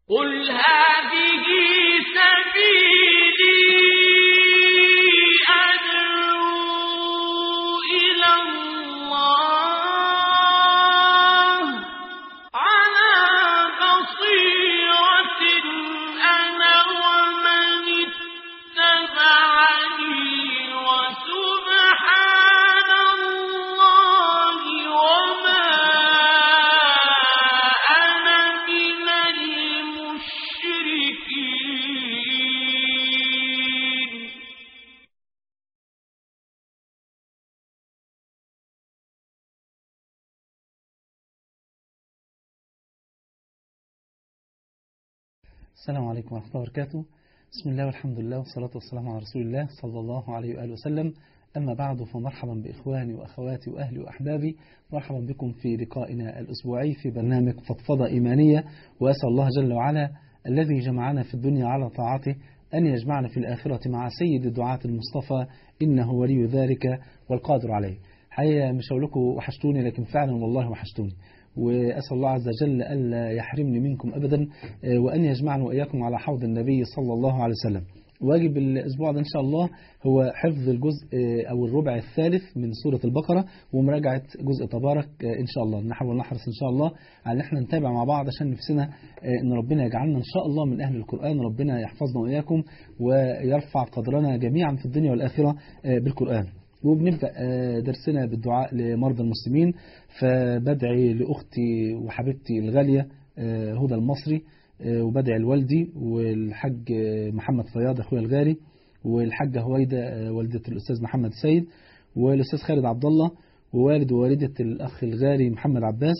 قل هذه سبيلي أدعو إلى الله على بصيرة أنا ومن اتبعني وسبحان الله وما أنا من المشركين السلام عليكم ورحمة الله وبركاته بسم الله والحمد لله والصلاة والسلام على رسول الله صلى الله عليه وآله وسلم أما بعد فمرحبا بإخواني وأخواتي وأهلي وأحبابي مرحبا بكم في لقائنا الأسبوعي في برنامج فضفضة إيمانية وأسأل الله جل وعلا الذي جمعنا في الدنيا على طاعته أن يجمعنا في الآخرة مع سيد الدعاة المصطفى إنه ولي ذلك والقادر عليه حقيقة مش هقول لكم وحشتوني لكن فعلا والله وحشتوني وأسأل الله عز وجل ألا يحرمني منكم أبدا وأن يجمعنا وإياكم على حوض النبي صلى الله عليه وسلم واجب الأسبوع ده إن شاء الله هو حفظ الجزء أو الربع الثالث من سورة البقرة ومراجعة جزء تبارك إن شاء الله نحاول نحرص إن شاء الله على إن احنا نتابع مع بعض عشان نفسنا إن ربنا يجعلنا إن شاء الله من أهل القرآن ربنا يحفظنا وإياكم ويرفع قدرنا جميعا في الدنيا والآخرة بالقرآن وبنبدأ درسنا بالدعاء لمرضى المسلمين فبدعي لأختي وحبيبتي الغالية هدى المصري وبدعي لوالدي والحاج محمد فياض أخويا الغالي والحاجة هويدة والدة الأستاذ محمد سيد والأستاذ خالد عبد الله ووالد ووالدة الأخ الغالي محمد عباس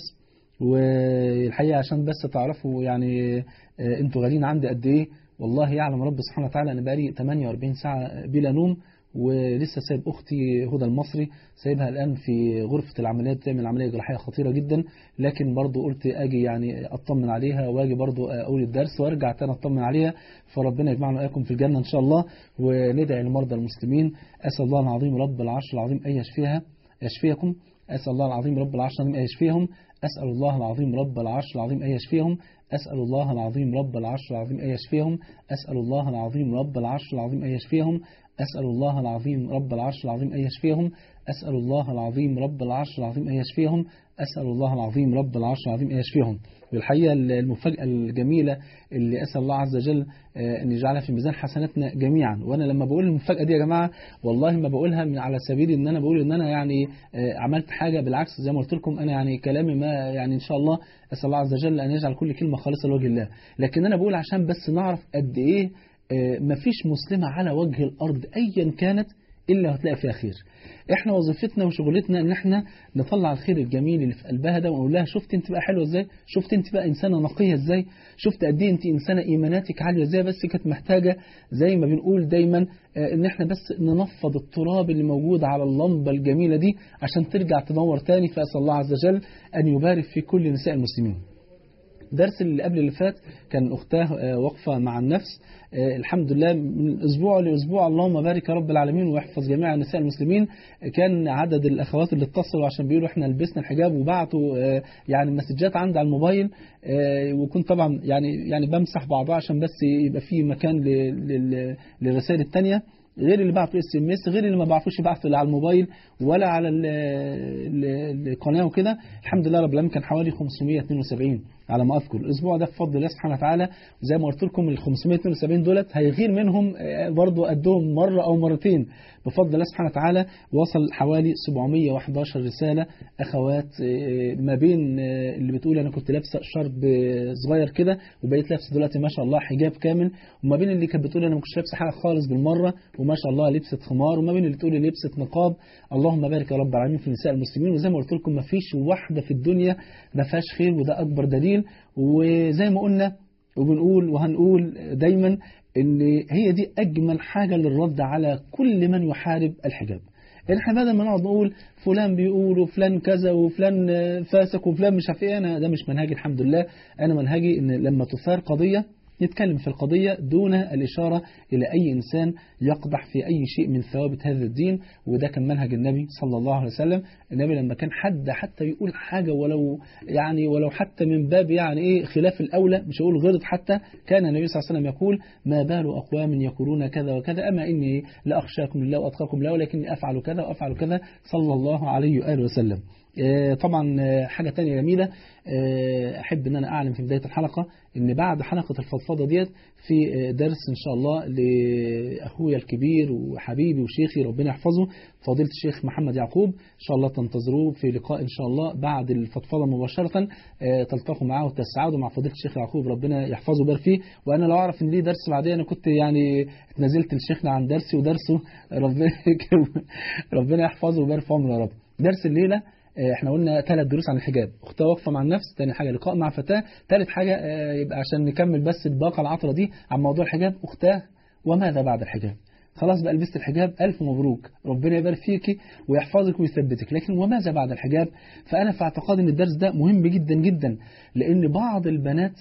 والحقيقة عشان بس تعرفوا يعني انتوا غاليين عندي قد ايه والله يعلم رب سبحانه وتعالى انا بقالي 48 ساعة بلا نوم ولسه سايب اختي هدى المصري سايبها الان في غرفه العمليات بتعمل عمليه جراحيه خطيره جدا لكن برضو قلت اجي يعني اطمن عليها واجي برضو اقول الدرس وارجع تاني اطمن عليها فربنا يجمعنا واياكم في الجنه ان شاء الله وندعي لمرضى المسلمين اسال الله العظيم رب العرش العظيم ان يشفيها يشفيكم اسال الله العظيم رب العرش العظيم ان يشفيهم اسال الله العظيم رب العرش العظيم ان يشفيهم أسأل الله العظيم رب العرش العظيم أن يشفيهم أسأل الله العظيم رب العرش العظيم أن يشفيهم أسأل الله العظيم رب العرش العظيم أن يشفيهم أسأل الله العظيم رب العرش العظيم أن يشفيهم أسأل الله العظيم رب العرش العظيم أن يشفيهم والحقيقة المفاجأة الجميلة اللي أسأل الله عز وجل أن يجعلها في ميزان حسناتنا جميعا وأنا لما بقول المفاجأة دي يا جماعة والله ما بقولها من على سبيل أن أنا بقول أن أنا يعني عملت حاجة بالعكس زي ما قلت لكم أنا يعني كلامي ما يعني إن شاء الله أسأل الله عز وجل أن يجعل كل كلمة خالصة لوجه الله لكن أنا بقول عشان بس نعرف قد إيه مفيش مسلمة على وجه الأرض أيا كانت إلا هتلاقي فيها خير احنا وظيفتنا وشغلتنا ان احنا نطلع الخير الجميل اللي في قلبها ده ونقول لها شفت انت بقى حلوه ازاي شفت انت بقى انسانه نقيه ازاي شفت قد ايه انت انسانه ايماناتك عاليه ازاي بس كانت محتاجه زي ما بنقول دايما ان احنا بس ننفض التراب اللي موجود على اللمبه الجميله دي عشان ترجع تنور تاني فاسال الله عز وجل ان يبارك في كل نساء المسلمين الدرس اللي قبل اللي فات كان أختاه وقفة مع النفس الحمد لله من أسبوع لأسبوع اللهم بارك يا رب العالمين ويحفظ جميع النساء المسلمين كان عدد الأخوات اللي اتصلوا عشان بيقولوا احنا لبسنا الحجاب وبعتوا يعني مسجات عندي على الموبايل وكنت طبعا يعني يعني بمسح بعضها عشان بس يبقى في مكان للرسائل الثانية غير اللي بعتوا اس ام اس غير اللي ما بعرفوش يبعتوا لا على الموبايل ولا على القناه وكده الحمد لله رب العالمين كان حوالي 572 على ما اذكر الاسبوع ده بفضل الله سبحانه وتعالى زي ما قلت لكم ال 572 دولت هيغير منهم برضو قدهم مره او مرتين بفضل الله سبحانه وتعالى وصل حوالي 711 رساله اخوات ما بين اللي بتقول انا كنت لابسه شرب صغير كده وبقيت لابسه دلوقتي ما شاء الله حجاب كامل وما بين اللي كانت بتقول انا ما كنتش لابسه حاجه خالص بالمره وما شاء الله لبست خمار وما بين اللي تقول لبست نقاب اللهم بارك يا رب العالمين في نساء المسلمين وزي ما قلت لكم ما فيش واحده في الدنيا ما فيهاش خير وده اكبر دليل وزي ما قلنا وبنقول وهنقول دايما ان هي دي اجمل حاجه للرد على كل من يحارب الحجاب احنا بدل ما نقعد نقول فلان بيقول وفلان كذا وفلان فاسق وفلان مش عارف ايه انا ده مش منهجي الحمد لله انا منهجي ان لما تثار قضيه نتكلم في القضية دون الإشارة إلى أي إنسان يقدح في أي شيء من ثوابت هذا الدين وده كان منهج النبي صلى الله عليه وسلم النبي لما كان حد حتى يقول حاجة ولو يعني ولو حتى من باب يعني إيه خلاف الأولى مش هقول غلط حتى كان النبي صلى الله عليه وسلم يقول ما بال أقوام يقولون كذا وكذا أما إني لأخشاكم الله وأتقاكم له ولكني أفعل كذا وأفعل كذا صلى الله عليه وآله وسلم طبعا حاجة تانية جميلة أحب أن أنا أعلم في بداية الحلقة أن بعد حلقة الفضفضة ديت في درس إن شاء الله لأخويا الكبير وحبيبي وشيخي ربنا يحفظه فضيلة الشيخ محمد يعقوب إن شاء الله تنتظروه في لقاء إن شاء الله بعد الفضفضة مباشرة تلتقوا معاه وتسعدوا مع فضيلة الشيخ يعقوب ربنا يحفظه ويبارك فيه وأنا لو أعرف إن ليه درس بعدين أنا كنت يعني اتنزلت لشيخنا عن درسي ودرسه ربنا ربنا يحفظه ويبارك في عمره يا رب درس الليلة احنا قلنا ثلاث دروس عن الحجاب اختها واقفه مع النفس ثاني حاجه لقاء مع فتاه ثالث حاجه يبقى عشان نكمل بس الباقه العطره دي عن موضوع الحجاب اختها وماذا بعد الحجاب خلاص بقى لبست الحجاب ألف مبروك ربنا يبارك فيك ويحفظك ويثبتك لكن وماذا بعد الحجاب فأنا في اعتقاد أن الدرس ده مهم جدا جدا لأن بعض البنات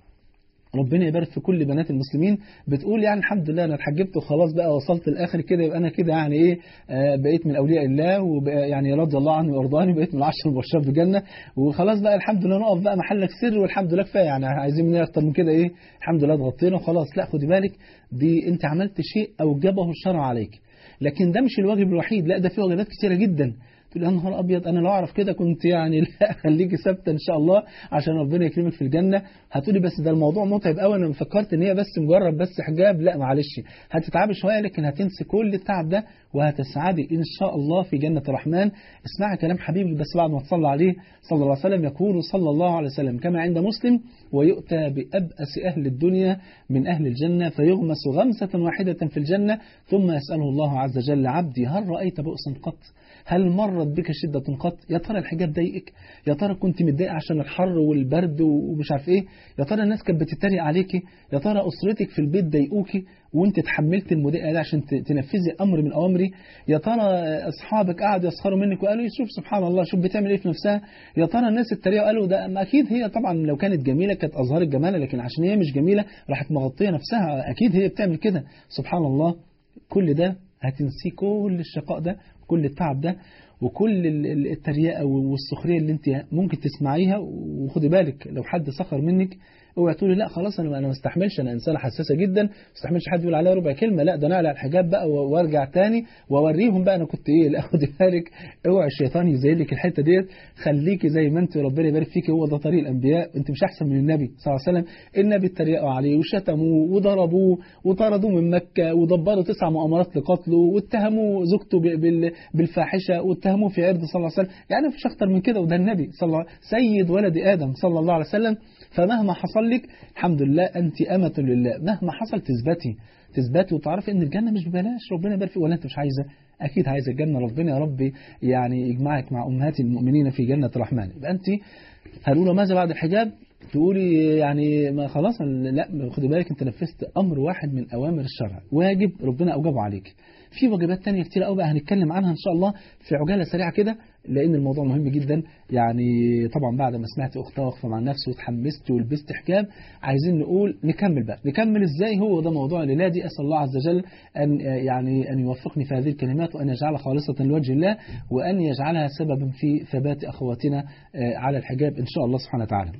ربنا يبارك في كل بنات المسلمين بتقول يعني الحمد لله انا اتحجبت وخلاص بقى وصلت الاخر كده يبقى انا كده يعني ايه آه بقيت من اولياء الله وبقى يعني رضي الله عني وارضاني بقيت من العشر المبشرات بالجنه وخلاص بقى الحمد لله نقف بقى محلك سر والحمد لله كفايه يعني عايزين مني اكتر من كده ايه الحمد لله اتغطينا وخلاص لا خدي بالك دي انت عملت شيء اوجبه الشرع عليك لكن ده مش الواجب الوحيد لا ده في واجبات كثيره جدا تقول يا نهار ابيض انا لو اعرف كده كنت يعني لا خليكي ثابته ان شاء الله عشان ربنا يكرمك في الجنه هتقولي بس ده الموضوع متعب قوي انا فكرت ان هي بس مجرد بس حجاب لا معلش هتتعبي شويه لكن هتنسي كل التعب ده وهتسعدي ان شاء الله في جنه الرحمن اسمعي كلام حبيبك بس بعد ما تصلى عليه صلى الله عليه وسلم يقول صلى الله عليه وسلم كما عند مسلم ويؤتى بأبأس أهل الدنيا من أهل الجنة فيغمس غمسة واحدة في الجنة ثم يسأله الله عز وجل عبدي هل رأيت بؤسا قط هل مرت بك شدة قط يا ترى الحجاب ضايقك يا ترى كنت متضايق عشان الحر والبرد ومش عارف ايه يا ترى الناس كانت بتتريق عليكي يا ترى أسرتك في البيت ضايقوكي وانت تحملت المضايقه دي عشان تنفذي امر من اوامري يا ترى اصحابك قعدوا يسخروا منك وقالوا شوف سبحان الله شوف بتعمل ايه في نفسها يا ترى الناس اتريقوا قالوا ده ما اكيد هي طبعا لو كانت جميله كانت اظهرت جمالها لكن عشان هي مش جميله راحت مغطيه نفسها اكيد هي بتعمل كده سبحان الله كل ده هتنسي كل الشقاء ده كل التعب ده وكل التريقه والسخريه اللي انت ممكن تسمعيها وخدي بالك لو حد سخر منك اوعي تقولي لا خلاص انا انا ما استحملش انا انسانه حساسه جدا ما استحملش حد يقول عليا ربع كلمه لا ده انا اقلع الحجاب بقى وارجع تاني واوريهم بقى انا كنت ايه لا خدي بالك اوعي الشيطان يزين لك الحته ديت خليكي زي ما انت وربنا يبارك فيكي هو ده طريق الانبياء انت مش احسن من النبي صلى الله عليه وسلم النبي اتريقوا عليه وشتموه وضربوه وطردوه من مكه ودبروا تسع مؤامرات لقتله واتهموا زوجته بالفاحشه واتهموه في عرض صلى الله عليه وسلم يعني مفيش اكتر من كده وده النبي صلى الله سيد ولد ادم صلى الله عليه وسلم فمهما حصل لك الحمد لله أنت أمة لله مهما حصل تثبتي تثبتي وتعرفي ان الجنة مش ببلاش ربنا يبارك فيك ولا انت مش عايزة اكيد عايزة الجنة ربنا يا رب يعني يجمعك مع امهات المؤمنين في جنة الرحمن يبقى انت هنقول ماذا بعد الحجاب تقولي يعني ما خلاص لا خدي بالك انت نفذت امر واحد من اوامر الشرع واجب ربنا اوجبه عليك في واجبات تانية كتير قوي بقى هنتكلم عنها ان شاء الله في عجاله سريعه كده لان الموضوع مهم جدا يعني طبعا بعد ما سمعت اختها واقفه مع نفسي وتحمست ولبست حجاب عايزين نقول نكمل بقى نكمل ازاي هو ده موضوع الليله دي اسال الله عز وجل ان يعني ان يوفقني في هذه الكلمات وان يجعلها خالصه لوجه الله وان يجعلها سببا في ثبات اخواتنا على الحجاب ان شاء الله سبحانه وتعالى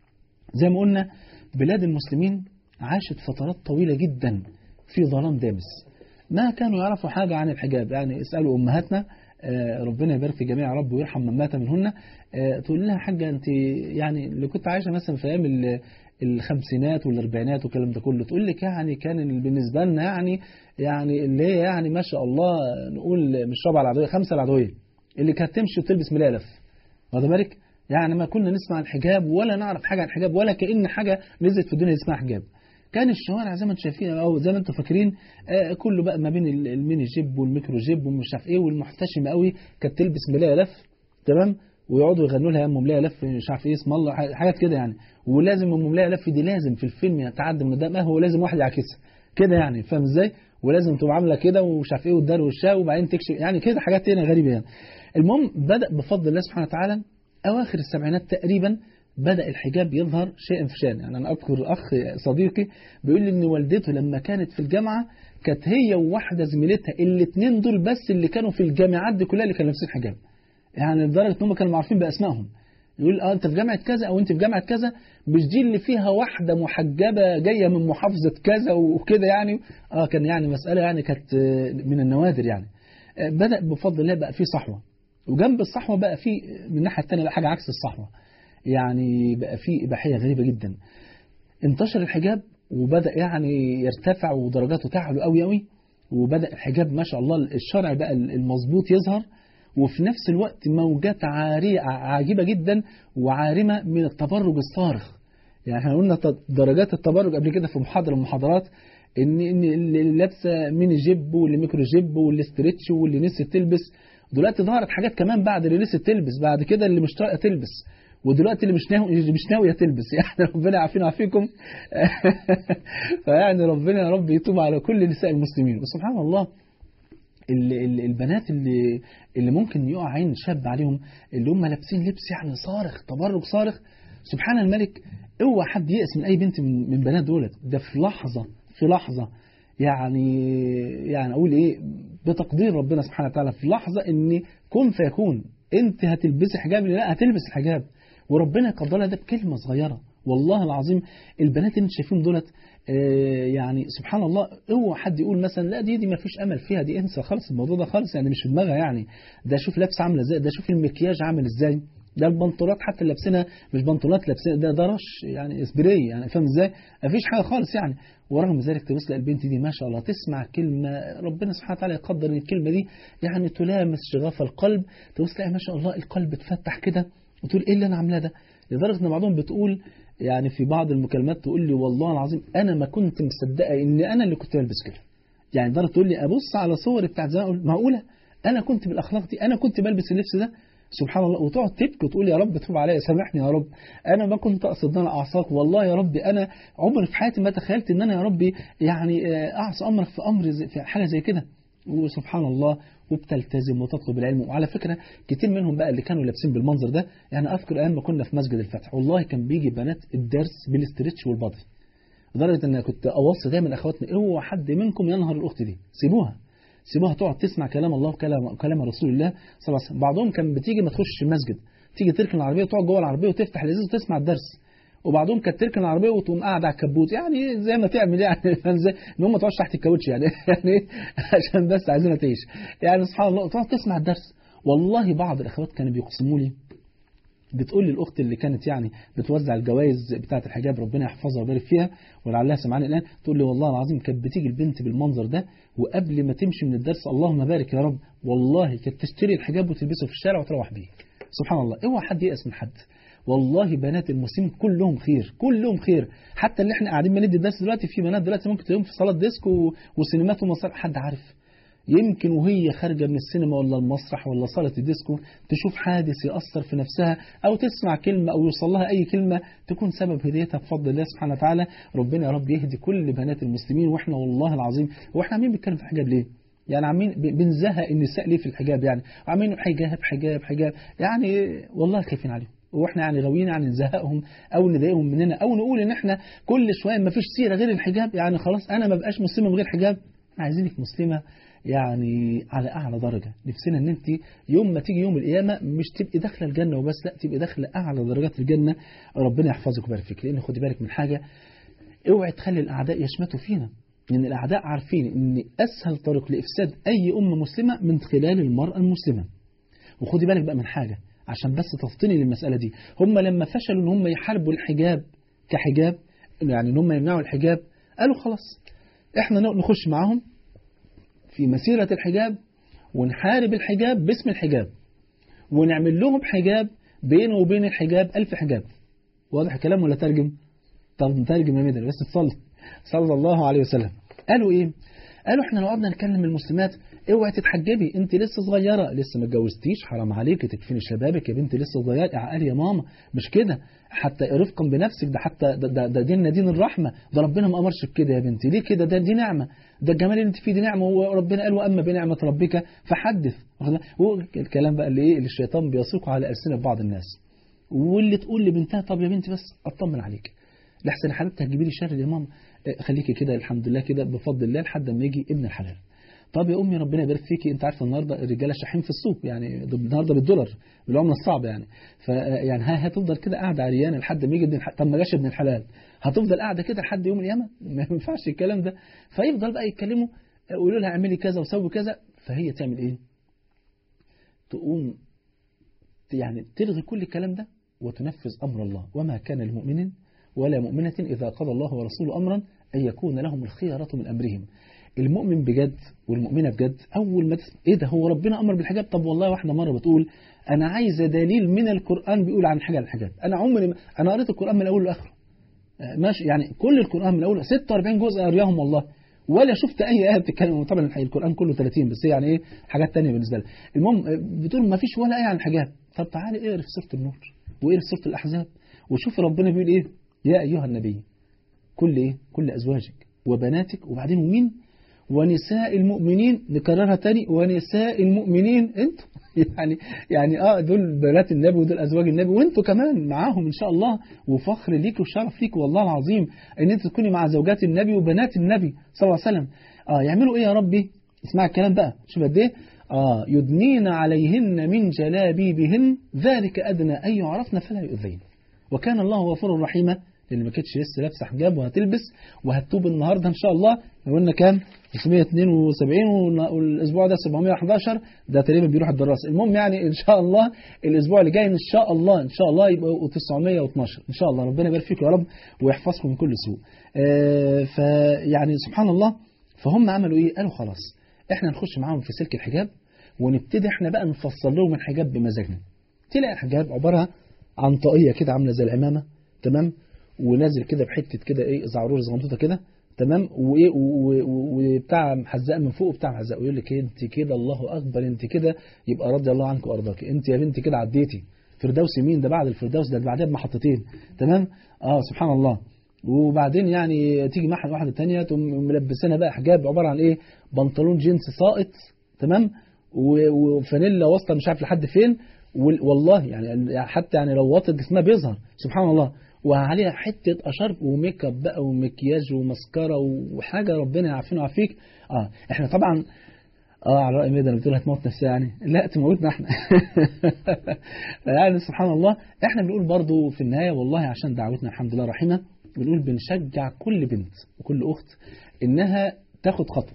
زي ما قلنا بلاد المسلمين عاشت فترات طويله جدا في ظلام دامس ما كانوا يعرفوا حاجة عن الحجاب يعني اسألوا أمهاتنا ربنا يبارك في جميع رب ويرحم من مات منهن تقول لها حاجة أنت يعني اللي كنت عايشة مثلا في أيام الخمسينات والأربعينات والكلام ده كله تقول لك يعني كان بالنسبة لنا يعني يعني اللي هي يعني ما شاء الله نقول مش رابعة العدوية خمسة العدوية اللي كانت تمشي وتلبس ملالف واخد بالك يعني ما كنا نسمع الحجاب ولا نعرف حاجة عن الحجاب ولا كأن حاجة نزلت في الدنيا اسمها حجاب كان الشوارع زي ما انتم شايفين او زي ما انتم فاكرين آه كله بقى ما بين الميني جيب والميكرو جيب ومش عارف ايه والمحتشمه قوي كانت تلبس ملايه لف تمام ويقعدوا يغنوا لها ام ملايه لف مش عارف ايه اسم الله حاجات كده يعني ولازم ام ملايه لف دي لازم في الفيلم يتعدى من قدام هو لازم واحد يعكسها كده يعني فاهم ازاي ولازم تبقى عامله كده ومش عارف ايه وتدار وشها وبعدين تكشف يعني كده حاجات تانية غريبه يعني المهم بدا بفضل الله سبحانه وتعالى اواخر السبعينات تقريبا بدأ الحجاب يظهر شيئا فشان يعني أنا أذكر أخ صديقي بيقول لي إن والدته لما كانت في الجامعة كانت هي وواحدة زميلتها الاثنين دول بس اللي كانوا في الجامعات دي كلها اللي كانوا لابسين حجاب يعني لدرجة إن هم كانوا معروفين بأسمائهم يقول اه انت في جامعه كذا او انت في جامعه كذا مش دي اللي فيها واحده محجبه جايه من محافظه كذا وكده يعني اه كان يعني مساله يعني كانت من النوادر يعني بدا بفضل الله بقى في صحوه وجنب الصحوه بقى في من الناحيه الثانيه بقى حاجه عكس الصحوه يعني بقى في اباحيه غريبه جدا انتشر الحجاب وبدا يعني يرتفع ودرجاته تعلو قوي قوي وبدا الحجاب ما شاء الله الشرع بقى المظبوط يظهر وفي نفس الوقت موجات عارية عاجبة جدا وعارمة من التبرج الصارخ يعني احنا قلنا درجات التبرج قبل كده في محاضرة من المحاضرات ان ان اللي لابسه ميني جيب واللي ميكرو جيب واللي ستريتش واللي نسيت تلبس دلوقتي ظهرت حاجات كمان بعد اللي نسيت تلبس بعد كده اللي مش طايقه تلبس ودلوقتي اللي مش ناوي اللي مش ناويه تلبس يعني ربنا يعافينا ويعافيكم فيعني ربنا يا رب يتوب على كل نساء المسلمين وسبحان الله البنات اللي اللي ممكن يقع عين شاب عليهم اللي هم لابسين لبس يعني صارخ تبرج صارخ سبحان الملك اوعى حد يأس من اي بنت من من بنات دولت ده في لحظه في لحظه يعني يعني اقول ايه بتقدير ربنا سبحانه وتعالى في لحظه ان كن فيكون انت هتلبسي حجاب لا هتلبس الحجاب وربنا يقدرها ده بكلمه صغيره والله العظيم البنات اللي انت شايفين دولت يعني سبحان الله اوعى حد يقول مثلا لا دي دي ما فيش امل فيها دي انسى خالص الموضوع ده خالص يعني مش في دماغها يعني ده شوف لابسه عامله ازاي ده شوف المكياج عامل ازاي ده البنطلونات حتى اللي لابسينها مش بنطلونات لابسينها ده ده رش يعني اسبري يعني فاهم ازاي ما فيش حاجه خالص يعني ورغم ذلك تبص تلاقي البنت دي ما شاء الله تسمع كلمه ربنا سبحانه وتعالى يقدر ان الكلمه دي يعني تلامس شغاف القلب تبص تلاقي ما شاء الله القلب اتفتح كده وتقول ايه اللي انا عاملاه ده لدرجه ان بعضهم بتقول يعني في بعض المكالمات تقول لي والله العظيم انا ما كنت مصدقه ان انا اللي كنت بلبس كده يعني درجه تقول لي ابص على صور بتاعت زمان اقول معقوله انا كنت بالاخلاق دي انا كنت بلبس اللبس ده سبحان الله وتقعد تبكي وتقول يا رب تتوب عليا سامحني يا رب انا ما كنت اقصد ان انا اعصاك والله يا ربي انا عمري في حياتي ما تخيلت ان انا يا ربي يعني اعصى امرك في امر زي في حاجه زي كده وسبحان الله وبتلتزم وتطلب العلم وعلى فكرة كتير منهم بقى اللي كانوا لابسين بالمنظر ده يعني أذكر أيام ما كنا في مسجد الفتح والله كان بيجي بنات الدرس بالاسترتش والبادي لدرجة أن كنت أوصي دايما أخواتنا اوعى حد منكم ينهر الأخت دي سيبوها سيبوها تقعد تسمع كلام الله وكلام كلام رسول الله صلى الله عليه وسلم بعضهم كان بتيجي ما تخش المسجد تيجي تركن العربية وتقعد جوه العربية وتفتح الازاز وتسمع الدرس وبعضهم كانت تركن العربيه وتقوم قاعده على الكبوت يعني زي ما تعمل يعني فاهم ازاي ان هم تقعدش تحت الكاوتش يعني يعني عشان بس عايزينها تعيش يعني سبحان الله تقعد تسمع الدرس والله بعض الاخوات كانوا بيقسموا لي بتقول لي الاخت اللي كانت يعني بتوزع الجوائز بتاعه الحجاب ربنا يحفظها ويبارك فيها ولعلها سمعاني الان تقول لي والله العظيم كانت بتيجي البنت بالمنظر ده وقبل ما تمشي من الدرس اللهم بارك يا رب والله كانت تشتري الحجاب وتلبسه في الشارع وتروح بيه سبحان الله اوعى حد يأس من حد والله بنات المسلمين كلهم خير كلهم خير حتى اللي احنا قاعدين بندي الدرس دلوقتي في بنات دلوقتي ممكن تلاقيهم في صالات ديسكو وسينمات ومسارح حد عارف يمكن وهي خارجه من السينما ولا المسرح ولا صاله الديسكو تشوف حادث يأثر في نفسها او تسمع كلمه او يوصل لها اي كلمه تكون سبب هدايتها بفضل الله سبحانه وتعالى ربنا يا رب يهدي كل بنات المسلمين واحنا والله العظيم واحنا عاملين بنتكلم في الحجاب ليه؟ يعني عاملين بنزهق النساء ليه في الحجاب يعني عاملين حجاب حجاب حجاب يعني والله خايفين عليهم واحنا يعني غاويين يعني نزهقهم او نضايقهم مننا او نقول ان احنا كل شويه ما فيش سيره غير الحجاب يعني خلاص انا ما بقاش مسلمه من غير حجاب عايزينك مسلمه يعني على اعلى درجه نفسنا ان انت يوم ما تيجي يوم القيامه مش تبقي داخله الجنه وبس لا تبقي داخله اعلى درجات الجنه ربنا يحفظك ويبارك فيك لان خدي بالك من حاجه اوعي تخلي الاعداء يشمتوا فينا لان الاعداء عارفين ان اسهل طريق لافساد اي امه مسلمه من خلال المراه المسلمه وخدي بالك بقى من حاجه عشان بس تفطني للمسألة دي هم لما فشلوا ان هم يحاربوا الحجاب كحجاب يعني ان هم يمنعوا الحجاب قالوا خلاص احنا نخش معاهم في مسيرة الحجاب ونحارب الحجاب باسم الحجاب ونعمل لهم حجاب بينه وبين الحجاب ألف حجاب واضح الكلام ولا ترجم طب نترجم يا مدر بس تصلي صلى الله عليه وسلم قالوا ايه قالوا احنا لو قعدنا نكلم المسلمات اوعي تتحجبي انت لسه صغيره لسه ما اتجوزتيش حرام عليك تكفيني شبابك يا بنتي لسه صغيره عقل يا ماما مش كده حتى رفقا بنفسك ده حتى ده, ده, ده ديننا دين الرحمه ده ربنا ما امرش بكده يا بنتي ليه كده ده دي نعمه ده الجمال اللي انت فيه دي نعمه وربنا قال واما بنعمه ربك فحدث الكلام بقى اللي ايه اللي الشيطان بيسوقه على السنه بعض الناس واللي تقول لبنتها طب يا بنتي بس اطمن عليك لحسن يا حبيبتي هتجيبي لي شر يا ماما آه، خليكي كده الحمد لله كده بفضل الله لحد ما يجي ابن الحلال طب يا امي ربنا يبارك فيكي انت عارفه النهارده الرجاله شاحين في السوق يعني النهارده بالدولار بالعمله الصعبه يعني ف يعني ها هتفضل كده قاعده عريانه لحد ما يجي ابن الحلال طب ما جاش ابن الحلال هتفضل قاعده كده لحد يوم القيامه ما ينفعش الكلام ده فيفضل بقى يتكلموا يقولوا لها اعملي كذا وسوي كذا فهي تعمل ايه تقوم يعني تلغي كل الكلام ده وتنفذ أمر الله وما كان لمؤمن ولا مؤمنة إذا قضى الله ورسوله أمرا أن يكون لهم الخيرة من أمرهم المؤمن بجد والمؤمنة بجد أول ما تسمع إيه ده هو ربنا أمر بالحجاب طب والله واحدة مرة بتقول أنا عايزة دليل من القرآن بيقول عن حاجة الحجاب أنا عمري ما أنا قريت القرآن من أوله لآخره آه، ماشي يعني كل القرآن من أوله 46 جزء قريهم والله ولا شفت اي ايه بتتكلم طبعا القران كله 30 بس يعني ايه حاجات تانية بالنسبه لي المهم بتقول ما فيش ولا ايه عن الحجاب طب تعالي اقرا في سوره النور واقرا في سوره الاحزاب وشوف ربنا بيقول ايه يا ايها النبي كل ايه كل ازواجك وبناتك وبعدين ومين ونساء المؤمنين نكررها تاني ونساء المؤمنين انتوا يعني يعني اه دول بنات النبي ودول ازواج النبي وانتوا كمان معاهم ان شاء الله وفخر ليك وشرف ليك والله العظيم ان انت تكوني مع زوجات النبي وبنات النبي صلى الله عليه وسلم اه يعملوا ايه يا ربي اسمع الكلام بقى شوف قد ايه اه يدنين عليهن من جلابيبهن ذلك ادنى ان يعرفن فلا يؤذين وكان الله غفورا رحيما اللي ما كانتش لسه لابسه حجاب وهتلبس وهتتوب النهارده ان شاء الله لو قلنا كام 572 والاسبوع ده 711 ده تقريبا بيروح الدراسه المهم يعني ان شاء الله الاسبوع اللي جاي ان شاء الله ان شاء الله يبقوا 912 ان شاء الله ربنا يبارك فيكم يا رب ويحفظكم من كل سوء آه فيعني سبحان الله فهم عملوا ايه قالوا خلاص احنا نخش معاهم في سلك الحجاب ونبتدي احنا بقى نفصل لهم الحجاب بمزاجنا تلاقي الحجاب عباره عن طاقيه كده عامله زي العمامه تمام ونازل كده بحته كده ايه زعرور زغنطوطه كده تمام وايه وبتاع محزقه من فوق وبتاع محزقه ويقول لك إيه انت كده الله اكبر انت كده يبقى رضي الله عنك وارضاك انت يا بنتي كده عديتي فردوس مين ده بعد الفردوس ده بعدها بمحطتين تمام اه سبحان الله وبعدين يعني تيجي مع واحده ثانيه تقوم ملبسنا بقى حجاب عباره عن ايه بنطلون جينز ساقط تمام وفانيلا واصله مش عارف لحد فين والله يعني حتى يعني لو واطت جسمها بيظهر سبحان الله وعليها حتة أشرب وميك اب بقى ومكياج ومسكرة وحاجة ربنا يعافينا ويعافيك اه احنا طبعا اه على رأي ميدان بتقول هتموت نفسها يعني لا تموتنا احنا يعني سبحان الله احنا بنقول برضو في النهاية والله عشان دعوتنا الحمد لله رحمة بنقول بنشجع كل بنت وكل أخت إنها تاخد خطوة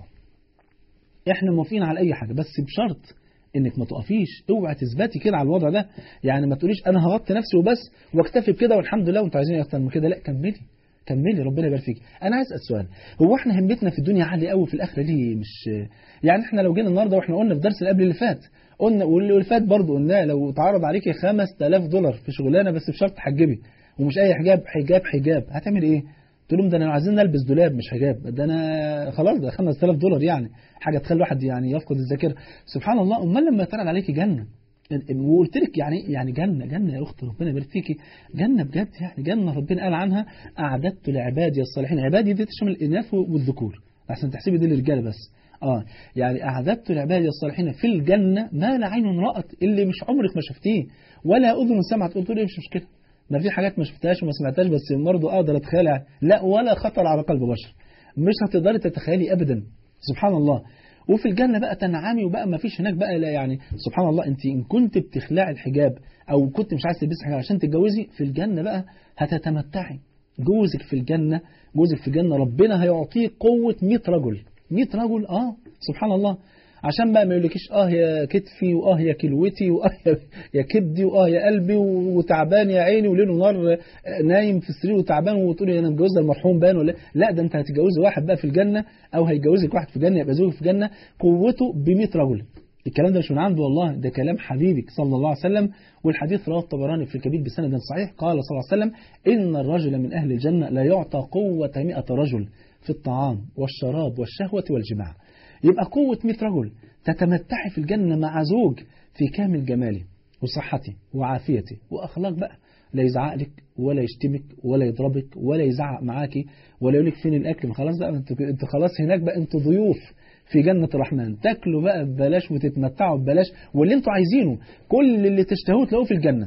احنا موافقين على أي حاجة بس بشرط انك ما تقفيش اوعى تثبتي كده على الوضع ده يعني ما تقوليش انا هغطي نفسي وبس واكتفي بكده والحمد لله وانتوا عايزين اكتر من كده لا كملي كملي ربنا يبارك فيك انا عايز اسال سؤال هو احنا همتنا في الدنيا عاليه قوي في الاخره ليه مش يعني احنا لو جينا النهارده واحنا قلنا في درس اللي قبل اللي فات قلنا واللي فات برضه قلنا لو اتعرض عليكي 5000 دولار في شغلانه بس بشرط تحجبي ومش اي حجاب حجاب حجاب هتعمل ايه تقول لهم ده انا عايزين نلبس دولاب مش حجاب ده انا خلاص ده 5000 دولار يعني حاجه تخلي الواحد يعني يفقد الذاكره سبحان الله امال لما يتعرض عليكي جنه وقلت لك يعني يعني جنه جنه يا اخت ربنا يبارك فيكي جنه بجد يعني جنه ربنا قال عنها اعددت لعبادي الصالحين عبادي دي تشمل الاناث والذكور عشان تحسبي دي للرجاله بس اه يعني اعددت لعبادي الصالحين في الجنه ما لا عين رات اللي مش عمرك ما شفتيه ولا اذن سمعت قلت له مش مشكله ما في حاجات ما شفتهاش وما سمعتهاش بس برضه اقدر اتخيلها لا ولا خطر على قلب بشر مش هتقدري تتخيلي ابدا سبحان الله وفي الجنة بقى تنعمي وبقى ما فيش هناك بقى لا يعني سبحان الله انت ان كنت بتخلعي الحجاب او كنت مش عايز تلبسي حاجه عشان تتجوزي في الجنة بقى هتتمتعي جوزك في الجنة جوزك في الجنة ربنا هيعطيه قوة 100 رجل 100 رجل اه سبحان الله عشان بقى ما يقولكيش اه يا كتفي واه يا كلوتي واه يا كبدي واه يا قلبي وتعبان يا عيني وليل ونهار نايم في السرير وتعبان وتقولي انا متجوزه المرحوم بان ولا لا ده انت هتتجوزي واحد بقى في الجنه او هيتجوزك واحد في الجنه يبقى زوجك في الجنه قوته ب 100 رجل الكلام ده مش من عنده والله ده كلام حبيبك صلى الله عليه وسلم والحديث رواه الطبراني في الكبير بسند صحيح قال صلى الله عليه وسلم إن الرجل من أهل الجنة لا يعطى قوة 100 رجل في الطعام والشراب والشهوة والجماع يبقى قوة 100 رجل تتمتعي في الجنة مع زوج في كامل جماله وصحته وعافيته وأخلاق بقى لا يزعق لك ولا يشتمك ولا يضربك ولا يزعق معاكي ولا يقول لك فين الأكل خلاص بقى انت انت خلاص هناك بقى انتوا ضيوف في جنة الرحمن تاكلوا بقى ببلاش وتتمتعوا ببلاش واللي انتوا عايزينه كل اللي تشتهوه تلاقوه في الجنة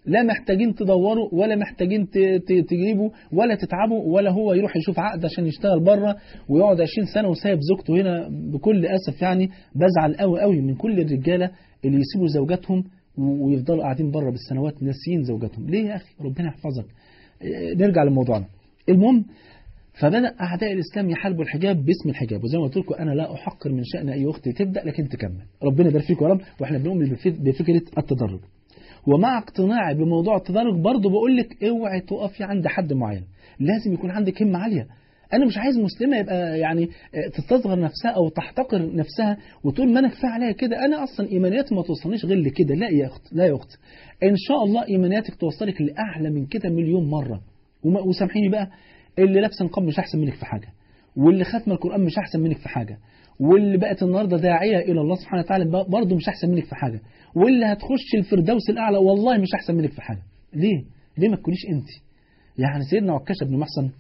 لا محتاجين تدوروا ولا محتاجين ت- ت- تجيبوا ولا تتعبوا ولا هو يروح يشوف عقد عشان يشتغل بره ويقعد 20 سنة وسايب زوجته هنا بكل أسف يعني بزعل قوي قوي من كل الرجالة اللي يسيبوا زوجاتهم و- ويفضلوا قاعدين بره بالسنوات ناسيين زوجاتهم ليه يا أخي ربنا يحفظك إيه، نرجع لموضوعنا المهم فبدأ أعداء الإسلام يحاربوا الحجاب باسم الحجاب وزي ما قلت لكم أنا لا أحقر من شأن أي أخت تبدأ لكن تكمل ربنا يبارك فيكم يا رب وإحنا بنؤمن بف- بفكرة التدرج ومع اقتناعي بموضوع التدرج برضه بقول لك اوعي تقفي عند حد معين لازم يكون عندك همة عالية أنا مش عايز مسلمة يبقى يعني آه، تستصغر نفسها أو تحتقر نفسها وتقول ما أنا كفاية عليا كده أنا أصلا إيمانياتي ما توصلنيش غير لكده لا يا أخت لا يا أخت إن شاء الله إيمانياتك توصلك لأعلى من كده مليون مرة وما- وسامحيني بقى اللي لابسه نقاب مش أحسن منك في حاجة واللي ختم القرآن مش أحسن منك في حاجة واللي بقت النهارده داعية إلى الله سبحانه وتعالى ب- برضه مش أحسن منك في حاجة واللي هتخش الفردوس الأعلى والله مش أحسن منك في حاجة ليه؟ ليه ما تكونيش أنت؟ يعني سيدنا عكاشة بن محصن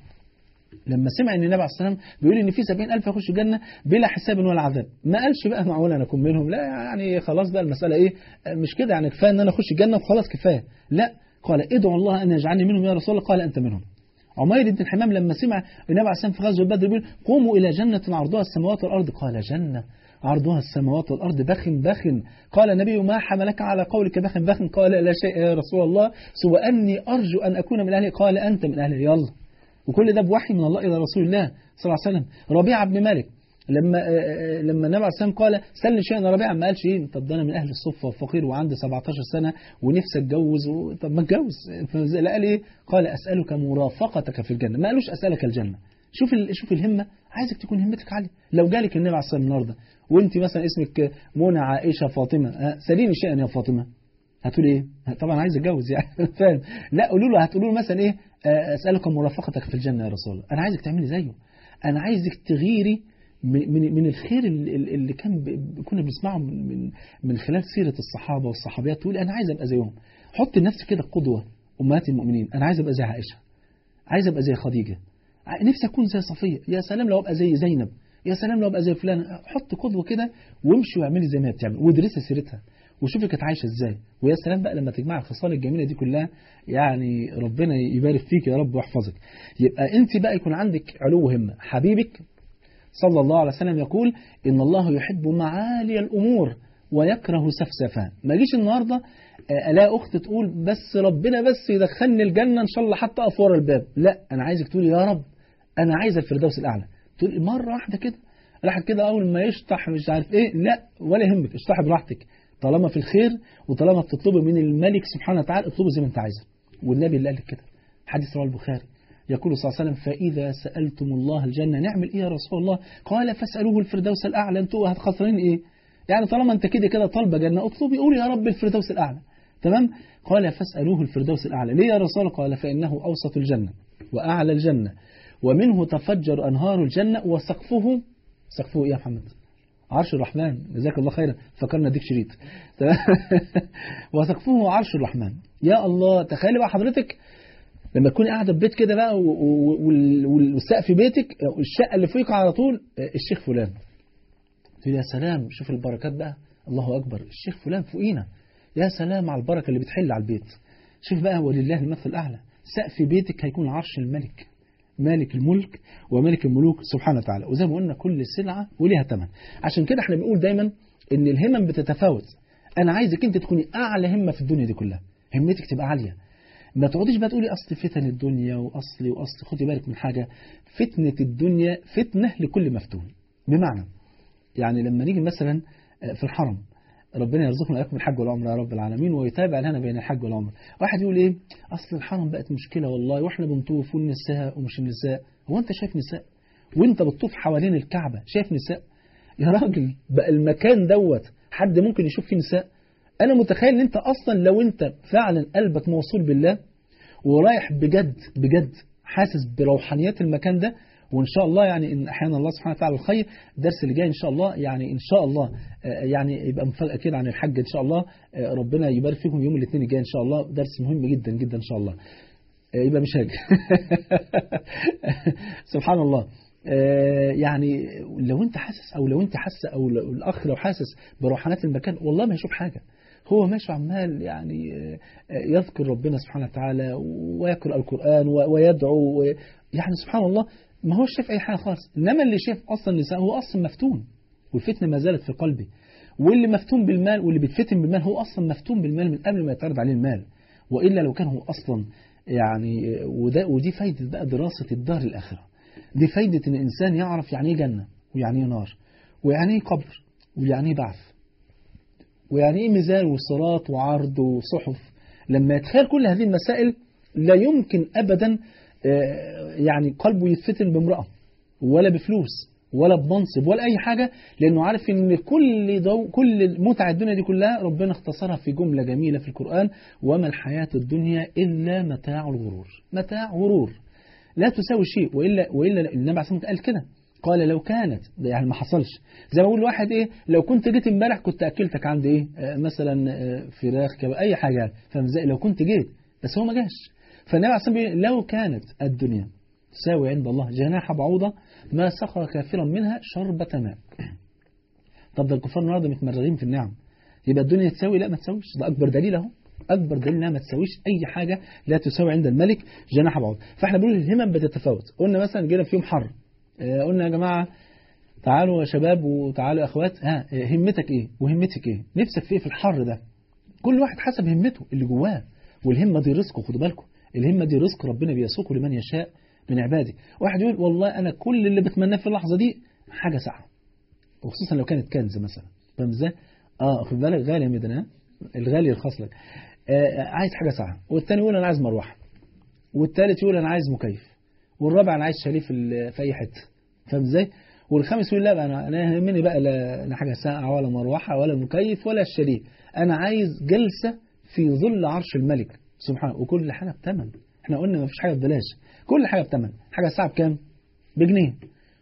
لما سمع ان النبي عليه الصلاه والسلام بيقول ان في 70000 يخشوا الجنه بلا حساب ولا عذاب ما قالش بقى معقول انا اكون منهم لا يعني خلاص بقى المساله ايه مش كده يعني كفايه ان انا اخش الجنه وخلاص كفايه لا قال ادعوا الله ان يجعلني منهم يا رسول الله قال انت منهم عمير بن الحمام لما سمع النبي عليه الصلاه والسلام في غزوه بدر بيقول قوموا الى جنه عرضها السماوات والارض قال جنه عرضها السماوات والارض بخ بخ قال النبي ما حملك على قولك بخ بخ قال لا شيء يا رسول الله سوى اني ارجو ان اكون من اهله قال انت من اهله يلا وكل ده بوحي من الله إلى رسول الله صلى الله عليه وسلم ربيعة بن مالك لما آه، آه، لما النبي عليه الصلاه والسلام قال سلني شيئا يا ربيعة ما قالش ايه طب ده انا من اهل الصفه وفقير وعندي 17 سنه ونفسي اتجوز و... طب ما اتجوز لا قال ايه قال اسالك مرافقتك في الجنه ما قالوش اسالك الجنه شوف ال... شوف الهمه عايزك تكون همتك عاليه لو جالك النبي عليه الصلاه والسلام النهارده وانت مثلا اسمك منى عائشه فاطمه آه، سليني شيئا يا فاطمه هتقول ايه طبعا عايز اتجوز يعني فاهم لا قولوا له هتقولوا له مثلا ايه آه، اسالك مرافقتك في الجنه يا رسول الله انا عايزك تعملي زيه انا عايزك تغيري من من من الخير اللي اللي كان ب- كنا بنسمعه من من من خلال سيره الصحابه والصحابيات تقول انا عايز ابقى زيهم حط لنفسك كده قدوه امهات المؤمنين انا عايز ابقى زي عائشه عايز ابقى زي خديجه ع- نفسي اكون زي صفيه يا سلام لو ابقى زي زينب يا سلام لو ابقى زي فلان حط قدوه كده وامشي واعملي زي ما هي بتعمل وادرسي سيرتها وشوفي كانت عايشه ازاي ويا سلام بقى لما تجمع الخصال الجميله دي كلها يعني ربنا يبارك فيك يا رب ويحفظك يبقى انت بقى يكون عندك علو همه حبيبك صلى الله عليه وسلم يقول إن الله يحب معالي الأمور ويكره سفسفها ما جيش النهاردة آه، ألاقي أخت تقول بس ربنا بس يدخلني الجنة إن شاء الله حتى أقف ورا الباب لا أنا عايزك تقول يا رب أنا عايز الفردوس الأعلى تقول مرة واحدة كده راحت كده أول ما يشطح مش عارف إيه لا ولا يهمك اشطحي براحتك طالما في الخير وطالما بتطلبي من الملك سبحانه وتعالى اطلبي زي ما أنت عايزة والنبي اللي قال لك كده حديث رواه البخاري يقول صلى الله عليه وسلم فإذا سألتم الله الجنة نعمل إيه يا رسول الله قال فاسألوه الفردوس الأعلى أنتوا هتخسرين إيه يعني طالما أنت كده كده طالبة جنة اطلبي قولي يا رب الفردوس الأعلى تمام قال فاسألوه الفردوس الأعلى ليه يا رسول الله قال فإنه أوسط الجنة وأعلى الجنة ومنه تفجر أنهار الجنة وسقفه سقفه إيه يا محمد عرش الرحمن جزاك الله خيرا فكرنا اديك شريط تمام؟ وسقفه عرش الرحمن يا الله تخيلي بقى حضرتك لما تكوني قاعده في بيت كده بقى و- و- وال- وال- والسقف بيتك الشقه اللي فوقك على طول آه، الشيخ فلان تقول يا سلام شوف البركات بقى الله اكبر الشيخ فلان فوقينا يا سلام على البركه اللي بتحل على البيت شوف بقى ولله المثل الاعلى سقف بيتك هيكون عرش الملك مالك الملك وملك الملوك سبحانه وتعالى وزي ما قلنا كل سلعه وليها ثمن عشان كده احنا بنقول دايما ان الهمم بتتفاوت انا عايزك انت تكوني اعلى همه في الدنيا دي كلها همتك تبقى عاليه ما تقعديش بقى تقولي اصل فتن الدنيا واصلي واصل خدي بالك من حاجه فتنه الدنيا فتنه لكل مفتون بمعنى يعني لما نيجي مثلا في الحرم ربنا يرزقنا اياكم الحج والعمره يا رب العالمين ويتابع لنا بين الحج والعمره واحد يقول ايه اصل الحرم بقت مشكله والله واحنا بنطوف والنساء ومش النساء هو انت شايف نساء وانت بتطوف حوالين الكعبه شايف نساء يا راجل بقى المكان دوت حد ممكن يشوف فيه نساء انا متخيل ان انت اصلا لو انت فعلا قلبك موصول بالله ورايح بجد بجد حاسس بروحانيات المكان ده وان شاء الله يعني ان احيانا الله سبحانه وتعالى الخير الدرس اللي جاي ان شاء الله يعني ان شاء الله آه، يعني يبقى مفاجاه كده عن الحج ان شاء الله آه، ربنا يبارك فيكم يوم الاثنين الجاي ان شاء الله درس مهم جدا جدا ان شاء الله آه، يبقى مش هاجي سبحان الله آه، يعني لو انت حاسس او لو انت حاسه او لو الاخ لو حاسس بروحانات المكان والله ما هيشوف حاجه هو ماشي عمال يعني آه، آه، يذكر ربنا سبحانه وتعالى ويقرأ القرآن و- ويدعو و- يعني سبحان الله ما هو شايف أي حاجة خالص إنما اللي شايف أصلا النساء هو أصلا مفتون والفتنة ما زالت في قلبه واللي مفتون بالمال واللي بيتفتن بالمال هو أصلا مفتون بالمال من قبل ما يتعرض عليه المال وإلا لو كان هو أصلا يعني وده ودي فايدة بقى دراسة الدار الآخرة دي فايدة إن الإنسان يعرف يعني إيه جنة ويعني إيه نار ويعني إيه قبر ويعني إيه بعث ويعني إيه ميزان وصراط وعرض وصحف لما يتخيل كل هذه المسائل لا يمكن أبدا آه، يعني قلبه يتفتن بامرأة ولا بفلوس ولا بمنصب ولا أي حاجة لأنه عارف إن كل دو كل متع الدنيا دي كلها ربنا اختصرها في جملة جميلة في القرآن وما الحياة الدنيا إلا متاع الغرور متاع غرور لا تساوي شيء وإلا وإلا النبي عليه الصلاة والسلام قال كده قال لو كانت ده يعني ما حصلش زي ما بقول واحد ايه لو كنت جيت امبارح كنت اكلتك عند ايه آه مثلا آه فراخ كباب اي حاجه فاهم ازاي لو كنت جيت بس هو ما جاش فالنبي عليه الصلاه والسلام بيقول لو كانت الدنيا تساوي عند الله جناح بعوضه ما سقى كافرا منها شربة ماء طب ده الكفار النهارده متمرغين في النعم يبقى الدنيا تساوي لا ما تساويش ده اكبر دليل اهو اكبر دليل انها ما تساويش اي حاجه لا تساوي عند الملك جناح بعوض فاحنا بنقول الهمم بتتفاوت قلنا مثلا جينا في يوم حر آه، قلنا يا جماعه تعالوا يا شباب وتعالوا يا اخوات ها آه، همتك ايه وهمتك ايه نفسك في ايه في الحر ده كل واحد حسب همته اللي جواه والهمه دي رزق خدوا بالكم الهمه دي رزق ربنا بيسوقه لمن يشاء من عباده واحد يقول والله انا كل اللي بتمناه في اللحظه دي حاجه ساعه وخصوصا لو كانت كنز مثلا فاهم ازاي اه خد بالك غالي يا ميدان ها الغالي يرخص لك آه عايز حاجه ساعه والتاني يقول انا عايز مروحه والتالت يقول انا عايز مكيف والرابع انا عايز شاليه في ال- في اي حته فاهم ازاي والخامس يقول لا بقى انا انا يهمني بقى لا لا حاجه ساقعه ولا مروحه ولا مكيف ولا الشاليه انا عايز جلسه في ظل عرش الملك سبحانه وكل حاجه بثمن احنا قلنا ما فيش حاجه ببلاش كل حاجه بثمن حاجه ساعه بكام بجنيه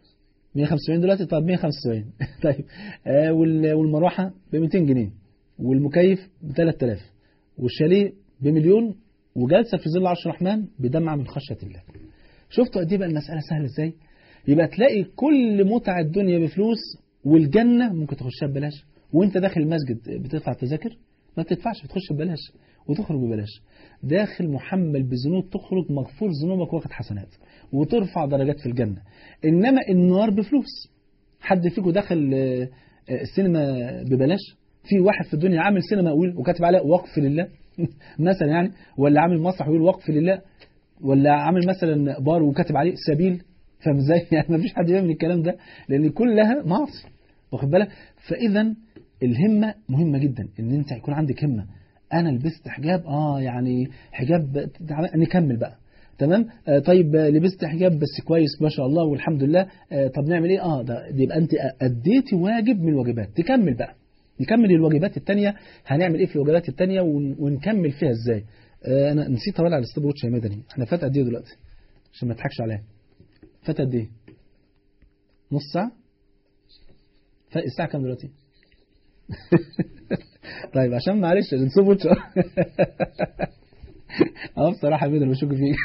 175 دلوقتي طب 175 طيب آه وال- والمروحه ب 200 جنيه والمكيف ب 3000 والشاليه بمليون وجلسه في ظل عرش الرحمن بدمعه من خشيه الله شفتوا قد ايه بقى المساله سهله ازاي يبقى تلاقي كل متع الدنيا بفلوس والجنه ممكن تخشها ببلاش وانت داخل المسجد بتدفع تذاكر ما بتدفعش بتخش ببلاش وتخرج ببلاش داخل محمل بذنوب تخرج مغفور ذنوبك واخد حسنات وترفع درجات في الجنه انما النار بفلوس حد فيكم دخل آه، آه، السينما ببلاش في واحد في الدنيا عامل سينما يقول وكاتب عليها وقف لله مثلا يعني ولا عامل مسرح ويقول وقف لله ولا عامل مثلا بار وكاتب عليه سبيل فاهم ازاي يعني ما فيش حد بيعمل الكلام ده لان كلها معصيه واخد بالك فاذا الهمه مهمه جدا ان انت يكون عندك همه انا لبست حجاب اه يعني حجاب نكمل بقى تمام آه طيب آه، لبست حجاب بس كويس ما شاء الله والحمد لله آه طب نعمل ايه اه ده دي يبقى انت اديتي واجب من الواجبات تكمل بقى نكمل الواجبات التانية هنعمل ايه في الواجبات التانية ون- ونكمل فيها ازاي آه انا نسيت اقول على الستوب واتش يا مدني احنا فات قد ايه دلوقتي عشان ما تضحكش عليا فات قد ايه نص ساعة فات الساعة كام دلوقتي طيب عشان معلش الستوب واتش اه بصراحة يا مدني بشك فيك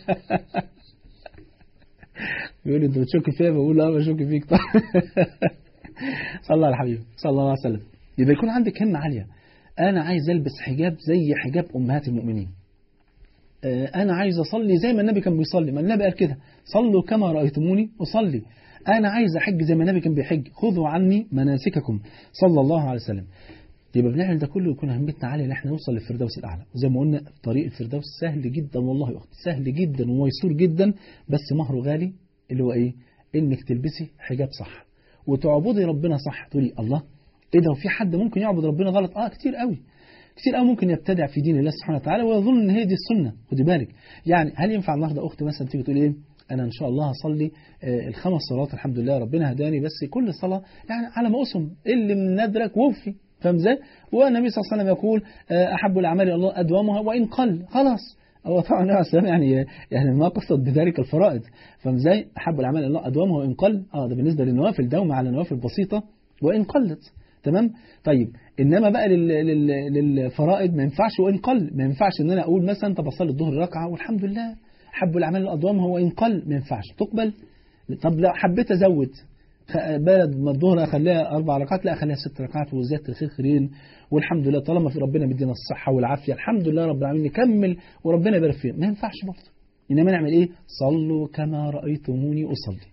بيقول لي انت بتشك فيا بقول اه بشك فيك طيب صلى الله على الحبيب صلى الله عليه وسلم يبقى يكون عندك همة عالية أنا عايز ألبس حجاب زي حجاب أمهات المؤمنين آه، أنا عايز أصلي زي ما النبي كان بيصلي ما النبي قال كده صلوا كما رأيتموني أصلي أنا عايز أحج زي ما النبي كان بيحج خذوا عني مناسككم صلى الله عليه وسلم يبقى بنعمل ده كله يكون همتنا عالية ان احنا نوصل للفردوس الأعلى زي ما قلنا طريق الفردوس سهل جدا والله يا أخت سهل جدا وميسور جدا بس مهره غالي اللي هو إيه إنك تلبسي حجاب صح وتعبدي ربنا صح تقولي الله ايه ده وفي حد ممكن يعبد ربنا غلط اه كتير قوي كتير قوي ممكن يبتدع في دين الله سبحانه وتعالى ويظن ان هي دي السنه خدي بالك يعني هل ينفع النهارده اخت مثلا تيجي تقول ايه انا ان شاء الله هصلي آه، الخمس صلوات الحمد لله ربنا هداني بس كل صلاه يعني على ما اسم اللي من ندرك وفي فاهم ازاي والنبي صلى الله عليه وسلم يقول آه، احب الاعمال الى الله ادومها وان قل خلاص هو طبعا النبي عليه الصلاة والسلام يعني يعني ما قصد بذلك الفرائض فاهم ازاي احب الاعمال الى الله ادومها وان قل اه ده بالنسبه للنوافل دوم على نوافل بسيطه وان قلت تمام طيب انما بقى لل... لل... للفرائض ما ينفعش وان قل ما ينفعش ان انا اقول مثلا طب اصلي الظهر ركعه والحمد لله حب الاعمال الادوام هو ان قل ما ينفعش تقبل طب لو حبيت ازود خ- بلد ما الظهر اخليها اربع ركعات لا اخليها ست ركعات وزياده الخير خيرين والحمد لله طالما في ربنا مدينا الصحه والعافيه الحمد لله رب العالمين نكمل وربنا يبارك فينا ما ينفعش برضه انما نعمل ايه صلوا كما رايتموني اصلي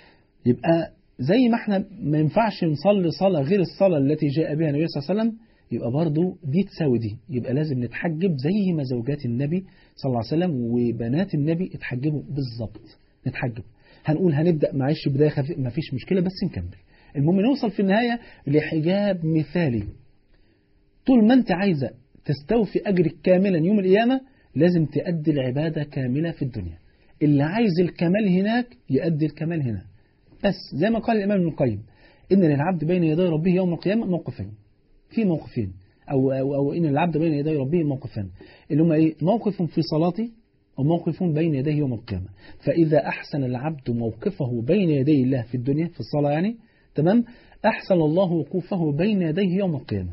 يبقى زي ما احنا ما ينفعش نصلي صلاه غير الصلاه التي جاء بها النبي صلى الله عليه وسلم يبقى برضه دي تساوي دي يبقى لازم نتحجب زي ما زوجات النبي صلى الله عليه وسلم وبنات النبي اتحجبوا بالظبط نتحجب هنقول هنبدأ معلش بداية خفيفة مفيش مشكلة بس نكمل المهم نوصل في النهاية لحجاب مثالي طول ما انت عايزة تستوفي أجرك كاملا يوم القيامة لازم تأدي العبادة كاملة في الدنيا اللي عايز الكمال هناك يأدي الكمال هنا بس زي ما قال الإمام ابن القيم إن للعبد بين يدي ربه يوم القيامة موقفين في موقفين أو, أو, أو إن العبد بين يدي ربه موقفان اللي هما إيه موقف في صلاته وموقف بين يديه يوم القيامة فإذا أحسن العبد موقفه بين يدي الله في الدنيا في الصلاة يعني تمام أحسن الله وقوفه بين يديه يوم القيامة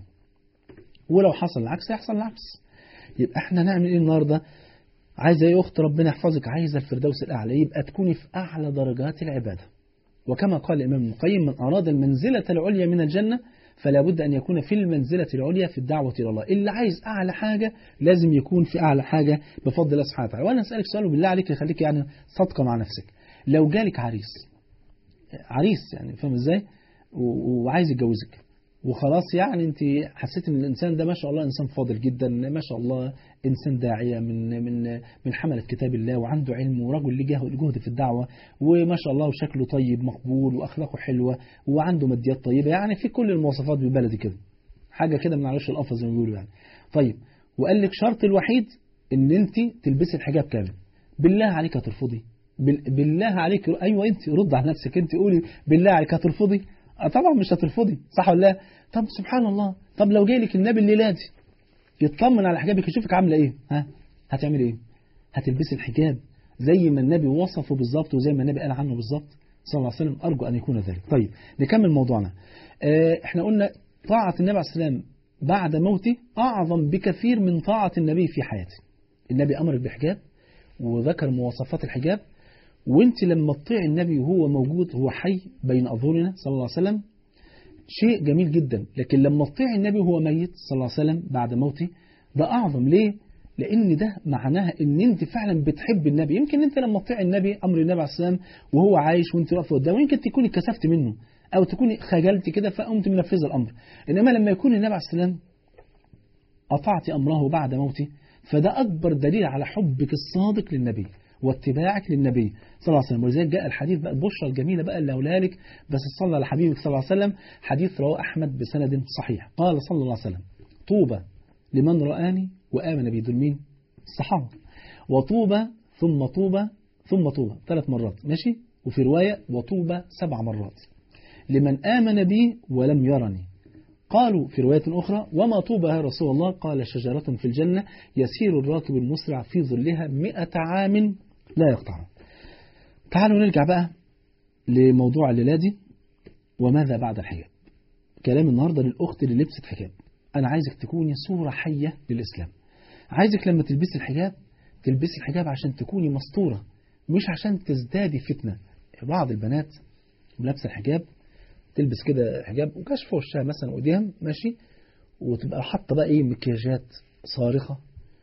ولو حصل العكس يحصل العكس يبقى احنا نعمل ايه النهارده عايزه ايه اخت ربنا يحفظك عايزه الفردوس الاعلى يبقى تكوني في اعلى درجات العباده وكما قال الامام ابن القيم من اراد المنزله العليا من الجنه فلا بد ان يكون في المنزله العليا في الدعوه الى الله اللي عايز اعلى حاجه لازم يكون في اعلى حاجه بفضل الله سبحانه وتعالى وانا اسالك سؤال بالله عليك يخليك يعني صادقه مع نفسك لو جالك عريس عريس يعني فاهم ازاي و- وعايز يتجوزك وخلاص يعني انت حسيت ان الانسان ده ما شاء الله انسان فاضل جدا ما شاء الله انسان داعيه من من من حمله كتاب الله وعنده علم ورجل ليه جهد جهد في الدعوه وما شاء الله وشكله طيب مقبول واخلاقه حلوه وعنده ماديات طيبه يعني في كل المواصفات بالبلدي كده حاجه كده من على وش القفص زي ما بيقولوا يعني طيب وقال لك شرط الوحيد ان انت تلبسي الحجاب كامل بالله عليك هترفضي بال- بالله عليك ايوه انت رد على نفسك انت قولي بالله عليك هترفضي آه طبعا مش هترفضي صح ولا لا طب سبحان الله طب لو جاي لك النبي الليله دي يطمن على حجابك يشوفك عامله ايه ها هتعملي ايه هتلبسي الحجاب زي ما النبي وصفه بالظبط وزي ما النبي قال عنه بالظبط صلى الله عليه وسلم ارجو ان يكون ذلك طيب نكمل موضوعنا آه، احنا قلنا طاعه النبي عليه السلام بعد موته اعظم بكثير من طاعه النبي في حياته النبي امرك بحجاب وذكر مواصفات الحجاب وانت لما تطيع النبي وهو موجود هو حي بين اظهرنا صلى الله عليه وسلم شيء جميل جدا لكن لما تطيع النبي وهو ميت صلى الله عليه وسلم بعد موته ده أعظم ليه؟ لأن ده معناها إن أنت فعلا بتحب النبي يمكن أنت لما تطيع النبي أمر النبي عليه السلام وهو عايش وأنت واقفة قدامه يمكن تكوني كسفت منه أو تكوني خجلت كده فقمت منفذة الأمر إنما لما يكون النبي عليه السلام أطعت أمره بعد موته فده أكبر دليل على حبك الصادق للنبي واتباعك للنبي صلى الله عليه وسلم ولذلك جاء الحديث بقى البشرى الجميلة بقى اللي هقولها لك بس صلى على حبيبك صلى الله عليه وسلم حديث رواه أحمد بسند صحيح قال صلى الله عليه وسلم طوبى لمن رآني وآمن بي دول مين؟ الصحابة وطوبى ثم طوبى ثم طوبى ثلاث مرات ماشي وفي رواية وطوبى سبع مرات لمن آمن بي ولم يرني قالوا في رواية أخرى وما طوبى يا رسول الله قال شجرة في الجنة يسير الراكب المسرع في ظلها مئة عام لا يقطعها تعالوا نرجع بقى لموضوع الليلة دي وماذا بعد الحجاب كلام النهاردة للأخت اللي لبست حجاب أنا عايزك تكوني صورة حية للإسلام عايزك لما تلبسي الحجاب تلبسي الحجاب عشان تكوني مستورة مش عشان تزدادي فتنة بعض البنات لابسه الحجاب تلبس كده حجاب وكشف وشها مثلا قدام ماشي وتبقى حاطه بقى ايه مكياجات صارخه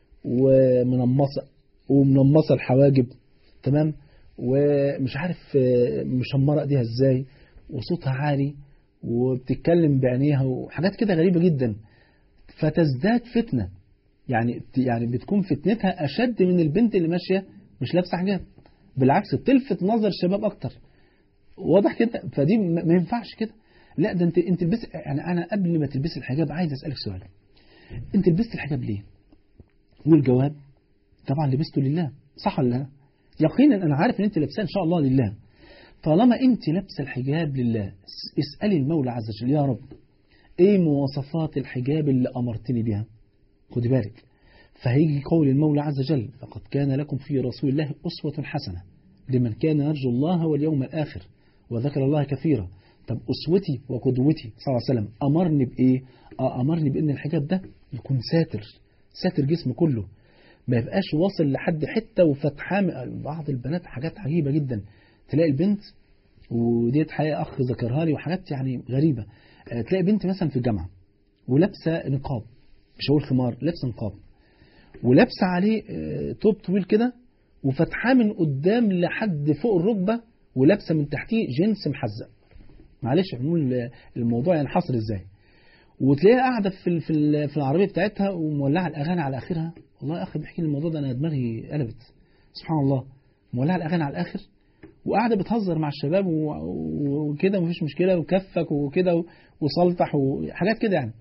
ومنمصه ومنمصه الحواجب تمام ومش عارف آه، مشمره ايديها ازاي وصوتها عالي وبتتكلم بعينيها وحاجات كده غريبه جدا فتزداد فتنه يعني يعني بتكون فتنتها اشد من البنت اللي ماشيه مش لابسه حجاب بالعكس بتلفت نظر الشباب اكتر واضح كده فدي ما ما ينفعش كده لا ده انت انت تلبس يعني انا قبل ما تلبسي الحجاب عايز اسالك سؤال انت لبست الحجاب ليه والجواب طبعا لبسته لله صح ولا لا يقينا انا عارف ان انت لابساه ان شاء الله لله طالما انت لابسه الحجاب لله اس- اسالي المولى عز وجل يا رب ايه مواصفات الحجاب اللي امرتني بها خدي بالك فهيجي قول المولى عز وجل لقد كان لكم في رسول الله أسوة حسنة لمن كان يرجو الله واليوم الآخر وذكر الله كثيرا طب أسوتي وقدوتي صلى الله عليه وسلم أمرني بإيه؟ آه أمرني بأن الحجاب ده يكون ساتر ساتر جسم كله ما يبقاش واصل لحد حتة وفتحاه بعض البنات حاجات عجيبة جدا تلاقي البنت وديت حقيقة أخ ذكرها لي وحاجات يعني غريبة آه، تلاقي بنت مثلا في الجامعة ولابسة نقاب مش هقول خمار لابسة نقاب ولابسة عليه آه، توب طويل كده وفتحاه من قدام لحد فوق الركبة ولابسة من تحتيه جنس محزق معلش نقول الموضوع يعني حصل ازاي وتلاقيها قاعدة في ال- في ال- في العربية بتاعتها ومولعة الأغاني على آخرها والله يا أخي بيحكي لي الموضوع ده أنا دماغي قلبت سبحان الله مولعة الأغاني على الآخر وقاعدة بتهزر مع الشباب و- و- وكده مفيش مشكلة وكفك وكده و- وسلطح وحاجات كده يعني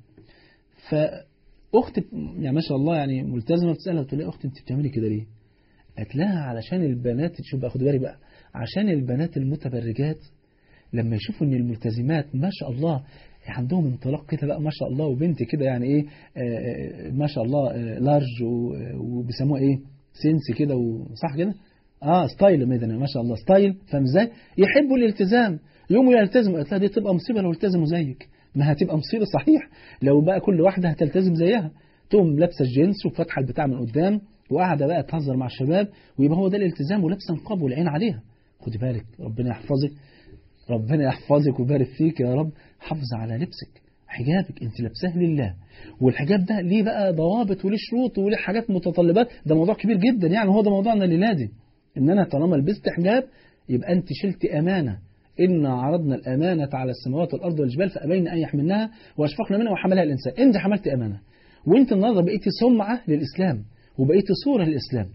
فأخت يعني ما شاء الله يعني ملتزمة بتسألها بتقول لها أختي أنت بتعملي كده ليه؟ قالت لها علشان البنات شوف بقى خد بالي بقى عشان البنات المتبرجات لما يشوفوا ان الملتزمات ما شاء الله عندهم انطلاق كده بقى ما شاء الله وبنت كده يعني ايه آه، آه، ما شاء الله آه، لارج و- وبيسموها ايه سنس كده وصح كده اه ستايل مدني ما شاء الله ستايل فاهم ازاي يحبوا الالتزام يقوموا يلتزموا قالت لها دي تبقى مصيبه لو التزموا زيك ما هتبقى مصيبه صحيح لو بقى كل واحده هتلتزم زيها تقوم لابسه الجينز وفاتحه البتاع من قدام وقاعده بقى تهزر مع الشباب ويبقى هو ده الالتزام ولابسه نقاب والعين عليها خدي بالك ربنا يحفظك ربنا يحفظك ويبارك فيك يا رب حافظ على لبسك حجابك انت لابساه لله والحجاب ده ليه بقى ضوابط وليه شروط وليه حاجات متطلبات ده موضوع كبير جدا يعني هو ده موضوعنا الليله دي ان انا طالما لبست حجاب يبقى انت شلت امانه إن عرضنا الأمانة على السماوات والأرض والجبال فأبين أن يحملنها وأشفقنا منها وحملها الإنسان أنت حملت أمانة وأنت النهاردة بقيتي سمعة للإسلام وبقيتي صورة للإسلام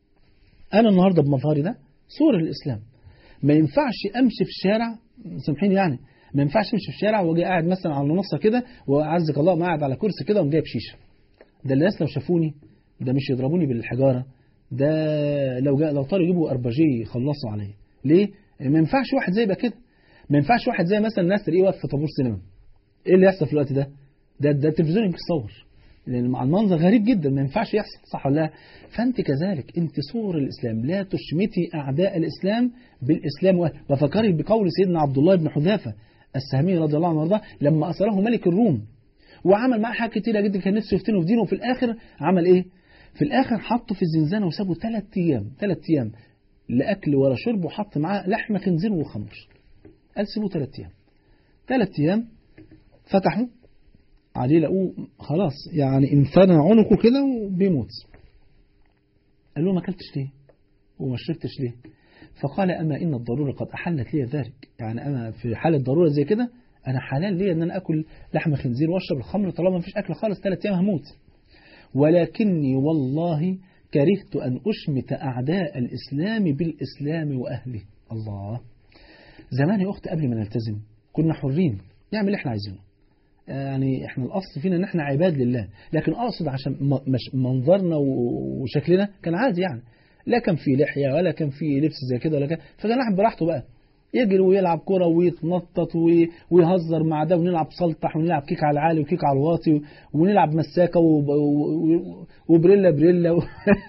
أنا النهاردة بمظهري ده صورة للإسلام ما ينفعش أمشي في الشارع سامحيني يعني ما ينفعش أمشي في الشارع وأجي قاعد مثلا على منصة كده وأعزك الله ما قاعد على كرسي كده وجايب شيشة ده الناس لو شافوني ده مش يضربوني بالحجارة ده لو جاء لو طاروا يجيبوا أرباجيه يخلصوا عليا ليه؟ ما ينفعش واحد زي يبقى كده ما ينفعش واحد زي مثلا الناس تلاقيه واقف في طابور سينما ايه اللي يحصل في الوقت ده؟ ده ده التلفزيون يمكن يصور لان مع المنظر غريب جدا ما ينفعش يحصل صح ولا لا؟ فانت كذلك انت صور الاسلام لا تشمتي اعداء الاسلام بالاسلام وأهله. وفكري بقول سيدنا عبد الله بن حذافه السهمي رضي الله عنه وارضاه لما اسره ملك الروم وعمل معاه حاجات كتيره جدا كان نفسه يفتنه في دينه وفي الاخر عمل ايه؟ في الاخر حطه في الزنزانه وسابه ثلاث ايام ثلاث ايام لا اكل ولا شرب وحط معاه لحم خنزير وخمر قال سيبوه ثلاث ايام ثلاث ايام فتحوا عليه لقوه خلاص يعني انفنى عنقه كده وبيموت قال له ما اكلتش ليه وما شربتش ليه فقال اما ان الضروره قد احلت لي ذلك يعني انا في حاله ضروره زي كده انا حلال لي ان انا اكل لحم خنزير واشرب الخمر طالما ما فيش اكل خالص ثلاث ايام هموت ولكني والله كرهت أن أشمت أعداء الإسلام بالإسلام وأهله الله زمان يا أخت قبل ما نلتزم كنا حرين نعمل اللي احنا عايزينه يعني احنا الأصل فينا ان احنا عباد لله لكن أقصد عشان م- مش منظرنا و- وشكلنا كان عادي يعني لا كان في لحية ولا كان في لبس زي كده ولا كان فكان الواحد براحته بقى يجري ويلعب كرة ويتنطط وي- ويهزر مع ده ونلعب سلطح ونلعب كيك على العالي وكيك على الواطي ونلعب مساكة وب- و- و- وبريلا بريلا و-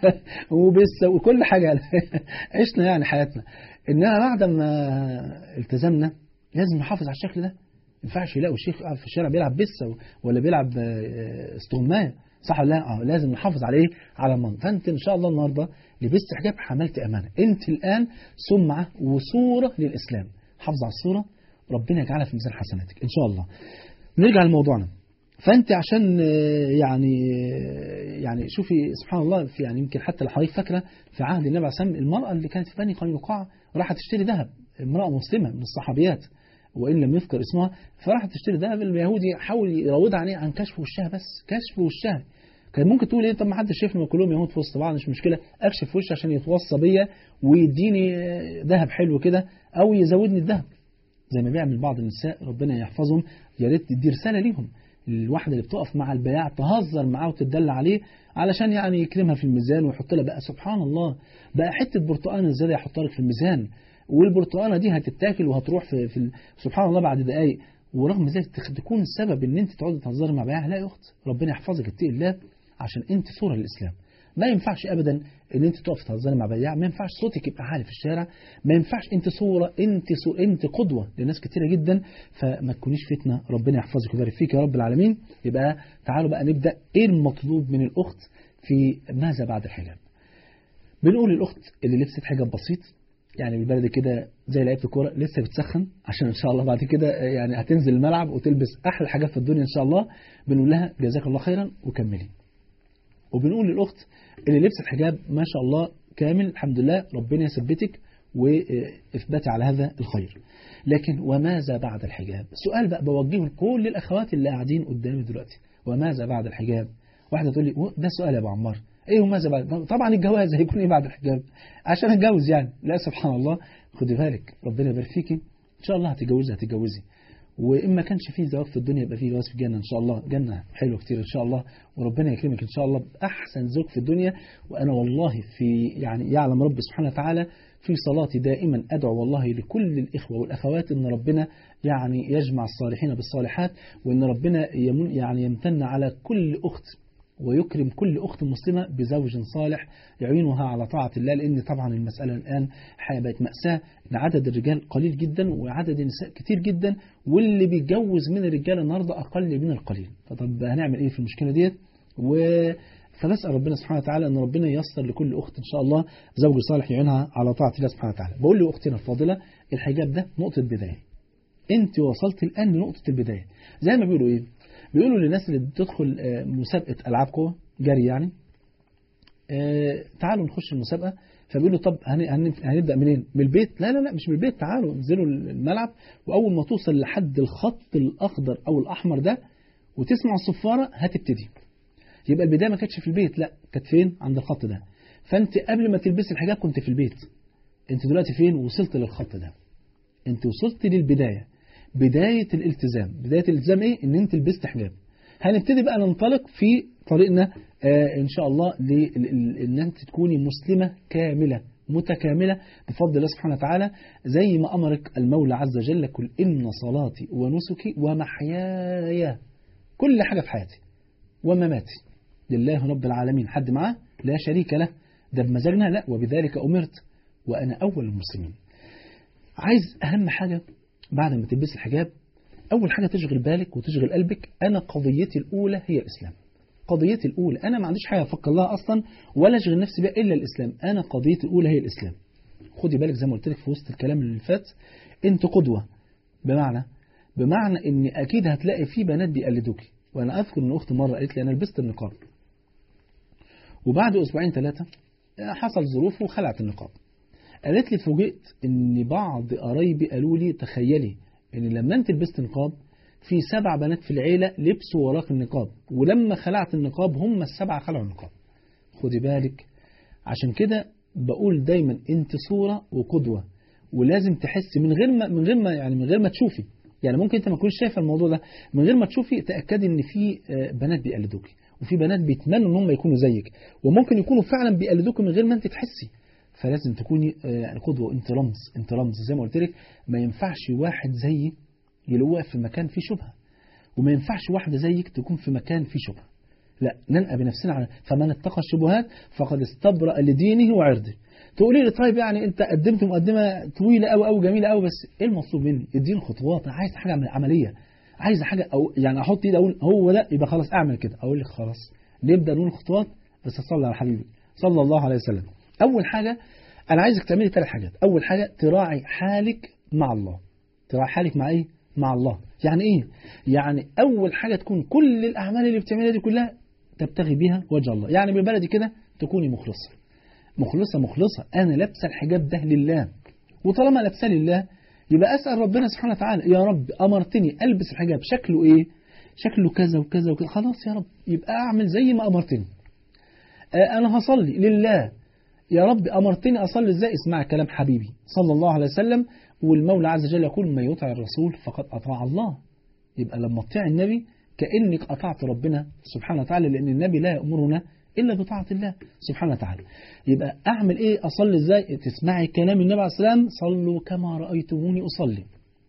وبسة وكل حاجة عشنا يعني حياتنا إنما بعد ما التزمنا لازم نحافظ على الشكل ده ما ينفعش يلاقوا شيخ قاعد في الشارع بيلعب بسة ولا بيلعب آه، استغماية صح ولا لا؟ اه لازم نحافظ عليه على المنطق فانت ان شاء الله النهارده لبست حجاب حملت امانه انت الان سمعه وصوره للاسلام حافظ على الصوره ربنا يجعلها في ميزان حسناتك ان شاء الله نرجع لموضوعنا فانت عشان آه، يعني آه، يعني شوفي سبحان الله في يعني يمكن حتى لو حضرتك فاكره في عهد النبي عليه الصلاه والسلام المراه اللي كانت في بني قينقاع راحت تشتري ذهب امراه مسلمه من الصحابيات وان لم يذكر اسمها فراحت تشتري ذهب اليهودي حاول يراودها عليه عن كشف وشها بس كشف وشها كان ممكن تقول ايه طب ما حدش شايفني ما كلهم يهود في وسط بعض مش مشكله اكشف وشي عشان يتوصى بيا ويديني آه، ذهب حلو كده او يزودني الذهب زي ما بيعمل بعض النساء ربنا يحفظهم يا ريت دي رساله ليهم الواحده اللي بتقف مع البياع تهزر معاه وتدل عليه علشان يعني يكرمها في الميزان ويحط لها بقى سبحان الله بقى حته برتقانه ازاي يحطها لك في الميزان والبرتقانه دي هتتاكل وهتروح في, في ال- سبحان الله بعد دقائق ورغم ذلك تخ- تكون السبب ان انت تقعدي تهزري مع بياع لا يا اخت ربنا يحفظك اتقي الله عشان انت صوره للاسلام ما ينفعش ابدا ان انت تقف تهزري مع بياع ما ينفعش صوتك يبقى عالي في الشارع ما ينفعش انت صوره انت صورة انت قدوه لناس كتيره جدا فما تكونيش فتنه ربنا يحفظك ويبارك فيك يا رب العالمين يبقى تعالوا بقى نبدا ايه المطلوب من الاخت في ماذا بعد الحجاب بنقول للاخت اللي لبست حجاب بسيط يعني بالبلد كده زي لعيبه الكوره لسه بتسخن عشان ان شاء الله بعد كده يعني هتنزل الملعب وتلبس احلى حاجات في الدنيا ان شاء الله بنقول لها جزاك الله خيرا وكملي وبنقول للاخت اللي لبست حجاب ما شاء الله كامل الحمد لله ربنا يثبتك واثباتي على هذا الخير لكن وماذا بعد الحجاب سؤال بقى بوجهه لكل الاخوات اللي قاعدين قدامي دلوقتي وماذا بعد الحجاب واحده تقول لي ده سؤال يا ابو عمار ايه وماذا بعد طبعا الجواز هيكون ايه بعد الحجاب عشان اتجوز يعني لا سبحان الله خدي بالك ربنا يبارك فيكي ان شاء الله هتتجوزي هتتجوزي وإن ما كانش فيه زواج في الدنيا يبقى فيه جواز في الجنة إن شاء الله جنة حلوة كتير إن شاء الله وربنا يكرمك إن شاء الله بأحسن زوج في الدنيا وأنا والله في يعني يعلم رب سبحانه وتعالى في صلاتي دائما أدعو والله لكل الإخوة والأخوات إن ربنا يعني يجمع الصالحين بالصالحات وإن ربنا يمن يعني يمتن على كل أخت ويكرم كل أخت مسلمة بزوج صالح يعينها على طاعة الله لأن طبعا المسألة الآن بقت مأساة إن عدد الرجال قليل جدا وعدد النساء كتير جدا واللي بيتجوز من الرجال النهاردة أقل من القليل فطب هنعمل إيه في المشكلة ديت و فنسأل ربنا سبحانه وتعالى أن ربنا ييسر لكل أخت إن شاء الله زوج صالح يعينها على طاعة الله سبحانه وتعالى بقول لأختنا الفاضلة الحجاب ده نقطة بداية أنت وصلت الآن لنقطة البداية زي ما بيقولوا إيه بيقولوا للناس اللي بتدخل مسابقة ألعاب قوة جري يعني تعالوا نخش المسابقة فبيقولوا طب هنبدأ منين من البيت لا لا لا مش من البيت تعالوا انزلوا الملعب وأول ما توصل لحد الخط الأخضر أو الأحمر ده وتسمع الصفارة هتبتدي يبقى البداية ما كانتش في البيت لا كانت فين عند الخط ده فأنت قبل ما تلبسي الحجاب كنت في البيت أنت دلوقتي فين وصلت للخط ده أنت وصلت للبداية بداية الالتزام بداية الالتزام ايه ان انت لبست حجاب هنبتدي بقى ننطلق في طريقنا آه ان شاء الله ان انت تكوني مسلمة كاملة متكاملة بفضل الله سبحانه وتعالى زي ما أمرك المولى عز وجل كل إن صلاتي ونسكي ومحياي كل حاجة في حياتي ومماتي لله رب العالمين حد معاه لا شريك له ده بمزاجنا لا وبذلك أمرت وأنا أول المسلمين عايز أهم حاجة بعد ما تلبس الحجاب أول حاجة تشغل بالك وتشغل قلبك أنا قضيتي الأولى هي الإسلام قضيتي الأولى أنا ما عنديش حاجة أفكر لها أصلا ولا أشغل نفسي بها إلا الإسلام أنا قضيتي الأولى هي الإسلام خدي بالك زي ما قلت لك في وسط الكلام اللي فات أنت قدوة بمعنى بمعنى إن أكيد هتلاقي في بنات بيقلدوكي وأنا أذكر إن أختي مرة قالت لي أنا لبست النقاب وبعد أسبوعين ثلاثة حصل ظروف وخلعت النقاب قالت لي فوجئت ان بعض قرايبي قالوا لي تخيلي ان لما انت لبست نقاب في سبع بنات في العيلة لبسوا وراك النقاب ولما خلعت النقاب هم السبعة خلعوا النقاب خدي بالك عشان كده بقول دايما انت صورة وقدوة ولازم تحسي من غير ما من غير ما يعني من غير ما تشوفي يعني ممكن انت ما تكونش شايفه الموضوع ده من غير ما تشوفي تاكدي ان في بنات بيقلدوكي وفي بنات بيتمنوا ان هم يكونوا زيك وممكن يكونوا فعلا بيقلدوكي من غير ما انت تحسي فلازم تكوني يعني قدوة انت رمز انت رمز زي ما قلت لك ما ينفعش واحد زيي يلقى واقف في مكان فيه شبهة وما ينفعش واحدة زيك تكون في مكان فيه شبهة لا ننقى بنفسنا على فمن اتقى الشبهات فقد استبرأ لدينه وعرضه تقولي لي طيب يعني انت قدمت مقدمة طويلة قوي قوي جميلة قوي بس ايه المطلوب مني اديني خطوات عايز حاجة عملية عايز حاجة او يعني احط ايدي اقول هو ده يبقى خلاص اعمل كده اقول لك خلاص نبدأ نقول خطوات بس صلى على حبيبي صلى الله عليه وسلم اول حاجة أنا عايزك تعملي ثلاث حاجات أول حاجة تراعي حالك مع الله تراعي حالك مع إيه؟ مع الله يعني إيه؟ يعني أول حاجة تكون كل الأعمال اللي بتعملها دي كلها تبتغي بيها وجه الله يعني بالبلدي كده تكوني مخلصة مخلصة مخلصة أنا لابسة الحجاب ده لله وطالما لابسة لله يبقى أسأل ربنا سبحانه وتعالى يا رب أمرتني ألبس الحجاب شكله إيه؟ شكله كذا وكذا وكذا خلاص يا رب يبقى أعمل زي ما أمرتني أنا هصلي لله يا رب أمرتني أصلي إزاي اسمع كلام حبيبي صلى الله عليه وسلم والمولى عز وجل يقول من يطع الرسول فقد أطاع الله يبقى لما تطيع النبي كأنك أطعت ربنا سبحانه وتعالى لأن النبي لا يأمرنا إلا بطاعة الله سبحانه وتعالى يبقى أعمل إيه أصلي إزاي تسمعي كلام النبي عليه السلام صلوا كما رأيتموني أصلي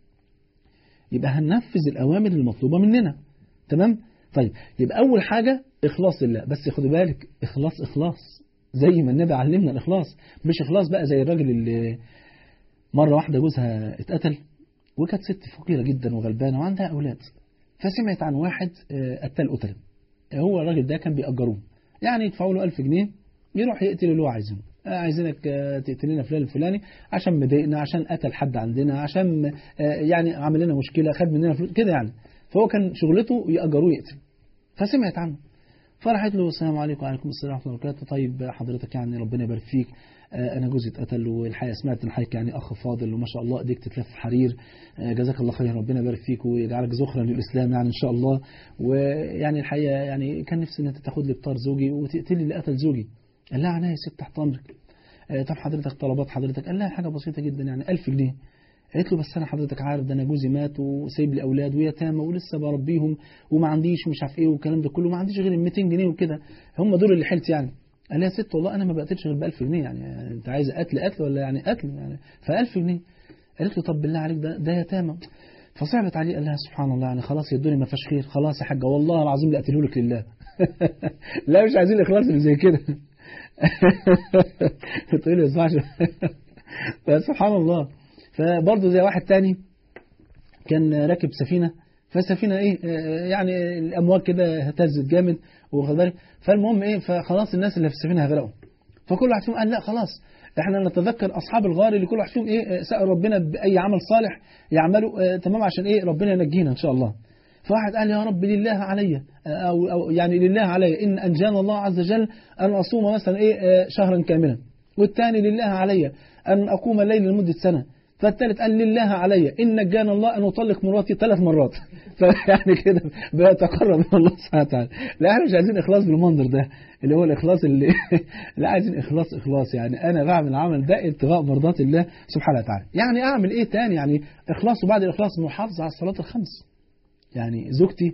يبقى هننفذ الأوامر المطلوبة مننا تمام طيب يبقى أول حاجة إخلاص لله بس خدوا بالك إخلاص إخلاص زي ما النبي علمنا الإخلاص مش إخلاص بقى زي الراجل اللي مرة واحدة جوزها اتقتل وكانت ست فقيرة جدا وغلبانة وعندها أولاد فسمعت عن واحد قتل قتل هو الراجل ده كان بيأجروه يعني يدفعوا له 1000 جنيه يروح يقتل اللي هو عايزينه آه، عايزينك آه، تقتل لنا فلان الفلاني عشان مضايقنا عشان قتل حد عندنا عشان آه، يعني عمل لنا مشكله خد مننا فلوس كده يعني فهو كان شغلته يأجروه يقتل فسمعت عنه فراحت له السلام عليكم وعليكم السلام ورحمه الله وبركاته طيب حضرتك يعني ربنا يبارك فيك آه، انا جوزي اتقتل والحقيقه سمعت ان حضرتك يعني اخ فاضل وما شاء الله ايديك تتلف حرير آه، جزاك الله خير ربنا يبارك فيك ويجعلك ذخرا للاسلام يعني ان شاء الله ويعني الحقيقه يعني كان نفسي ان انت تاخد لي بطار زوجي وتقتلي اللي قتل زوجي قال لها عناية يا ست تحت امرك آه، طب حضرتك طلبات حضرتك قال لها حاجه بسيطه جدا يعني 1000 جنيه قالت له بس انا حضرتك عارف ده انا جوزي مات وسايب لي اولاد ويتامى ولسه بربيهم وما عنديش ومش عارف ايه والكلام ده كله ما عنديش غير ال 200 جنيه وكده هم دول اللي حيلت يعني قال لها يا ست والله انا ما بقتلش غير ب 1000 جنيه يعني انت عايزه قتل قتل ولا يعني قتل يعني ف 1000 جنيه قالت له طب بالله عليك ده ده يتامى فصعبت عليه قال لها سبحان الله يعني خلاص يا الدنيا ما فيهاش خير خلاص يا حاجه والله العظيم لا اقتله لك لله لا مش عايزين الاخلاص اللي زي كده تقول لي ما ينفعش فسبحان الله فبرضه زي واحد تاني كان راكب سفينة فالسفينة ايه آه، يعني الامواج كده اهتزت جامد واخد بالك فالمهم ايه فخلاص الناس اللي في السفينة هيغرقوا فكل واحد فيهم قال لا خلاص احنا نتذكر اصحاب الغار اللي كل واحد فيهم ايه آه، سأل ربنا باي عمل صالح يعمله آه، تمام عشان ايه ربنا ينجينا ان شاء الله فواحد قال يا رب لله علي أو, أو يعني لله علي إن أنجانا الله عز وجل أن أصوم مثلا إيه آه، شهرا كاملا والثاني لله علي أن أقوم الليل لمدة سنة فالثالث قال لله علي إن نجانا الله أن أطلق مراتي ثلاث مرات فيعني كده بيتقرب من الله سبحانه وتعالى لا احنا مش عايزين إخلاص بالمنظر ده اللي هو الإخلاص اللي لا عايزين إخلاص إخلاص يعني أنا بعمل العمل ده ابتغاء مرضات الله سبحانه وتعالى يعني أعمل إيه تاني يعني إخلاص وبعد الإخلاص محافظة على الصلاة الخمس يعني زوجتي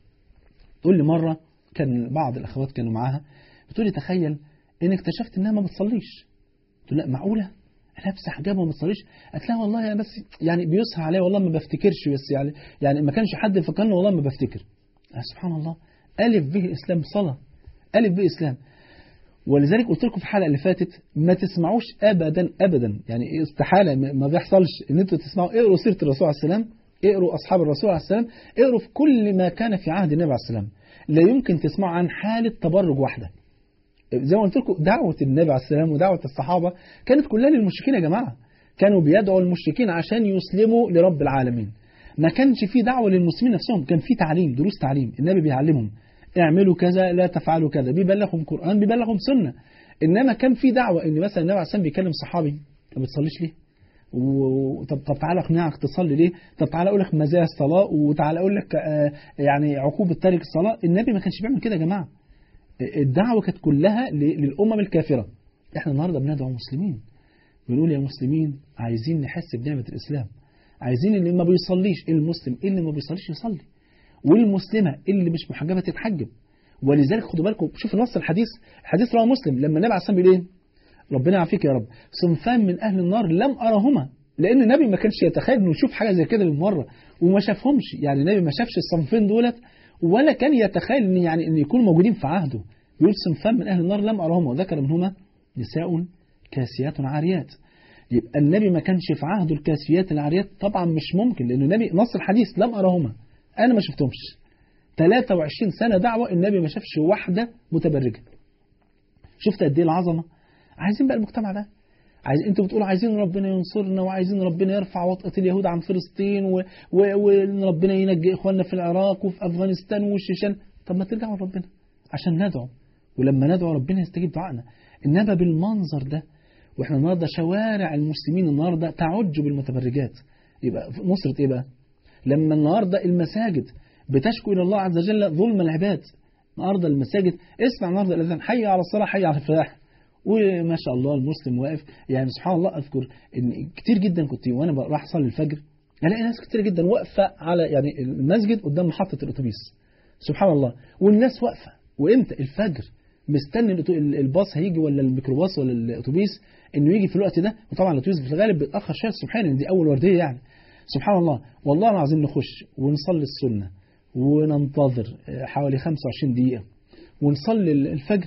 تقول لي مرة كان بعض الأخوات كانوا معاها بتقول لي تخيل إن اكتشفت إنها ما بتصليش قلت لها معقولة لابسه حجاب وما بتصليش قالت لها والله يا بس يعني بيسهى عليا والله ما بفتكرش بس يعني يعني ما كانش حد يفكرني والله ما بفتكر آه سبحان الله ألف به الإسلام صلاة ألف به إسلام ولذلك قلت لكم في الحلقة اللي فاتت ما تسمعوش أبدا أبدا يعني استحالة ما بيحصلش إن أنتوا تسمعوا اقروا سيرة الرسول عليه السلام اقروا أصحاب الرسول عليه السلام اقروا في كل ما كان في عهد النبي عليه السلام لا يمكن تسمعوا عن حالة تبرج واحدة زي ما قلت لكم دعوة النبي عليه السلام ودعوة الصحابة كانت كلها للمشركين يا جماعة كانوا بيدعوا المشركين عشان يسلموا لرب العالمين ما كانش في دعوة للمسلمين نفسهم كان في تعليم دروس تعليم النبي بيعلمهم اعملوا كذا لا تفعلوا كذا بيبلغهم قرآن بيبلغهم سنة إنما كان في دعوة إن مثلا النبي عليه السلام بيكلم صحابي ما بتصليش ليه و... طب طب تعالى اقنعك تصلي ليه؟ طب تعالى اقول لك مزايا الصلاه وتعالى اقول لك آه يعني عقوبه تارك الصلاه، النبي ما كانش بيعمل كده يا جماعه. الدعوه كانت كلها للامم الكافره. احنا النهارده بندعو مسلمين. بنقول يا مسلمين عايزين نحس بنعمه الاسلام. عايزين اللي ما بيصليش المسلم اللي ما بيصليش يصلي. والمسلمه اللي مش محجبه تتحجب. ولذلك خدوا بالكم شوف نص الحديث، الحديث رواه مسلم لما النبي عليه الصلاه والسلام بيقول ايه؟ ربنا يعافيك يا رب صنفان من أهل النار لم أرهما لأن النبي ما كانش يتخيل إنه يشوف حاجة زي كده للمرة وما شافهمش يعني النبي ما شافش الصنفين دولت ولا كان يتخيل إن يعني إن يكونوا موجودين في عهده يقول صنفان من أهل النار لم أرهما وذكر منهما نساء كاسيات عاريات يبقى النبي ما كانش في عهده الكاسيات العاريات طبعا مش ممكن لأن النبي نص الحديث لم أرهما أنا ما شفتهمش 23 سنة دعوة النبي ما شافش واحدة متبرجة شفت قد ايه العظمه عايزين بقى المجتمع ده عايز انتوا بتقولوا عايزين ربنا ينصرنا وعايزين ربنا يرفع وطأة اليهود عن فلسطين و... و... وان ربنا ينجي اخواننا في العراق وفي افغانستان والشيشان طب ما ترجعوا لربنا عشان ندعو ولما ندعو ربنا يستجيب دعائنا انما بالمنظر ده واحنا النهارده شوارع المسلمين النهارده تعج بالمتبرجات يبقى نصرة ايه بقى؟ لما النهارده المساجد بتشكو الى الله عز وجل ظلم العباد النهارده المساجد اسمع النهارده الاذان حي على الصلاه حي على الفلاح وما شاء الله المسلم واقف يعني سبحان الله اذكر ان كتير جدا كنت وانا راح اصلي الفجر الاقي ناس كتير جدا واقفه على يعني المسجد قدام محطه الاتوبيس سبحان الله والناس واقفه وامتى الفجر مستني الباص هيجي ولا الميكروباص ولا الاتوبيس انه يجي في الوقت ده وطبعا الاتوبيس في الغالب بيتاخر شويه سبحان دي اول ورديه يعني سبحان الله والله العظيم نخش ونصلي السنه وننتظر حوالي 25 دقيقه ونصلي الفجر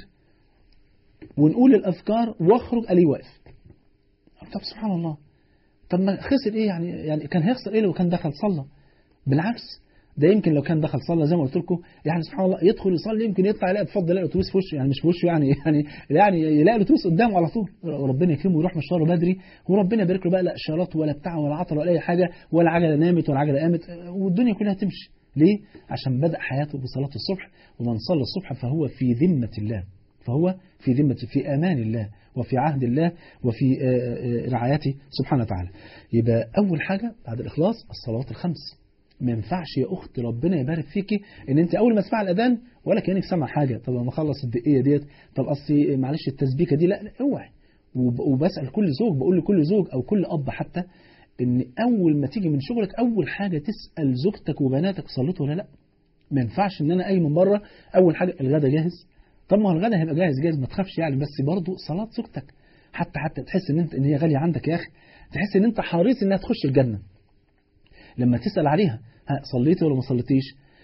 ونقول الأذكار واخرج ألاقيه واقف طب سبحان الله طب ما خسر إيه يعني يعني كان هيخسر إيه لو كان دخل صلى بالعكس ده يمكن لو كان دخل صلى زي ما قلت لكم يعني سبحان الله يدخل يصلي يمكن يطلع يلاقي بفضل يلاقي الاتوبيس في وشه يعني مش في وشه يعني يعني يعني يلاقي الاتوبيس قدامه على طول وربنا يكرمه ويروح مشواره بدري وربنا يبارك له بقى لا اشارات ولا بتاع ولا عطل ولا اي حاجه ولا عجله نامت ولا عجله قامت والدنيا كلها تمشي ليه؟ عشان بدأ حياته بصلاة الصبح ومن صلى الصبح فهو في ذمة الله فهو في ذمة في أمان الله وفي عهد الله وفي رعايته سبحانه وتعالى يبقى أول حاجة بعد الإخلاص الصلوات الخمس ما ينفعش يا أخت ربنا يبارك فيكي إن أنت أول ما تسمع الأذان ولا كأنك سامع حاجة طب ما أخلص الدقيقة ديت طب أصلي معلش التسبيكة دي لا لا اوعي وبسأل كل زوج بقول لكل زوج أو كل أب حتى ان اول ما تيجي من شغلك اول حاجة تسأل زوجتك وبناتك صليتوا ولا لا ما ينفعش ان انا قايم من بره اول حاجة الغدا جاهز طب ما هو الغدا هيبقى جاهز جاهز ما تخافش يعني بس برضه صلاة زوجتك حتى حتى تحس ان انت ان هي غالية عندك يا اخي تحس ان انت حريص انها تخش الجنة لما تسأل عليها ها صليتي ولا ما صليتيش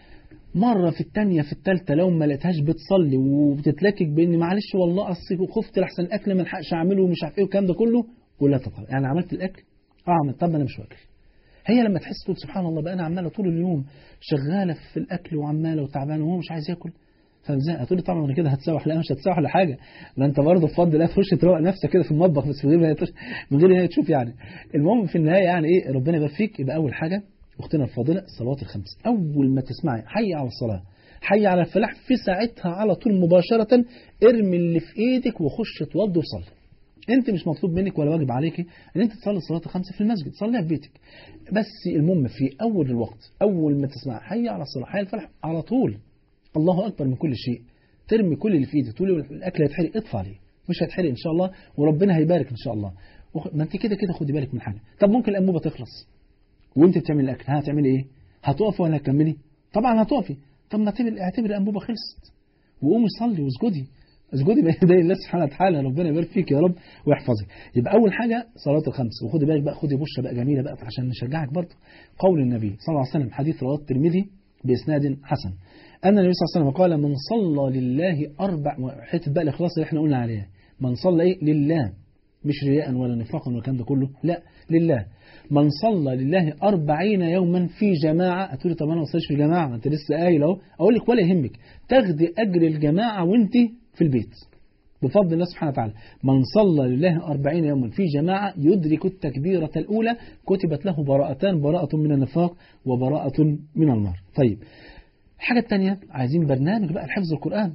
مرة في الثانية في الثالثة لو ما لقيتهاش بتصلي وبتتلكك بان معلش والله اصل خفت لحسن الاكل ما الحقش اعمله ومش عارف ايه والكلام ده كله ولا طبعا يعني عملت الاكل اعمل طب انا مش واكل هي لما تحس تقول سبحان الله بقى انا عماله طول اليوم شغاله في الاكل وعماله وتعبانه وهو مش عايز ياكل فازاي هتقول لي طبعا انا كده هتسوح لا مش هتسوح ولا حاجه ده انت برضه بفضل الله تخش تروق نفسك كده في المطبخ بس من غير ما من غير ما تشوف يعني المهم في النهايه يعني ايه ربنا يبارك فيك يبقى اول حاجه اختنا الفاضله الصلوات الخمس اول ما تسمعي حي على الصلاه حي على الفلاح في ساعتها على طول مباشره ارمي اللي في ايدك وخش اتوضى وصلي انت مش مطلوب منك ولا واجب عليك ان انت تصلي الصلاه الخمسه في المسجد صليها في بيتك بس المهم في اول الوقت اول ما تسمع حي على الصلاه حي الفلاح على طول الله اكبر من كل شيء ترمي كل اللي في ايدك تقول الاكل هيتحرق اطفى عليه مش هيتحرق ان شاء الله وربنا هيبارك ان شاء الله ما انت كده كده خدي بالك من حاجه طب ممكن الانبوبه تخلص وانت بتعمل الاكل هتعملي ايه هتقفي ولا هتكملي طبعا هتقفي طب ما اعتبر الانبوبه خلصت وقومي صلي واسجدي اسجدي بين يدي الله سبحانه وتعالى ربنا يبارك فيك يا رب ويحفظك يبقى اول حاجه صلاه الخمس وخدي بالك بقى خدي بشره بقى جميله بقى عشان نشجعك برضه قول النبي صلى الله عليه وسلم حديث رواه الترمذي باسناد حسن ان النبي صلى الله عليه وسلم قال من صلى لله اربع حته بقى الاخلاص اللي احنا قلنا عليها من صلى ايه لله مش رياء ولا نفاقا ولا الكلام ده كله لا لله من صلى لله أربعين يوما في جماعة هتقولي طب أنا ما وصلش في جماعة ما أنت لسه قايل أهو أقول لك ولا يهمك تاخدي أجر الجماعة وأنت في البيت بفضل الله سبحانه وتعالى من صلى لله أربعين يوما في جماعة يدرك التكبيرة الأولى كتبت له براءتان براءة من النفاق وبراءة من النار طيب الحاجة الثانية عايزين برنامج بقى لحفظ القرآن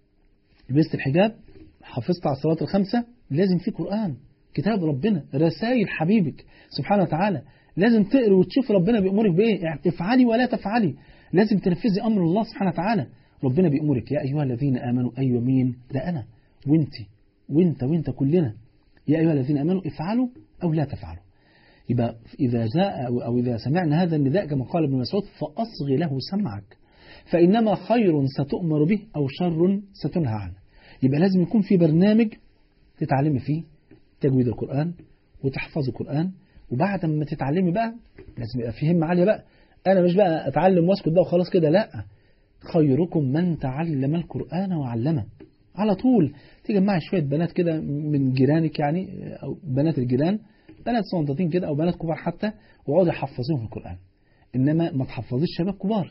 لبست الحجاب حافظت على الصلاة الخمسة لازم في قرآن كتاب ربنا رسائل حبيبك سبحانه وتعالى لازم تقري وتشوف ربنا بيأمرك بإيه يعني افعلي ولا تفعلي لازم تنفذي أمر الله سبحانه وتعالى ربنا بيأمرك يا أيها الذين آمنوا أيوة مين ده أنا وانت وانت وانت كلنا يا أيها الذين آمنوا افعلوا أو لا تفعلوا يبقى إذا جاء أو إذا سمعنا هذا النداء كما قال ابن مسعود فأصغي له سمعك فإنما خير ستؤمر به أو شر ستنهى عنه يبقى لازم يكون في برنامج تتعلمي فيه تجويد القرآن وتحفظي القرآن وبعد ما تتعلمي بقى لازم يبقى في همة عالية بقى أنا مش بقى أتعلم واسكت بقى وخلاص كده لا خيركم من تعلم القرآن وعلمه على طول تجمعي شوية بنات كده من جيرانك يعني أو بنات الجيران بنات صندطين كده أو بنات كبار حتى وقعدوا يحفظوهم القرآن إنما ما تحفظيش شباب كبار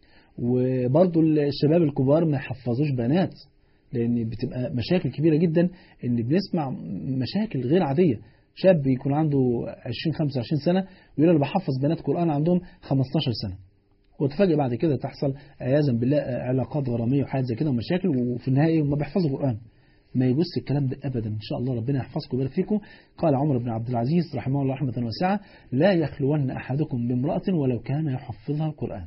وبرضه الشباب الكبار ما يحفظوش بنات لأن بتبقى مشاكل كبيرة جدا إن بنسمع مشاكل غير عادية شاب يكون عنده 20 25 سنة ويقول أنا بحفظ بنات قرآن عندهم 15 سنة وتفاجئ بعد كده تحصل عياذا بالله علاقات غرامية وحاجات زي كده ومشاكل وفي النهاية ما بيحفظوا قرآن ما يبص الكلام ده أبدا إن شاء الله ربنا يحفظكم ويبارك فيكم قال عمر بن عبد العزيز رحمه الله رحمة واسعة لا يخلون أحدكم بامرأة ولو كان يحفظها القرآن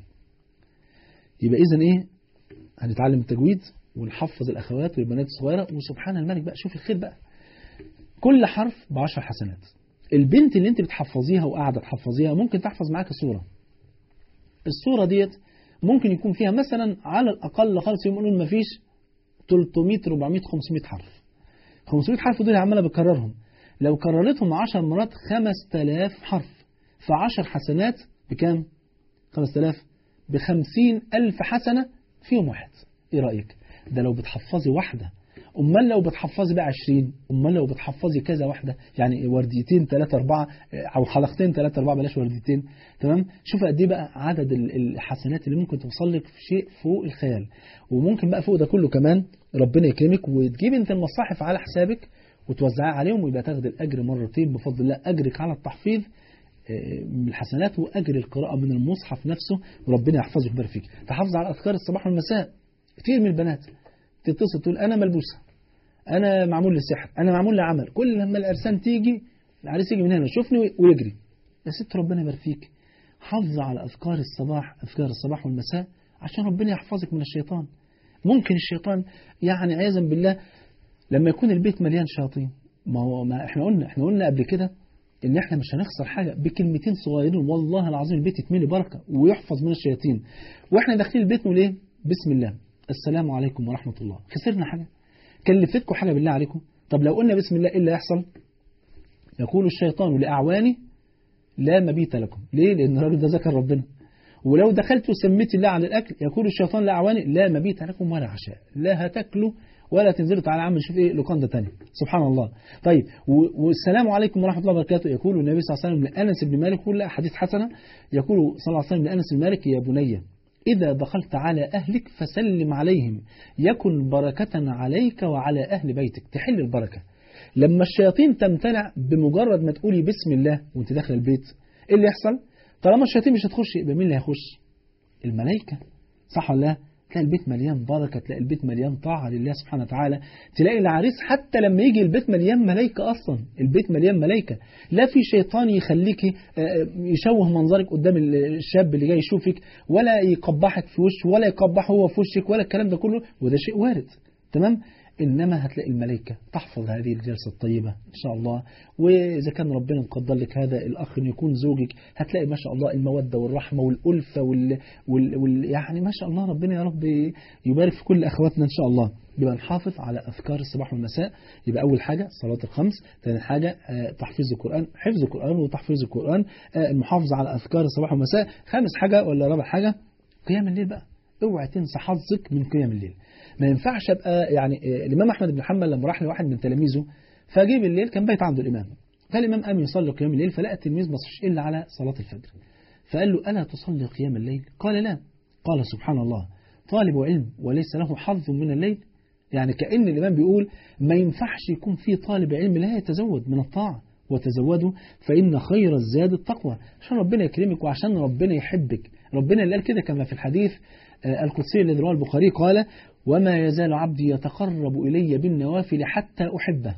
يبقى إذا إيه هنتعلم التجويد ونحفظ الأخوات والبنات الصغيرة وسبحان الملك بقى شوف الخير بقى كل حرف بعشر حسنات البنت اللي انت بتحفظيها وقاعدة تحفظيها ممكن تحفظ معاك صورة الصورة ديت ممكن يكون فيها مثلا على الأقل خالص يقولون ما فيش 300 400 500 حرف 500 حرف دول عمالة بكررهم لو كررتهم 10 مرات 5000 حرف ف 10 حسنات بكام 5000 ب 50000 حسنة فيهم واحد ايه رأيك ده لو بتحفظي واحدة امال لو بتحفظي بقى 20 امال لو بتحفظي كذا واحده يعني ورديتين ثلاثه اربعه او حلقتين ثلاثه اربعه بلاش ورديتين تمام شوف قد ايه بقى عدد ال- الحسنات اللي ممكن توصل لك في شيء فوق الخيال وممكن بقى فوق ده كله كمان ربنا يكرمك وتجيب انت المصاحف على حسابك وتوزعها عليهم ويبقى تاخد الاجر مرتين بفضل الله اجرك على التحفيظ آه، من الحسنات واجر القراءه من المصحف نفسه وربنا يحفظك ويبارك فيك تحافظ على اذكار الصباح والمساء كتير من البنات تتصل تقول انا ملبوسه انا معمول للسحر انا معمول لعمل كل لما الارسال تيجي العريس يجي من هنا يشوفني ويجري يا ست ربنا يبارك فيك حافظ على اذكار الصباح اذكار الصباح والمساء عشان ربنا يحفظك من الشيطان ممكن الشيطان يعني عياذا بالله لما يكون البيت مليان شياطين ما هو ما احنا قلنا احنا قلنا قبل كده ان احنا مش هنخسر حاجه بكلمتين صغيرين والله العظيم البيت يتملي بركه ويحفظ من الشياطين واحنا داخلين البيت نقول ايه بسم الله السلام عليكم ورحمه الله خسرنا حاجه كلفتكم حاجه بالله عليكم طب لو قلنا بسم الله ايه اللي يحصل يقول الشيطان لاعواني لا مبيت لكم ليه لان الراجل ده ذكر ربنا ولو دخلت وسميت الله على الاكل يقول الشيطان لاعواني لا مبيت لكم ولا عشاء لا هتاكلوا ولا تنزلوا تعالى يا عم نشوف ايه لوكاندا تاني سبحان الله طيب و- والسلام عليكم ورحمه الله وبركاته يقول النبي صلى الله عليه وسلم لانس بن مالك كل حديث حسنه يقول صلى الله عليه وسلم لانس بن مالك يا بني إذا دخلت على أهلك فسلم عليهم يكن بركة عليك وعلى أهل بيتك تحل البركة لما الشياطين تمتنع بمجرد ما تقولي بسم الله وانت داخل البيت ايه اللي يحصل طالما الشياطين مش هتخش يبقى مين اللي هيخش الملائكة صح ولا لا تلاقي البيت مليان بركة تلاقي البيت مليان طاعة لله سبحانه وتعالى تلاقي العريس حتى لما يجي البيت مليان ملائكة أصلا البيت مليان ملائكة لا في شيطان يخليكي آه، يشوه منظرك قدام الشاب اللي جاي يشوفك ولا يقبحك في وشه ولا يقبح هو في وشك ولا الكلام ده كله وده شيء وارد تمام إنما هتلاقي الملائكة تحفظ هذه الجلسة الطيبة إن شاء الله وإذا كان ربنا مقدر لك هذا الأخ إنه يكون زوجك هتلاقي ما شاء الله المودة والرحمة والألفة وال... وال... وال... يعني ما شاء الله ربنا يا رب يبارك في كل أخواتنا إن شاء الله يبقى نحافظ على أذكار الصباح والمساء يبقى أول حاجة صلاة الخمس ثاني حاجة آه، تحفيظ القرآن حفظ القرآن وتحفيظ القرآن آه، المحافظة على أذكار الصباح والمساء خامس حاجة ولا رابع حاجة قيام الليل بقى اوعى تنسى حظك من قيام الليل ما ينفعش ابقى يعني آه، الامام احمد بن حنبل لما راح لواحد من تلاميذه فجه بالليل كان بايت عنده الامام فالامام قام يصلي قيام الليل فلقى التلميذ ما صحش الا على صلاه الفجر فقال له الا تصلي قيام الليل قال لا قال سبحان الله طالب علم وليس له حظ من الليل يعني كأن الإمام بيقول ما ينفعش يكون في طالب علم لا يتزود من الطاعة وتزودوا فإن خير الزاد التقوى عشان ربنا يكرمك وعشان ربنا يحبك ربنا اللي قال كده كما في الحديث آه، القدسي الذي رواه البخاري قال وما يزال عبدي يتقرب إلي بالنوافل حتى أحبه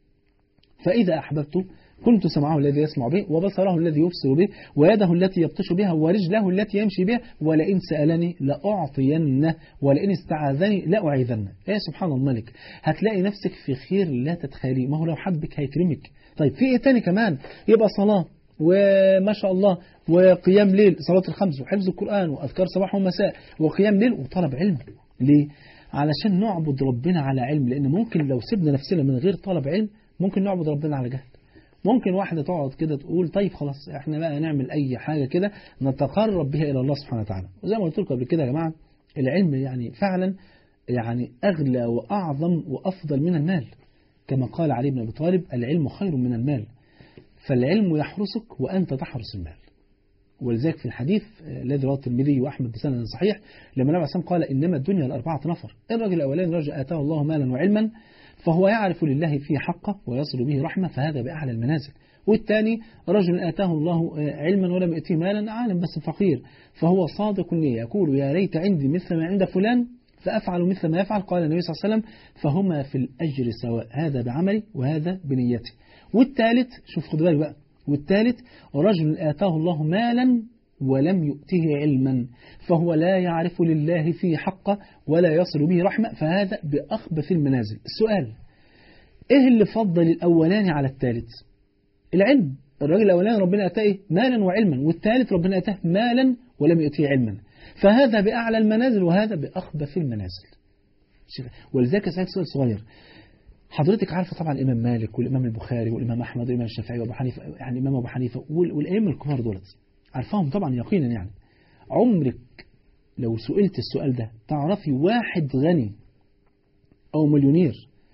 فإذا أحببته كنت سمعه الذي يسمع به وبصره الذي يبصر به ويده التي يبطش بها ورجله التي يمشي بها ولئن سألني لأعطينه ولئن استعاذني لأعيذنه يا سبحان الملك هتلاقي نفسك في خير لا تتخيليه ما هو لو حبك هيكرمك طيب في ايه تاني كمان يبقى صلاة وما شاء الله وقيام ليل صلاة الخمس وحفظ القرآن وأذكار صباح ومساء وقيام ليل وطلب علم ليه؟ علشان نعبد ربنا على علم لأن ممكن لو سيبنا نفسنا من غير طلب علم ممكن نعبد ربنا على جهل ممكن واحدة تقعد كده تقول طيب خلاص احنا بقى نعمل أي حاجة كده نتقرب بها إلى الله سبحانه وتعالى وزي ما قلت لكم قبل كده يا جماعة العلم يعني فعلا يعني أغلى وأعظم وأفضل من المال كما قال علي بن أبي طالب العلم خير من المال فالعلم يحرسك وأنت تحرس المال ولذلك في الحديث آه، الذي رواه الترمذي واحمد بسند صحيح لما النبي عليه الصلاه والسلام قال انما الدنيا لاربعه نفر الرجل الاولاني رجل اتاه الله مالا وعلما فهو يعرف لله فيه حقه ويصل به رحمه فهذا باعلى المنازل والثاني رجل اتاه الله آه، علما ولم ياتيه مالا عالم بس فقير فهو صادق النية يقول يا ريت عندي مثل ما عند فلان فأفعل مثل ما يفعل قال النبي صلى الله عليه وسلم فهما في الأجر سواء هذا بعملي وهذا بنيتي والثالث شوف خد بالك بقى والثالث رجل آتاه الله مالا ولم يؤته علما فهو لا يعرف لله فيه حقه ولا يصل به رحمة فهذا بأخبث المنازل السؤال إيه اللي فضل الأولاني على الثالث العلم الراجل الأولاني ربنا أتاه إيه؟ مالا وعلما والثالث ربنا أتاه مالا ولم يؤتيه علما فهذا بأعلى المنازل وهذا بأخبث المنازل شوف، ولذلك أسألك سؤال صغير حضرتك عارفة طبعا الإمام مالك والإمام البخاري والإمام أحمد والإمام الشافعي وأبو حنيفة يعني الإمام أبو حنيفة وال- والأئمة الكبار دولت عارفاهم طبعا يقينا يعني عمرك لو سئلت السؤال ده تعرفي واحد غني أو مليونير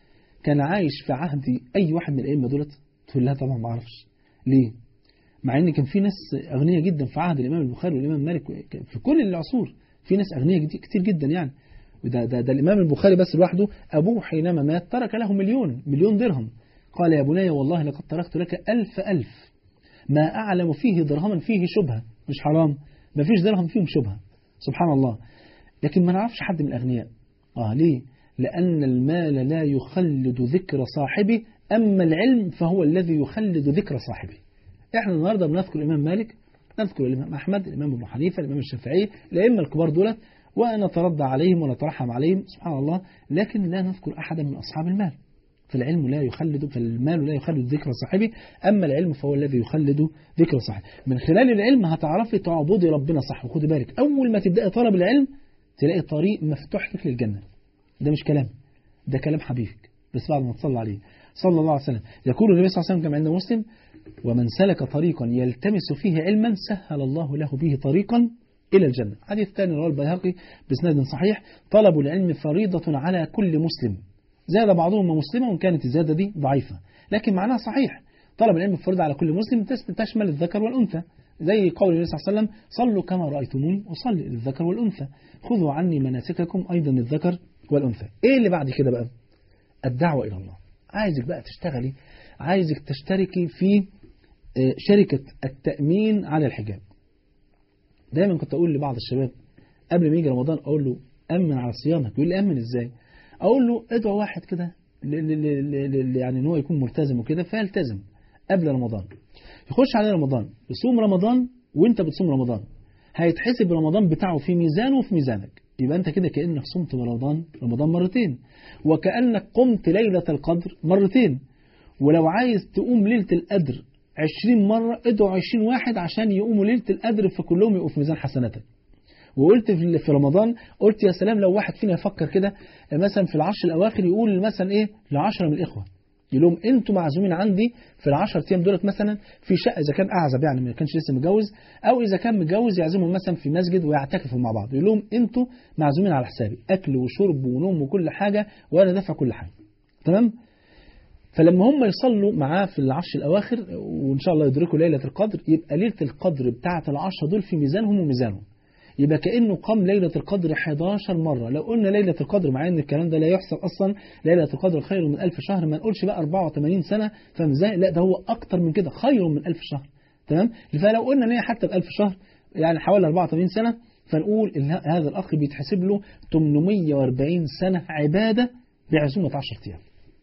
كان عايش في عهد أي واحد من الأئمة دولت تقول لها طبعا ما أعرفش ليه مع ان كان في ناس اغنياء جدا في عهد الامام البخاري والامام مالك في كل العصور في ناس اغنياء كتير جدا يعني وده ده, ده الامام البخاري بس لوحده ابوه حينما مات ترك له مليون مليون درهم قال يا بني والله لقد تركت لك ألف ألف ما أعلم فيه درهما فيه شبهة مش حرام ما فيش درهم فيهم شبهة سبحان الله لكن ما نعرفش حد من الأغنياء آه ليه لأن المال لا يخلد ذكر صاحبه أما العلم فهو الذي يخلد ذكر صاحبه احنا النهاردة بنذكر الإمام مالك نذكر الإمام أحمد الإمام أبو حنيفة الإمام الشافعي الأئمة الكبار دولت ونترضى عليهم ونترحم عليهم سبحان الله لكن لا نذكر أحدا من أصحاب المال فالعلم لا يخلد فالمال لا يخلد ذكر صاحبه أما العلم فهو الذي يخلد ذكر صاحبه من خلال العلم هتعرفي تعبدي ربنا صح وخدي بالك أول ما تبدأي طلب العلم تلاقي طريق مفتوح لك للجنة ده مش كلام ده كلام حبيبك بس بعد ما تصلى عليه صلى الله عليه وسلم يقول النبي صلى الله عليه وسلم كما عند مسلم ومن سلك طريقا يلتمس فيه علما سهل الله له به طريقا إلى الجنة حديث ثاني رواه البيهقي بسناد صحيح طلب العلم فريضة على كل مسلم زاد بعضهم مسلما وإن كانت الزيادة دي ضعيفة لكن معناها صحيح طلب العلم فريضة على كل مسلم تشمل الذكر والأنثى زي قول النبي صلى الله عليه وسلم صلوا كما رأيتموني أصلي للذكر والأنثى خذوا عني مناسككم أيضا الذكر والأنثى إيه اللي بعد كده بقى الدعوة إلى الله عايزك بقى تشتغلي عايزك تشتركي في شركة التأمين على الحجاب دايما كنت أقول لبعض الشباب قبل ما يجي رمضان أقول له أمن على صيامك يقول لي أمن إزاي أقول له ادعو واحد كده يعني ان هو يكون ملتزم وكده فيلتزم قبل رمضان يخش على رمضان يصوم رمضان وانت بتصوم رمضان هيتحسب رمضان بتاعه في ميزانه وفي ميزانك يبقى انت كده كأنك صمت رمضان رمضان مرتين وكأنك قمت ليلة القدر مرتين ولو عايز تقوم ليلة القدر 20 مرة ادعو 20 واحد عشان يقوموا ليلة القدر فكلهم يبقوا في ميزان حسناتك وقلت في رمضان قلت يا سلام لو واحد فينا يفكر كده مثلا في العشر الأواخر يقول مثلا إيه لعشرة من الإخوة يقول لهم أنتوا معزومين عندي في العشر أيام دولت مثلا في شقة إذا كان أعزب يعني ما كانش لسه متجوز أو إذا كان متجوز يعزمهم مثلا في مسجد ويعتكفوا مع بعض يقول لهم أنتوا معزومين على حسابي أكل وشرب ونوم وكل حاجة وأنا دافع كل حاجة تمام فلما هم يصلوا معاه في العشر الأواخر وإن شاء الله يدركوا ليلة القدر يبقى ليلة القدر بتاعة العشرة دول في ميزانهم وميزانهم يبقى كأنه قام ليلة القدر 11 مرة لو قلنا ليلة القدر مع ان الكلام ده لا يحصل أصلا ليلة القدر خير من ألف شهر ما نقولش بقى 84 سنة فاهم ازاي لا ده هو أكتر من كده خير من ألف شهر تمام فلو قلنا ان هي حتى بألف شهر يعني حوالي 84 سنة فنقول إن هذا الأخ بيتحسب له 840 سنة عبادة بعزومة 10 أيام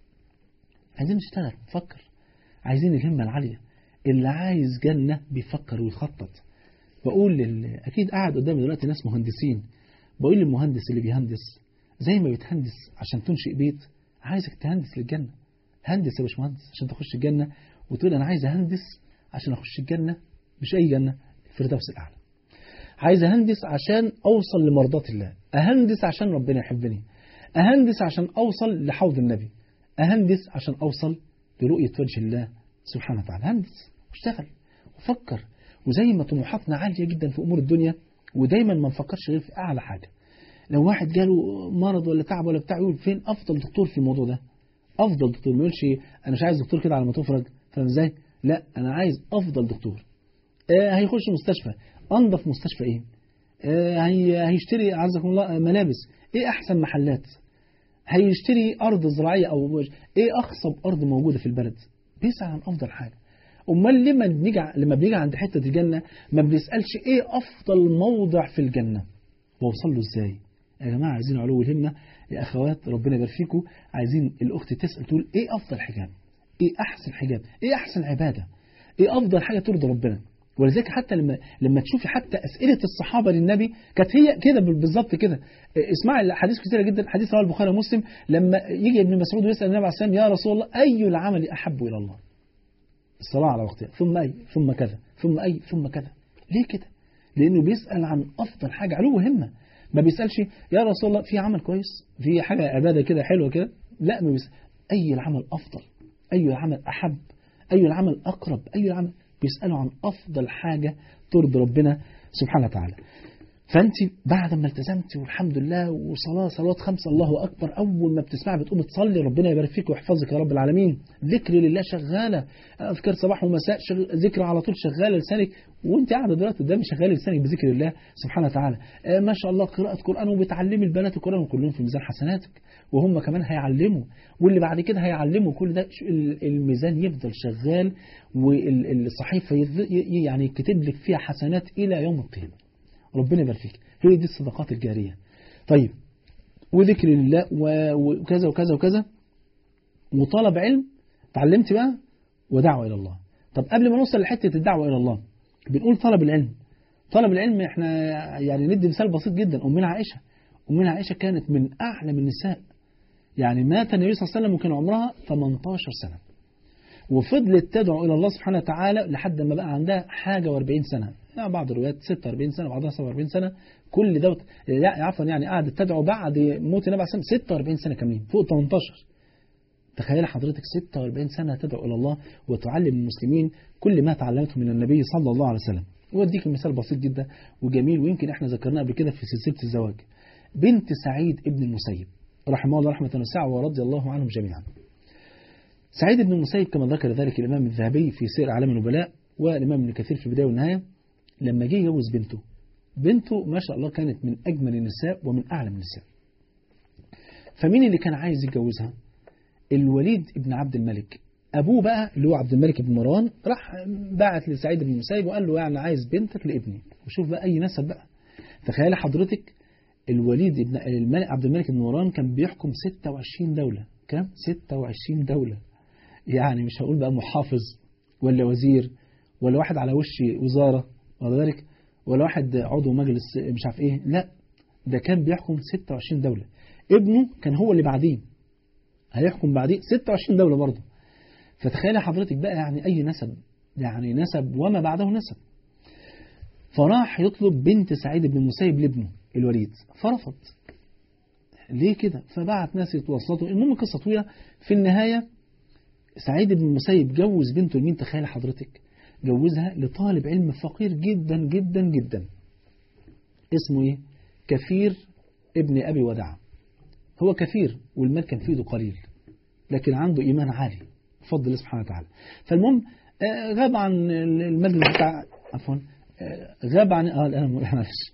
عايزين نشتغل نفكر عايزين الهمة العالية اللي عايز جنة بيفكر ويخطط بقول لل... أكيد قاعد قدامي دلوقتي ناس مهندسين بقول للمهندس اللي بيهندس زي ما بتهندس عشان تنشئ بيت عايزك تهندس للجنة هندس يا باشمهندس عشان تخش الجنة وتقول أنا عايز أهندس عشان أخش الجنة مش أي جنة الفردوس الأعلى عايز أهندس عشان أوصل لمرضات الله أهندس عشان ربنا يحبني أهندس عشان أوصل لحوض النبي أهندس عشان أوصل لرؤية وجه الله سبحانه وتعالى هندس واشتغل وفكر وزي ما طموحاتنا عالية جدا في أمور الدنيا ودايما ما نفكرش غير في أعلى حاجة لو واحد جاله مرض ولا تعب ولا بتاع يقول فين أفضل دكتور في الموضوع ده أفضل دكتور ما يقولش أنا مش عايز دكتور كده على ما تفرج فاهم ازاي لا أنا عايز أفضل دكتور آه هيخش مستشفى أنظف مستشفى إيه آه هي هيشتري عزكم الله ملابس إيه أحسن محلات هيشتري أرض زراعية أو إيه أخصب أرض موجودة في البلد بيسعى عن أفضل حاجة أمال لما بنيجي لما بنيجي عند حتة الجنة ما بنسألش إيه أفضل موضع في الجنة وأوصل له إزاي يا جماعة عايزين علو الهمة يا أخوات ربنا يبارك فيكم عايزين الأخت تسأل تقول إيه أفضل حجاب إيه أحسن حجاب إيه أحسن عبادة إيه أفضل حاجة ترضي ربنا ولذلك حتى لما لما تشوفي حتى أسئلة الصحابة للنبي كانت هي كده بالظبط كده اسمع الحديث كثيرة جدا حديث رواه البخاري ومسلم لما يجي ابن مسعود ويسأل النبي عليه السلام يا رسول الله أي العمل أحب إلى الله الصلاة على وقتها ثم أي ثم كذا ثم أي ثم كذا ليه كده لأنه بيسأل عن أفضل حاجة علو همة ما بيسألش يا رسول الله في عمل كويس في حاجة عبادة كده حلوة كده لا ما بيسأل أي العمل أفضل أي العمل أحب أي العمل أقرب أي العمل بيسألوا عن أفضل حاجة ترضي ربنا سبحانه وتعالى فانت بعد ما التزمت والحمد لله وصلاه صلوات خمسه الله اكبر اول ما بتسمع بتقوم تصلي ربنا يبارك فيك ويحفظك يا رب العالمين ذكر لله شغاله اذكار صباح ومساء شغ... ذكر على طول شغاله لسانك وانت قاعده دلوقتي قدامي شغال لسانك بذكر الله سبحانه وتعالى آه ما شاء الله قراءه قران وبتعلمي البنات القران وكلهم في ميزان حسناتك وهم كمان هيعلموا واللي بعد كده هيعلموا كل ده الميزان يفضل شغال والصحيفه يعني يكتب لك فيها حسنات الى يوم القيامه ربنا يبارك فيك هي دي الصدقات الجارية طيب وذكر لله وكذا وكذا وكذا وطلب علم تعلمت بقى ودعوة إلى الله طب قبل ما نوصل لحتة الدعوة إلى الله بنقول طلب العلم طلب العلم احنا يعني ندي مثال بسيط جدا أمنا عائشة أمنا عائشة كانت من أعلم النساء يعني مات النبي صلى الله عليه وسلم وكان عمرها 18 سنة وفضلت تدعو إلى الله سبحانه وتعالى لحد ما بقى عندها حاجة و40 سنة يعني بعض الروايات 46 سنة بعضها 47 سنة كل دوت يعني عفوا يعني قعدت تدعو بعد موت النبي عليه الصلاة 46 سنة كاملين فوق 18 تخيل حضرتك 46 سنة تدعو إلى الله وتعلم المسلمين كل ما تعلمته من النبي صلى الله عليه وسلم واديك مثال بسيط جدا وجميل ويمكن احنا ذكرناه قبل كده في سلسلة الزواج بنت سعيد ابن المسيب رحمه الله رحمة واسعة ورضي الله عنهم جميعا سعيد بن المسيب كما ذكر ذلك الإمام الذهبي في سير أعلام النبلاء والإمام ابن كثير في البداية والنهاية لما جه يجوز بنته بنته ما شاء الله كانت من أجمل النساء ومن أعلم النساء فمين اللي كان عايز يتجوزها الوليد ابن عبد الملك أبوه بقى اللي هو عبد الملك بن مروان راح بعت لسعيد بن المسيب وقال له يعني عايز بنتك لابني وشوف بقى أي نسب بقى تخيل حضرتك الوليد ابن الملك عبد الملك بن مروان كان بيحكم 26 دولة كام 26 دولة يعني مش هقول بقى محافظ ولا وزير ولا واحد على وش وزارة ولا ذلك ولا واحد عضو مجلس مش عارف ايه لا ده كان بيحكم 26 دولة ابنه كان هو اللي بعديه هيحكم بعديه 26 دولة برضه فتخيل حضرتك بقى يعني أي نسب يعني نسب وما بعده نسب فراح يطلب بنت سعيد بن المسيب لابنه الوليد فرفض ليه كده فبعت ناس يتوسطوا المهم قصة طويلة في النهاية سعيد بن المسيب جوز بنته لمين تخيل حضرتك جوزها لطالب علم فقير جدا جدا جدا اسمه ايه كثير ابن أبي وداع هو كثير والمال كان في ايده قليل لكن عنده إيمان عالي بفضل الله سبحانه وتعالى فالمهم غاب عن المجلس بتاع عفوا غاب عن اه الان معلش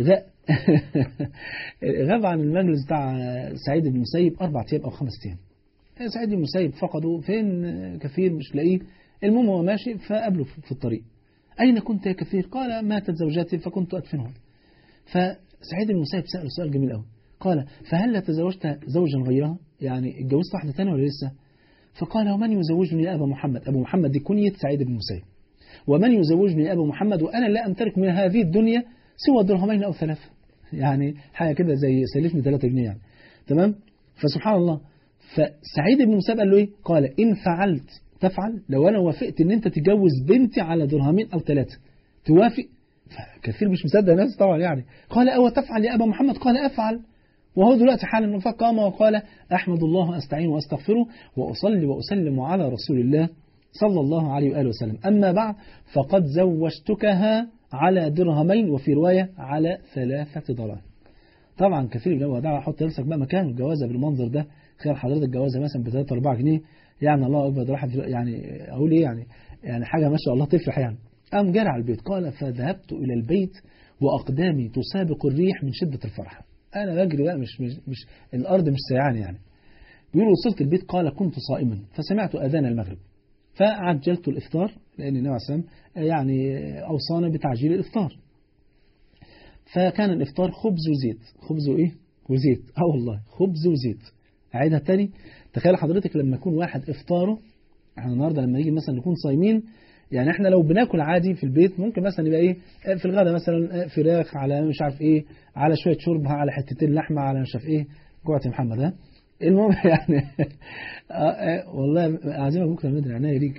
غاب عن المجلس بتاع سعيد بن المسيب اربع ايام او خمس ايام سعيد بن المسيب فقده فين كثير مش لاقيه المهم هو ماشي فقابله في الطريق اين كنت يا كثير قال ماتت زوجاتي فكنت ادفنهم فسعيد بن المسيب ساله سؤال جميل قوي قال فهل تزوجت زوجا غيرها يعني اتجوزت واحده ثانيه ولا لسه فقال ومن يزوجني يا أبا محمد أبو محمد دي كنية سعيد بن مسيب ومن يزوجني يا أبا محمد وأنا لا أمتلك من هذه الدنيا سوى درهمين أو ثلاثة يعني حاجة كده زي سلفني ثلاثة جنيه يعني تمام فسبحان الله فسعيد بن مسيب قال له إيه قال إن فعلت تفعل لو أنا وافقت إن أنت تجوز بنتي على درهمين أو ثلاثة توافق فكثير مش مصدق ناس طبعا يعني قال أو تفعل يا أبا محمد قال أفعل وهو دلوقتي حالا فقام وقال أحمد الله أستعين وأستغفره وأصلي وأسلم على رسول الله صلى الله عليه وآله وسلم أما بعد فقد زوجتكها على درهمين وفي رواية على ثلاثة دراهم طبعا كثير من الوداع حط نفسك بقى مكان الجوازة بالمنظر ده خير حضرتك جوازة مثلا ب 3 4 جنيه يعني الله أكبر راح يعني أقول إيه يعني يعني حاجة ما شاء الله تفرح يعني قام جرى على البيت قال فذهبت إلى البيت وأقدامي تسابق الريح من شدة الفرحة أنا بجري بقى مش, مش, مش الأرض مش سيعاني يعني بيقول وصلت البيت قال كنت صائما فسمعت أذان المغرب فعجلت الإفطار لأن النبي عليه السلام يعني أوصانا بتعجيل الإفطار فكان الإفطار خبز وزيت خبز وإيه وزيت اه والله خبز وزيت أعيدها تاني تخيل حضرتك لما يكون واحد إفطاره احنا النهاردة لما نيجي مثلا نكون صايمين يعني احنا لو بناكل عادي في البيت ممكن مثلا يبقى ايه في الغداء مثلا فراخ على مش عارف ايه على شويه شوربه على حتتين لحمه على مش عارف ايه جوعت يا محمد ها المهم يعني آه والله عازمك بكره المدري عناية ليك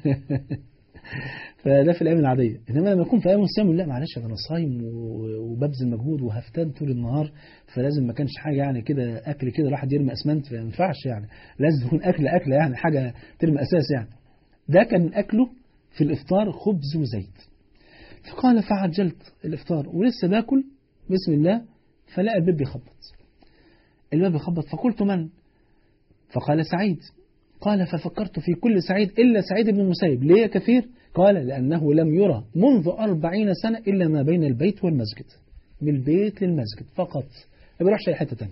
فده في الايام العاديه انما لما يكون في ايام الصيام لا معلش انا صايم وببذل مجهود وهفتان طول النهار فلازم ما كانش حاجه يعني كده اكل كده الواحد يرمي اسمنت ما ينفعش يعني لازم تكون اكله اكله يعني حاجه ترمي اساس يعني ده كان اكله في الإفطار خبز وزيت فقال فعجلت الإفطار ولسه باكل بسم الله فلقى الباب بيخبط الباب بيخبط فقلت من فقال سعيد قال ففكرت في كل سعيد إلا سعيد بن المسيب ليه يا كثير قال لأنه لم يرى منذ أربعين سنة إلا ما بين البيت والمسجد من البيت للمسجد فقط ما بيروحش لحتة تانية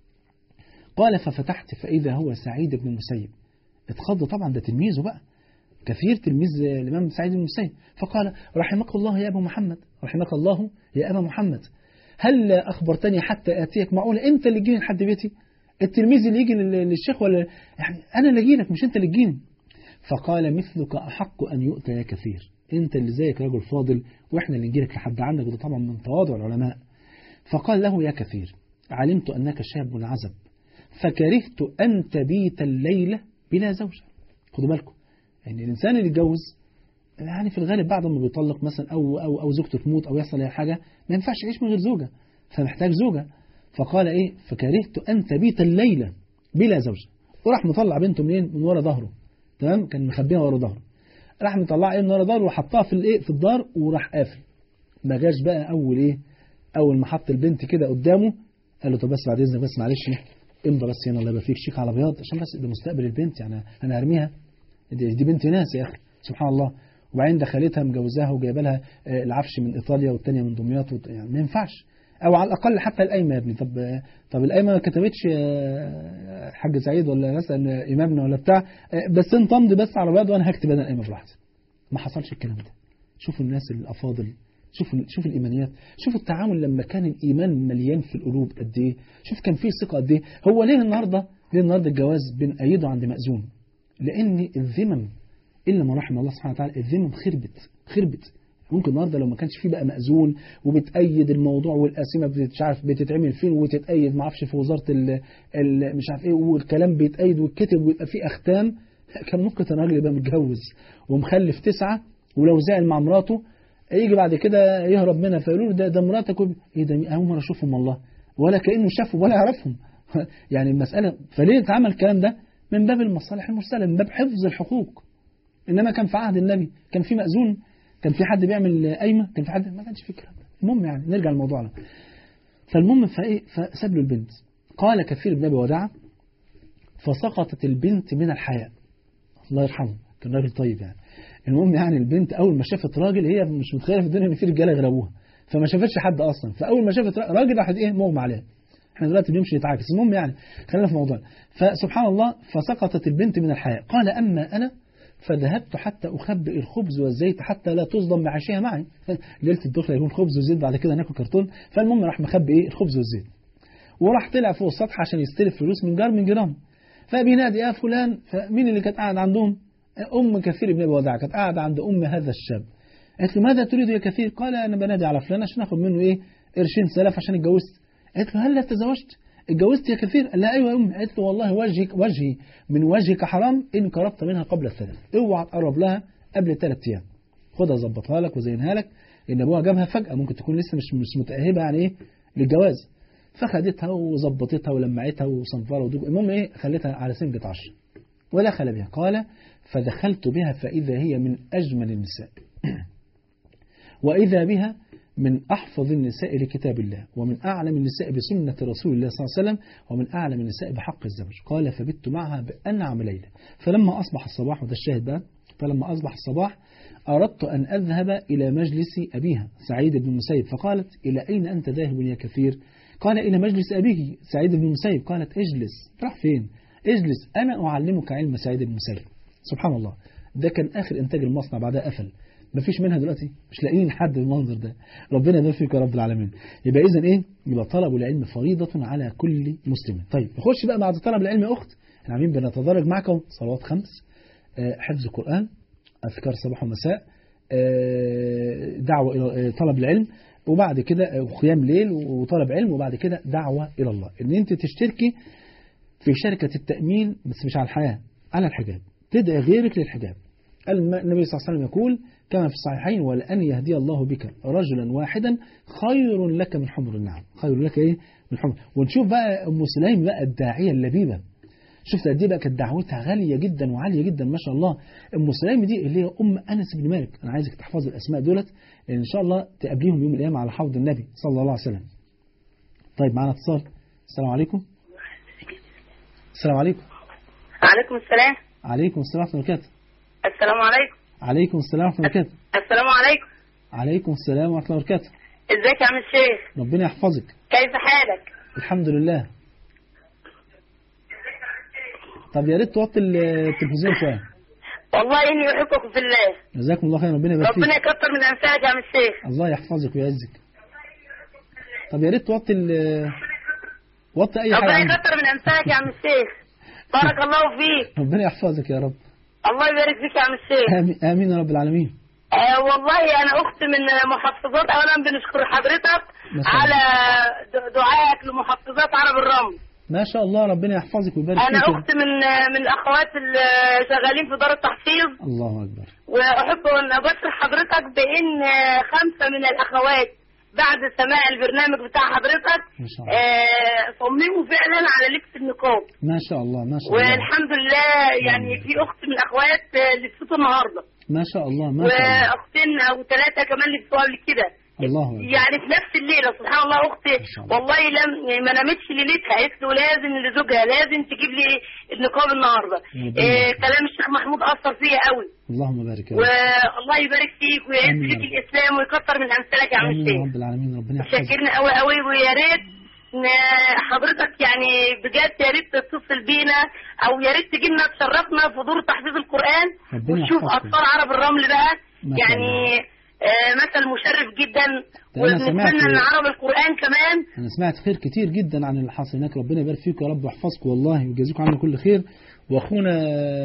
قال ففتحت فإذا هو سعيد بن المسيب اتخض طبعا ده تلميذه بقى كثير تلميذ الإمام سعيد بن المسيب فقال رحمك الله يا أبا محمد رحمك الله يا أبا محمد هل أخبرتني حتى آتيك معقولة أنت اللي تجيني لحد بيتي التلميذ اللي يجي للشيخ ولا يعني أنا اللي أجيلك مش أنت اللي تجيني فقال مثلك أحق أن يؤتى يا كثير أنت اللي زيك رجل فاضل وإحنا اللي نجيلك لحد عندك وده طبعا من تواضع العلماء فقال له يا كثير علمت أنك شاب عزب فكرهت أن تبيت الليلة بلا زوجة خدوا بالكم يعني الإنسان اللي يتجوز يعني في الغالب بعد ما بيطلق مثلا أو, أو, أو زوجته تموت أو يحصل أي حاجة ما ينفعش يعيش من غير زوجة فمحتاج زوجة فقال إيه فكرهت أن تبيت الليلة بلا زوجة وراح مطلع بنته منين من ورا ظهره تمام كان مخبيها ورا ظهره راح مطلعها ايه من ورا ظهره وحطها في الايه في الدار وراح قافل ما جاش بقى اول ايه اول ما حط البنت كده قدامه قال له طب بس بعد اذنك بس معلش امضى بس هنا الله يبقى فيك شيك على بياض عشان بس ده مستقبل البنت يعني انا هرميها دي, دي بنت ناس يا اخي سبحان الله وبعدين دخلتها مجوزاها وجايبه لها العفش من ايطاليا والثانيه من دمياط وت... يعني ما ينفعش او على الاقل حتى القايمه يا ابني طب طب القايمه ما كتبتش حاج سعيد ولا مثلا امامنا ولا بتاع بس انت امضي بس على بياض وانا هكتب انا القايمه براحتي ما حصلش الكلام ده شوفوا الناس الافاضل شوف شوف الايمانيات شوف التعامل لما كان الايمان مليان في القلوب قد ايه شوف كان فيه ثقه قد ايه هو ليه النهارده ليه النهارده الجواز بنأيده عند مأذون لان الذمم الا ما رحم الله سبحانه وتعالى الذمم خربت خربت ممكن النهارده لو ما كانش فيه بقى مأذون وبتأيد الموضوع والقسيمه مش عارف بتتعمل فين وتتأيد ما اعرفش في وزاره ال ال مش عارف ايه والكلام بيتأيد ويتكتب ويبقى فيه اختام كان ممكن الراجل يبقى متجوز ومخلف تسعه ولو زعل مع مراته يجي بعد كده يهرب منها فيقولوا له ده ده مراتك ايه ده اول مره اشوفهم والله ولا كانه شافهم ولا يعرفهم يعني المساله فليه اتعمل الكلام ده من باب المصالح المرسله من باب حفظ الحقوق انما كان في عهد النبي كان في مأذون كان في حد بيعمل قايمه كان في حد ما كانش في الكلام ده المهم يعني نرجع لموضوعنا فالمهم فايه فساب له البنت قال كثير بن ابي وداعه فسقطت البنت من الحياء الله يرحمه كان راجل طيب يعني المهم يعني البنت اول ما شافت راجل هي مش متخيله في الدنيا ان في رجاله غير ابوها فما شافتش حد اصلا فاول ما شافت راجل راحت ايه مغمى عليها احنا دلوقتي بنمشي نتعاكس المهم يعني خلينا في موضوعنا فسبحان الله فسقطت البنت من الحياء قال اما انا فذهبت حتى أخبئ الخبز والزيت حتى لا تصدم معاشيها معي ليلة الدخلة يكون خبز وزيت بعد كده ناكل كرتون فالمهم راح مخبي إيه الخبز والزيت وراح طلع فوق السطح عشان يستلف فلوس من جار من جيرانه فبينادي يا فلان فمين اللي كانت قاعد عندهم أم كثير بن أبي وداع كانت قاعدة عند أم هذا الشاب قالت له ماذا تريد يا كثير قال أنا بنادي على فلان عشان آخد منه إيه قرشين سلف عشان اتجوزت قالت له هل لا تزوجت اتجوزت يا كثير قال لا ايوه يا امي قالت له والله وجهك وجهي من وجهك حرام ان قربت منها قبل الثلاث اوعى تقرب لها قبل الثلاث ايام خدها ظبطها لك وزينها لك ان ابوها جابها فجاه ممكن تكون لسه مش مش متاهبه يعني ايه للجواز فخدتها وظبطتها ولمعتها وصنفرها ودوب المهم ايه خلتها على سنجة عشر ودخل بها قال فدخلت بها فاذا هي من اجمل النساء واذا بها من أحفظ النساء لكتاب الله ومن أعلم النساء بسنة رسول الله صلى الله عليه وسلم ومن أعلم النساء بحق الزوج قال فبت معها بأنعم ليلة فلما أصبح الصباح وده الشاهد بقى فلما أصبح الصباح أردت أن أذهب إلى مجلس أبيها سعيد بن المسيب فقالت إلى أين أنت ذاهب يا كثير قال إلى مجلس أبيه سعيد بن المسيب قالت اجلس راح فين اجلس أنا أعلمك علم سعيد بن المسيب سبحان الله ده كان آخر إنتاج المصنع بعدها قفل ما فيش منها دلوقتي مش لاقيين حد بالمنظر ده ربنا يبارك فيك يا رب العالمين يبقى اذا ايه يبقى طلب العلم فريضة على كل مسلم طيب نخش بقى بعد طلب العلم يا اخت احنا عاملين بنتدرج معكم صلوات خمس آه حفظ القرآن اذكار صباح ومساء آه دعوة الى طلب العلم وبعد كده قيام ليل وطلب علم وبعد كده دعوة الى الله ان انت تشتركي في شركة التأمين بس مش على الحياة على الحجاب تدعي غيرك للحجاب النبي صلى الله عليه وسلم يقول كما في الصحيحين ولأن يهدي الله بك رجلا واحدا خير لك من حمر النعم خير لك ايه من حمر ونشوف بقى ام سليم بقى الداعيه اللبيبه شفت قد ايه بقى كانت دعوتها غاليه جدا وعاليه جدا ما شاء الله ام سليم دي اللي هي ام انس بن مالك انا عايزك تحفظ الاسماء دولت لان ان شاء الله تقابليهم يوم القيامه على حوض النبي صلى الله عليه وسلم طيب معنا اتصال السلام عليكم السلام عليكم عليكم السلام عليكم السلام ورحمة الله وبركاته السلام عليكم عليكم السلام ورحمة الله وبركاته السلام عليكم عليكم السلام ورحمة الله وبركاته ازيك يا عم الشيخ ربنا يحفظك كيف حالك الحمد لله طب يا ريت توطي التلفزيون شوية والله اني احبكم في الله جزاكم الله خير ربنا يبارك ربنا فيك يكتر من امثالك يا عم الشيخ الله يحفظك ويعزك طب يا ريت توطي ال وطي اي حاجة ربنا عندك يكتر من امثالك يا عم الشيخ بارك الله فيك ربنا يحفظك يا رب الله يبارك فيك يا عم الشيخ آمين, آمين يا رب العالمين آه والله انا اخت من محفظات اولا بنشكر حضرتك ما شاء الله. على د- دعائك لمحفظات عرب الرمل ما شاء الله ربنا يحفظك ويبارك انا فيك اخت من من الاخوات اللي شغالين في دار التحفيظ الله أكبر واحب ان ابشر حضرتك بان خمسه من الاخوات بعد سماع البرنامج بتاع حضرتك ما شاء الله. آه، صمموا فعلا على لبس النقاب ما شاء الله ما شاء الله والحمد لله يعني في اخت من الاخوات آه، لبسته النهارده ما شاء الله ما شاء الله واختين او ثلاثه كمان لبسوها قبل كده الله أكبر. يعني في نفس الليله سبحان الله اختي ما شاء الله. والله لم ما نامتش ليلتها قالت له لازم لزوجها لازم تجيب لي النقاب النهارده ربنا إيه يبارك. كلام الشيخ محمود اثر فيا قوي اللهم بارك يا رب والله يبارك فيك ويعز آمين يا فيك رب. الاسلام ويكتر من امثالك يا عم آمين يا الشيخ رب العالمين ربنا يحفظك شاكرنا قوي قوي ويا ريت ن- حضرتك يعني بجد يا ريت تتصل بينا او يا ريت تجي لنا تشرفنا في دور تحفيظ القران ربنا وتشوف يحفظكم. اطفال عرب الرمل بقى ما شاء يعني آه، مثل مشرف جدا ده أنا سمعت- ونتمنى ان عرب القران كمان أنا سمعت خير كتير جدا عن اللي حصل هناك ربنا يبارك فيكم يا رب ويحفظكم والله ويجازيكم عنا كل خير وأخونا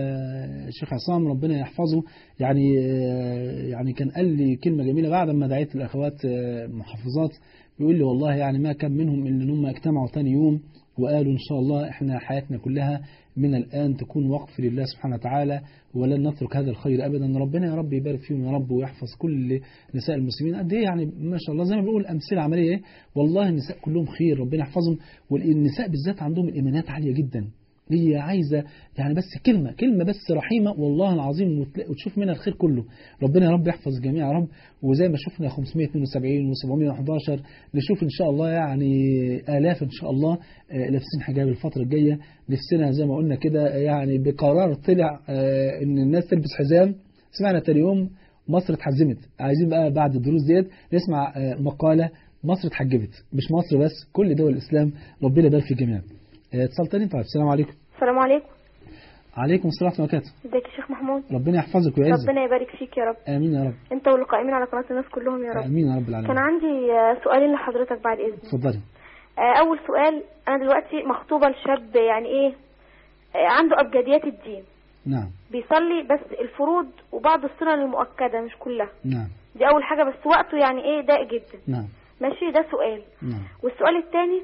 الشيخ عصام ربنا يحفظه يعني يعني كان قال لي كلمة جميلة بعد ما دعيت الأخوات محافظات بيقول لي والله يعني ما كان منهم إلا إن هم اجتمعوا تاني يوم وقالوا إن شاء الله إحنا حياتنا كلها من الآن تكون وقف لله سبحانه وتعالى ولن نترك هذا الخير أبدا ربنا يا رب يبارك فيهم يا رب ويحفظ كل نساء المسلمين قد إيه يعني ما شاء الله زي ما بيقول أمثلة عملية إيه والله النساء كلهم خير ربنا يحفظهم والنساء بالذات عندهم الإيمانات عالية جدا هي عايزة يعني بس كلمة كلمة بس رحيمة والله العظيم وتلا- وتشوف منها الخير كله ربنا يا رب يحفظ الجميع يا رب وزي ما شفنا 572 و711 نشوف إن شاء الله يعني آلاف إن شاء الله آه، لابسين حجاب الفترة الجاية نفسنا زي ما قلنا كده يعني بقرار طلع آه، إن الناس تلبس حزام سمعنا تاني يوم مصر اتحزمت عايزين بقى بعد الدروس ديت نسمع آه، مقالة مصر اتحجبت مش مصر بس كل دول الإسلام ربنا يبارك في الجميع آه، اتصال تاني طيب السلام عليكم السلام عليكم عليكم السلام ورحمة الله وبركاته ازيك يا شيخ محمود ربنا يحفظك ويعزك ربنا يبارك فيك يا رب آمين يا رب انت والقائمين على قناة الناس كلهم يا رب آمين يا رب كان العالمين عندي آه، سؤالين لحضرتك بعد اذنك اتفضلي آه، اول سؤال انا دلوقتي مخطوبة لشاب يعني ايه آه، عنده ابجديات الدين نعم بيصلي بس الفروض وبعض السنن المؤكدة مش كلها نعم دي اول حاجة بس وقته يعني ايه ضيق جدا نعم ماشي ده سؤال نعم والسؤال الثاني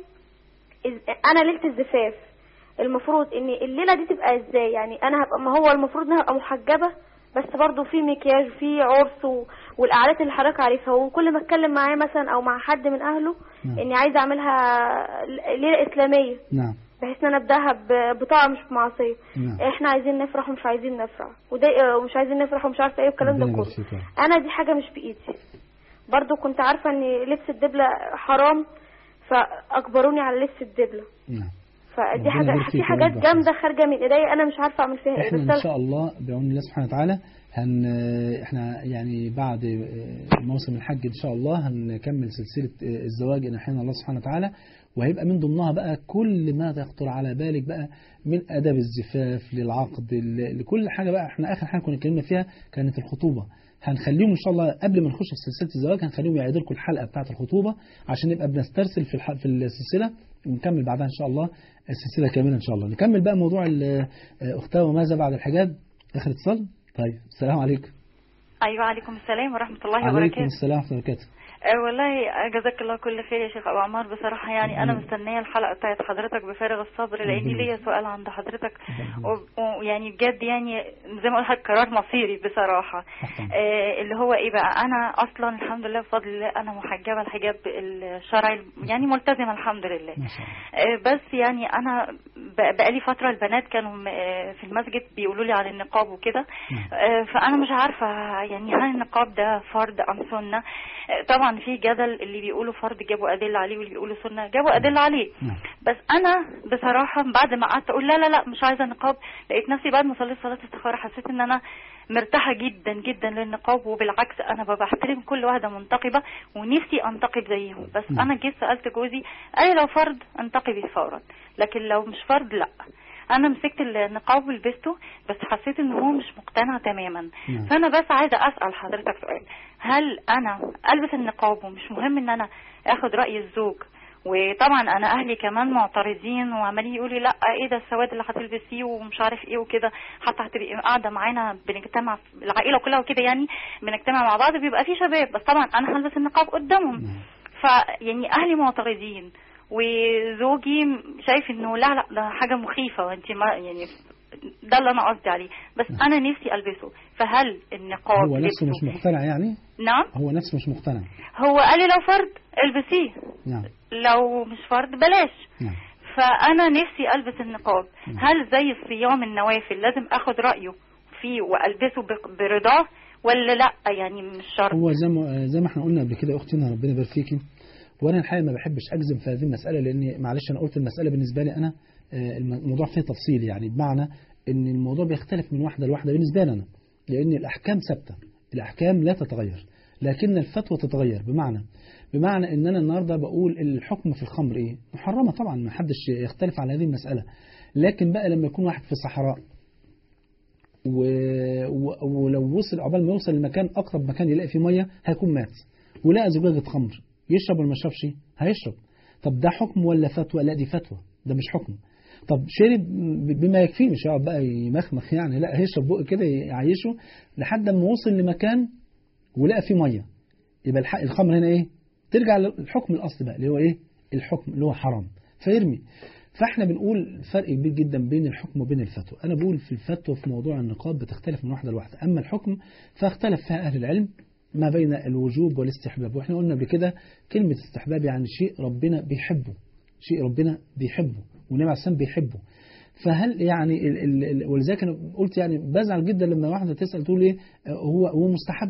انا ليله الزفاف المفروض ان الليله دي تبقى ازاي يعني انا هبقى ما هو المفروض انها ابقى محجبه بس برضو في مكياج في عرس و... والقعدات اللي حضرتك عارفها وكل ما اتكلم معاه مثلا او مع حد من اهله نعم. اني عايزه اعملها ليله اسلاميه نعم بحيث ان انا ابداها ب- بطاعه مش بمعصيه نعم احنا عايزين نفرح ومش عايزين نفرح وده ومش عايزين نفرح ومش عارفه ايه والكلام ده ربنا كله يبارك فيك يا رب. انا دي حاجه مش بايدي برضو كنت عارفه ان لبس الدبله حرام فاجبروني على لبس الدبله نعم فدي ربنا حاجه يبارك في فيك حاجات ويرضى جامده خارجه من ايديا انا مش عارفه اعمل فيها ايه احنا بس ان أنا- شاء الله بعون الله سبحانه وتعالى هن احنا يعني بعد موسم الحج ان شاء الله هنكمل سلسله الزواج ان احيانا الله سبحانه وتعالى وهيبقى من ضمنها بقى كل ما يخطر على بالك بقى من اداب الزفاف للعقد ل- لكل حاجه بقى احنا اخر حاجه كنا اتكلمنا فيها كانت الخطوبه هنخليهم ان شاء الله قبل ما نخش في سلسله الزواج هنخليهم يعيدوا لكم الحلقه بتاعه الخطوبه عشان نبقى بنسترسل في الح... في السلسله ونكمل بعدها ان شاء الله السلسله كامله ان شاء الله نكمل بقى موضوع ال- اختها وماذا بعد الحجاب اخر اتصال طيب السلام عليكم ايوه عليكم السلام ورحمه الله عليكم وبركاته السلام ورحمه الله وبركاته آه والله جزاك الله كل خير يا شيخ ابو عمار بصراحه يعني انا ربنا- مستنيه الحلقه بتاعت حضرتك بفارغ الصبر لان ربنا ليا يبارك. سؤال عند حضرتك ربنا و- ويعني بجد يعني زي ما قلت قرار مصيري بصراحه أحسن. آه اللي هو ايه بقى انا اصلا الحمد لله بفضل الله انا محجبه الحجاب الشرعي يعني ملتزمه الحمد لله ما شاء الله آه، بس يعني انا ب- بقالي فتره البنات كانوا م- آه، في المسجد بيقولوا لي على النقاب وكده آه، فانا مش عارفه يعني هل النقاب ده فرض ام سنه آه، طبعا في جدل اللي بيقولوا فرض جابوا ادله عليه واللي بيقولوا سنه جابوا ادله عليه نعم. بس انا بصراحه بعد ما قعدت اقول لا لا لا مش عايزه نقاب لقيت نفسي بعد ما صليت صلاه استخاره حسيت ان انا مرتاحه جدا جدا للنقاب وبالعكس انا ببقى بحترم كل واحده منتقبه ونفسي انتقب زيهم بس نعم. انا جيت سالت جوزي قال لي لو فرض انتقبي فورا لكن لو مش فرض لا انا مسكت النقاب ولبسته بس حسيت ان هو مش مقتنع تماما نعم. فانا بس عايزه اسال حضرتك سؤال هل انا البس النقاب ومش مهم ان انا اخد راي الزوج وطبعا انا اهلي كمان معترضين وعمالين يقولوا لي لا ايه ده السواد اللي هتلبسيه ومش عارف ايه وكده حتى هتبقي قاعده معانا بنجتمع العائله كلها وكده يعني بنجتمع مع بعض بيبقى في شباب بس طبعا انا هلبس النقاب قدامهم نعم. فيعني اهلي معترضين وزوجي شايف انه لا لا ده حاجه مخيفه وانت ما يعني ده اللي انا قصدي عليه بس انا نفسي البسه فهل النقاب هو نفسه لبسه- مش مقتنع يعني نعم هو نفسه مش مقتنع هو قال لي لو فرض البسيه نعم لو مش فرض بلاش نعم فانا نفسي البس النقاب نعم. هل زي الصيام النوافل لازم اخد رايه فيه والبسه ب- برضاه ولا لا يعني مش شرط هو زي ما زي ما احنا قلنا قبل كده يا اختنا ربنا يبارك فيكي وانا الحقيقه ما بحبش اجزم في هذه المساله لان معلش انا قلت المساله بالنسبه لي انا آه، الموضوع فيه تفصيل يعني بمعنى ان الموضوع بيختلف من واحده لواحده بالنسبه لي انا لان الاحكام ثابته الاحكام لا تتغير لكن الفتوى تتغير بمعنى بمعنى ان انا النهارده بقول الحكم في الخمر ايه محرمه طبعا ما حدش يختلف على هذه المساله لكن بقى لما يكون واحد في صحراء و... و... ولو وصل عقبال ما يوصل لمكان اقرب مكان يلاقي فيه ميه هيكون مات ولقى زجاجه خمر يشرب ولا ما يشربش هيشرب طب ده حكم ولا فتوى لا دي فتوى ده مش حكم طب شرب بما يكفيه مش هيقعد بقى يمخمخ يعني لا هيشرب بق كده يعيشه لحد ما وصل لمكان ولقى فيه ميه يبقى الحق الخمر هنا ايه ترجع للحكم الاصلي بقى اللي هو ايه الحكم اللي هو حرام فيرمي فاحنا بنقول فرق كبير جدا بين الحكم وبين الفتوى انا بقول في الفتوى في موضوع النقاب بتختلف من واحده لواحده اما الحكم فاختلف فيها اهل العلم ما بين الوجوب والاستحباب واحنا قلنا قبل كده كلمه استحباب يعني شيء ربنا بيحبه شيء ربنا بيحبه والنبي عليه السلام بيحبه فهل يعني ال ال ال ولذلك انا قلت يعني بزعل جدا لما واحده تسال تقول ايه هو هو مستحب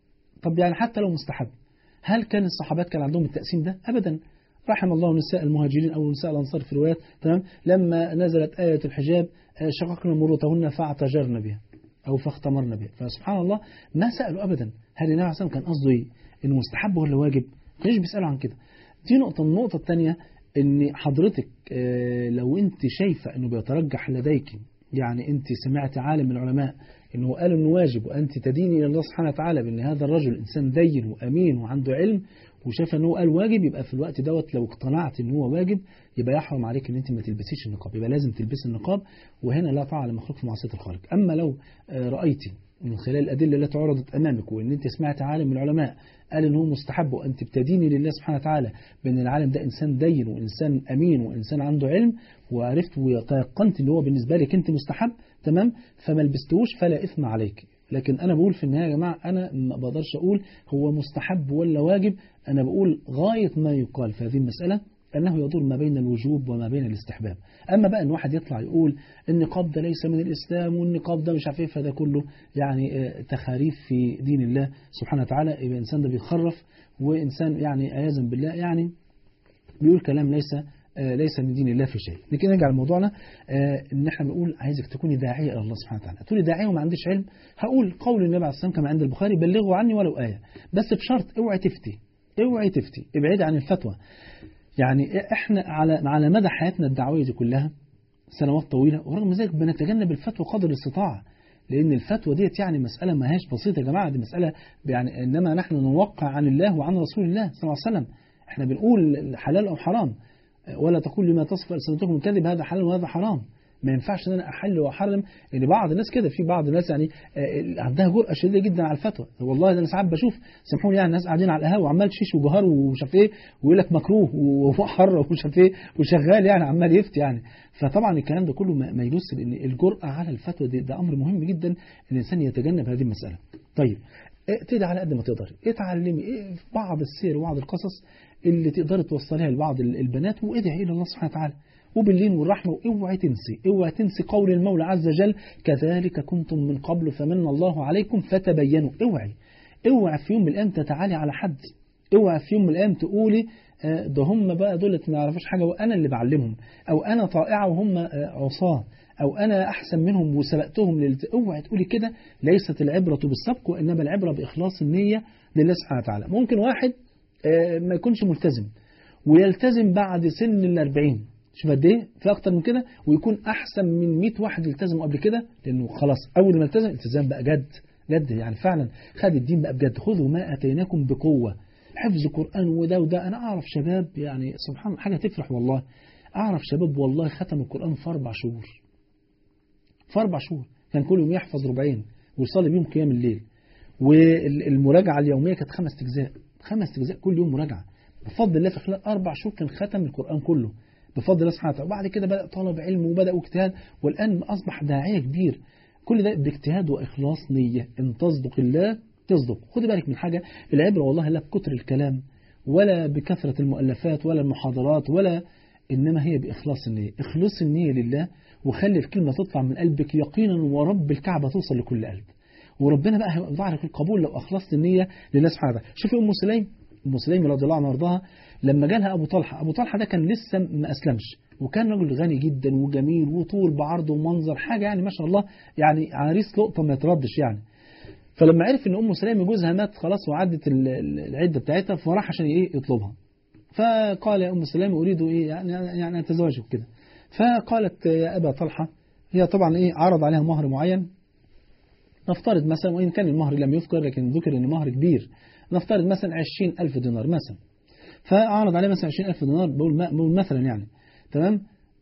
طب يعني حتى لو مستحب هل كان الصحابات كان عندهم التقسيم ده ابدا رحم الله نساء المهاجرين او نساء الانصار في الروايات تمام لما نزلت ايه الحجاب آه، شققنا مروطهن فاعتجرن بها او فاختمرن بها فسبحان الله ما سالوا ابدا هل النبي عليه الصلاه والسلام كان قصده ايه انه مستحب ولا واجب ما كانوش بيسالوا عن كده دي نقطه النقطه الثانيه ان حضرتك آه، لو انت شايفه انه بيترجح لديك يعني انت سمعت عالم من العلماء انه قال انه واجب وانت تديني الى الله سبحانه وتعالى بان هذا الرجل انسان دين وامين وعنده علم وشايف ان هو قال واجب يبقى في الوقت دوت لو اقتنعت ان هو واجب يبقى يحرم عليك ان انت ما تلبسيش النقاب يبقى لازم تلبسي النقاب وهنا لا طاعه لمخلوق في معصيه الخالق اما لو آه، رايتي من خلال الادله التي عرضت امامك وان انت سمعت عالم من العلماء قال ان هو مستحب وانت بتديني لله سبحانه وتعالى بان العالم ده انسان دين وانسان امين وانسان عنده علم وعرفت وتيقنت ان هو بالنسبه لك انت مستحب تمام فما لبستوش فلا اثم عليك لكن انا بقول في النهايه يا جماعه انا ما بقدرش اقول هو مستحب ولا واجب انا بقول غايه ما يقال في هذه المساله أنه يدور ما بين الوجوب وما بين الاستحباب أما بقى أن واحد يطلع يقول النقاب ده ليس من الإسلام والنقاب ده مش عارف ايه فده كله يعني آه، تخاريف في دين الله سبحانه وتعالى يبقى الإنسان ده بيخرف وإنسان يعني عياذا بالله يعني بيقول كلام ليس آه، ليس من دين الله في شيء لكن نرجع لموضوعنا آه، ان احنا بنقول عايزك تكوني داعيه الى الله سبحانه وتعالى تقولي داعيه وما عنديش علم هقول قول النبي عليه الصلاه والسلام كما عند البخاري بلغوا عني ولو ايه بس بشرط اوعي تفتي اوعي تفتي ابعدي عن الفتوى يعني احنا على على مدى حياتنا الدعويه دي كلها سنوات طويله ورغم ذلك بنتجنب الفتوى قدر الاستطاعه لان الفتوى ديت يعني مساله ما هيش بسيطه يا جماعه دي مساله يعني انما نحن نوقع عن الله وعن رسول الله صلى الله عليه وسلم احنا بنقول حلال او حرام ولا تقول لما تصف ألسنتكم الكذب هذا حلال وهذا حرام ما ينفعش ان انا احل واحرم ان بعض الناس كده في بعض الناس يعني آه، عندها جرأه شديده جدا على الفتوى والله ده انا ساعات بشوف سامحوني يعني ناس قاعدين على القهوه وعمال تشيش وجهار ومش عارف ايه ويقول لك مكروه وحر ومش عارف ايه وشغال يعني عمال يفتي يعني فطبعا الكلام ده كله ما ما يجوز لان الجرأه على الفتوى دي ده امر مهم جدا ان الانسان يتجنب هذه المساله طيب ابتدي على قد ما تقدر اتعلمي ايه في بعض السير وبعض القصص اللي تقدر توصلها لبعض البنات وادعي الى الله سبحانه وتعالى وباللين والرحمة واوعي تنسي اوعي تنسي قول المولى عز وجل كذلك كنتم من قبل فمن الله عليكم فتبينوا اوعي اوعي في يوم من الايام تتعالي على حد اوعي في يوم من الايام تقولي آه، ده هم بقى دول ما يعرفوش حاجة وانا اللي بعلمهم او انا طائعة وهم آه، عصاه او انا احسن منهم وسبقتهم للت... اوعي تقولي كده ليست العبرة بالسبق وانما العبرة باخلاص النية لله سبحانه وتعالى ممكن واحد آه، ما يكونش ملتزم ويلتزم بعد سن الأربعين شوف قد ايه في اكتر من كده ويكون احسن من 100 واحد التزموا قبل كده لانه خلاص اول ما التزم التزام بقى جد جد يعني فعلا خد الدين بقى بجد خذوا ما اتيناكم بقوه حفظ قران وده وده انا اعرف شباب يعني سبحان الله حاجه تفرح والله اعرف شباب والله ختموا القران في اربع شهور في اربع شهور كان كل يوم يحفظ ربعين ويصلي بيهم قيام الليل والمراجعه اليوميه كانت خمس اجزاء خمس اجزاء كل يوم مراجعه بفضل الله في خلال اربع شهور كان ختم القران كله بفضل الله سبحانه وتعالى وبعد كده بدأ طلب علم وبدأ اجتهاد والآن أصبح داعية كبير كل ده باجتهاد وإخلاص نية إن تصدق الله تصدق خدي بالك من حاجة العبرة والله لا بكتر الكلام ولا بكثرة المؤلفات ولا المحاضرات ولا إنما هي بإخلاص النية إخلاص النية لله وخلي الكلمة تطلع من قلبك يقينا ورب الكعبة توصل لكل قلب وربنا بقى هيوضع لك القبول لو أخلصت النية لله سبحانه وتعالى شوفي أم سليم أم سليم رضي الله عنها وارضاها لما جالها أبو طلحة أبو طلحة ده كان لسه ما أسلمش وكان رجل غني جدا وجميل وطول بعرض ومنظر حاجة يعني ما شاء الله يعني عريس لقطة ما يتردش يعني فلما عرف ان ام سليم جوزها مات خلاص وعدت العده بتاعتها فراح عشان ايه يطلبها فقال يا ام سليم اريد ايه يعني يعني اتزوجك كده فقالت يا ابا طلحه هي طبعا ايه عرض عليها مهر معين نفترض مثلا وان كان المهر لم يذكر لكن ذكر ان مهر كبير نفترض مثلا 20000 دينار مثلا فعرض عليه مثلا 20000 دينار بقول مثلا يعني تمام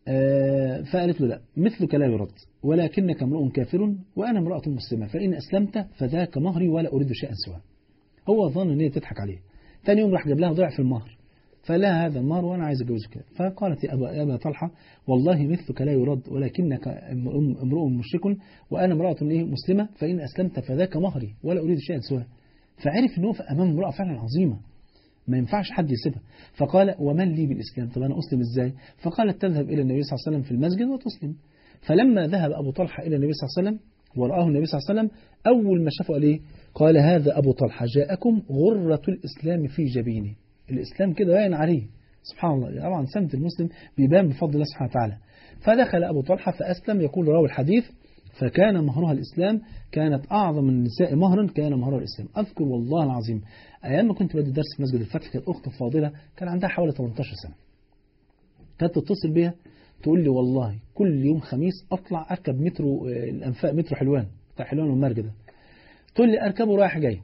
آه فقالت له لا مثلك لا يرد ولكنك امرؤ كافر وأنا امرأة مسلمة فإن أسلمت فذاك مهري ولا أريد شيئا سواه هو ظن ان هي تضحك عليه ثاني يوم راح جاب لها ضعف المهر فلا هذا المهر وأنا عايز أتجوزك فقالت يا أبا, يا أبا طلحة والله مثلك لا يرد ولكنك امرؤ مشرك وأنا امرأة مسلمة فإن أسلمت فذاك مهري ولا أريد شيئا سواه فعرف ان هو أمام امرأة فعلا عظيمة ما ينفعش حد يسيبها فقال ومن لي بالإسلام طب أنا أسلم إزاي فقالت تذهب إلى النبي صلى الله عليه وسلم في المسجد وتسلم فلما ذهب أبو طلحة إلى النبي صلى الله عليه وسلم ورآه النبي صلى الله عليه وسلم أول ما شافه قال إيه قال هذا أبو طلحة جاءكم غرة الإسلام في جبينه الإسلام كده باين عليه سبحان الله طبعا سمة المسلم بيبان بفضل الله سبحانه وتعالى فدخل أبو طلحة فأسلم يقول راوي الحديث فكان مهرها الإسلام كانت أعظم النساء مهرا كان مهرها الإسلام أذكر والله العظيم أيام ما كنت بدي درس في مسجد الفتح كانت أخت فاضلة كان عندها حوالي 18 سنة كانت تتصل بيها تقول لي والله كل يوم خميس أطلع أركب مترو الأنفاق مترو حلوان بتاع حلوان والمرج ده تقول لي أركبه رايح جاي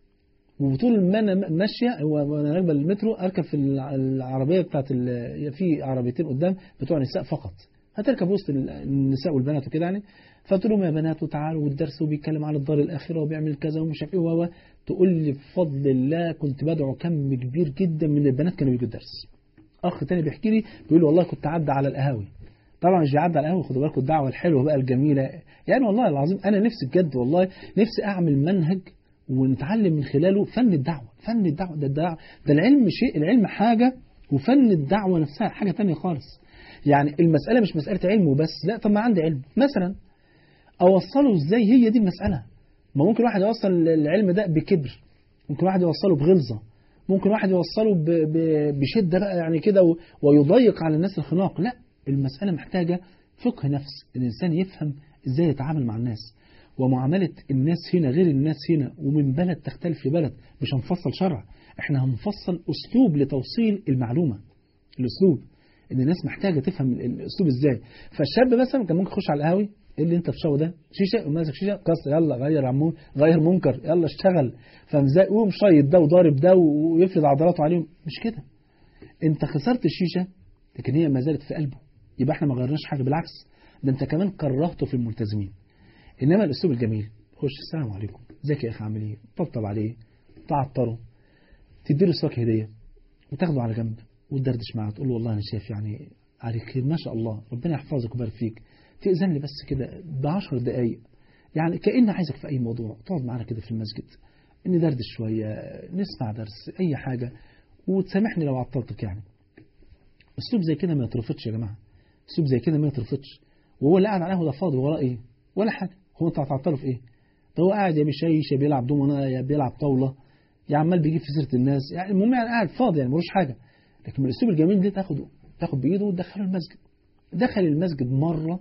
وطول ما أنا ماشية وأنا راكبة المترو أركب في العربية بتاعت في عربيتين قدام بتوع نساء فقط هتركب وسط النساء والبنات وكده يعني فتقول لهم يا بنات وتعالوا والدرس وبيتكلم عن الدار الآخرة وبيعمل كذا ومش عارف ايه و تقول لي بفضل الله كنت بدعو كم كبير جدا من البنات كانوا بيجوا الدرس أخ تاني بيحكي لي بيقول والله كنت عدى على القهاوي طبعا مش بيعدي على القهوة خدوا بالكم الدعوة الحلوة بقى الجميلة يعني والله العظيم أنا نفسي بجد والله نفسي أعمل منهج ونتعلم من خلاله فن الدعوة فن الدعوة ده, ده, ده العلم شيء العلم حاجة وفن الدعوة نفسها حاجة تانية خالص يعني المسألة مش مسألة علم وبس لا طب ما عندي علم مثلا أوصله إزاي هي دي المسألة ما ممكن واحد يوصل العلم ده بكبر ممكن واحد يوصله بغلظة ممكن واحد يوصله ب ب بشدة بقى يعني كده ويضيق على الناس الخناق لا المسألة محتاجة فقه نفس الإنسان يفهم إزاي يتعامل مع الناس ومعاملة الناس هنا غير الناس هنا ومن بلد تختلف لبلد مش هنفصل شرع احنا هنفصل أسلوب لتوصيل المعلومة الأسلوب ان الناس محتاجة تفهم الأسلوب إزاي فالشاب مثلا كان ممكن يخش على القهاوي ايه اللي انت بتشربه ده شيشه ماسك شيشه كسر يلا غير عمو غير منكر يلا اشتغل فمزاق قوم شايط ده وضارب ده ويفرض عضلاته عليهم مش كده انت خسرت الشيشه لكن هي ما زالت في قلبه يبقى احنا ما غيرناش حاجه بالعكس ده انت كمان كرهته في الملتزمين انما الاسلوب الجميل خش السلام عليكم ازيك يا اخي عامل ايه طبطب عليه تعطره تديله سواك هديه وتاخده على جنب وتدردش معاه تقول له والله انا شايف يعني عليك خير ما شاء الله ربنا يحفظك ويبارك فيك تأذن لي بس كده بعشر دقايق يعني كأن عايزك في أي موضوع تقعد معانا كده في المسجد ندردش شوية نسمع درس أي حاجة وتسامحني لو عطلتك يعني اسلوب زي كده ما يترفضش يا جماعه اسلوب زي كده ما يترفضش وهو اللي قاعد على القهوه ده فاضي وراه ايه ولا حاجه هو انت هتعطله في ايه ده هو قاعد يا بيشيش يا بيلعب دومنا يا بيلعب طاوله يا عمال بيجيب في سيره الناس يعني المهم يعني قاعد فاضي يعني ملوش حاجه لكن من الاسلوب الجميل ده تاخده تاخد بايده وتدخله المسجد دخل المسجد مره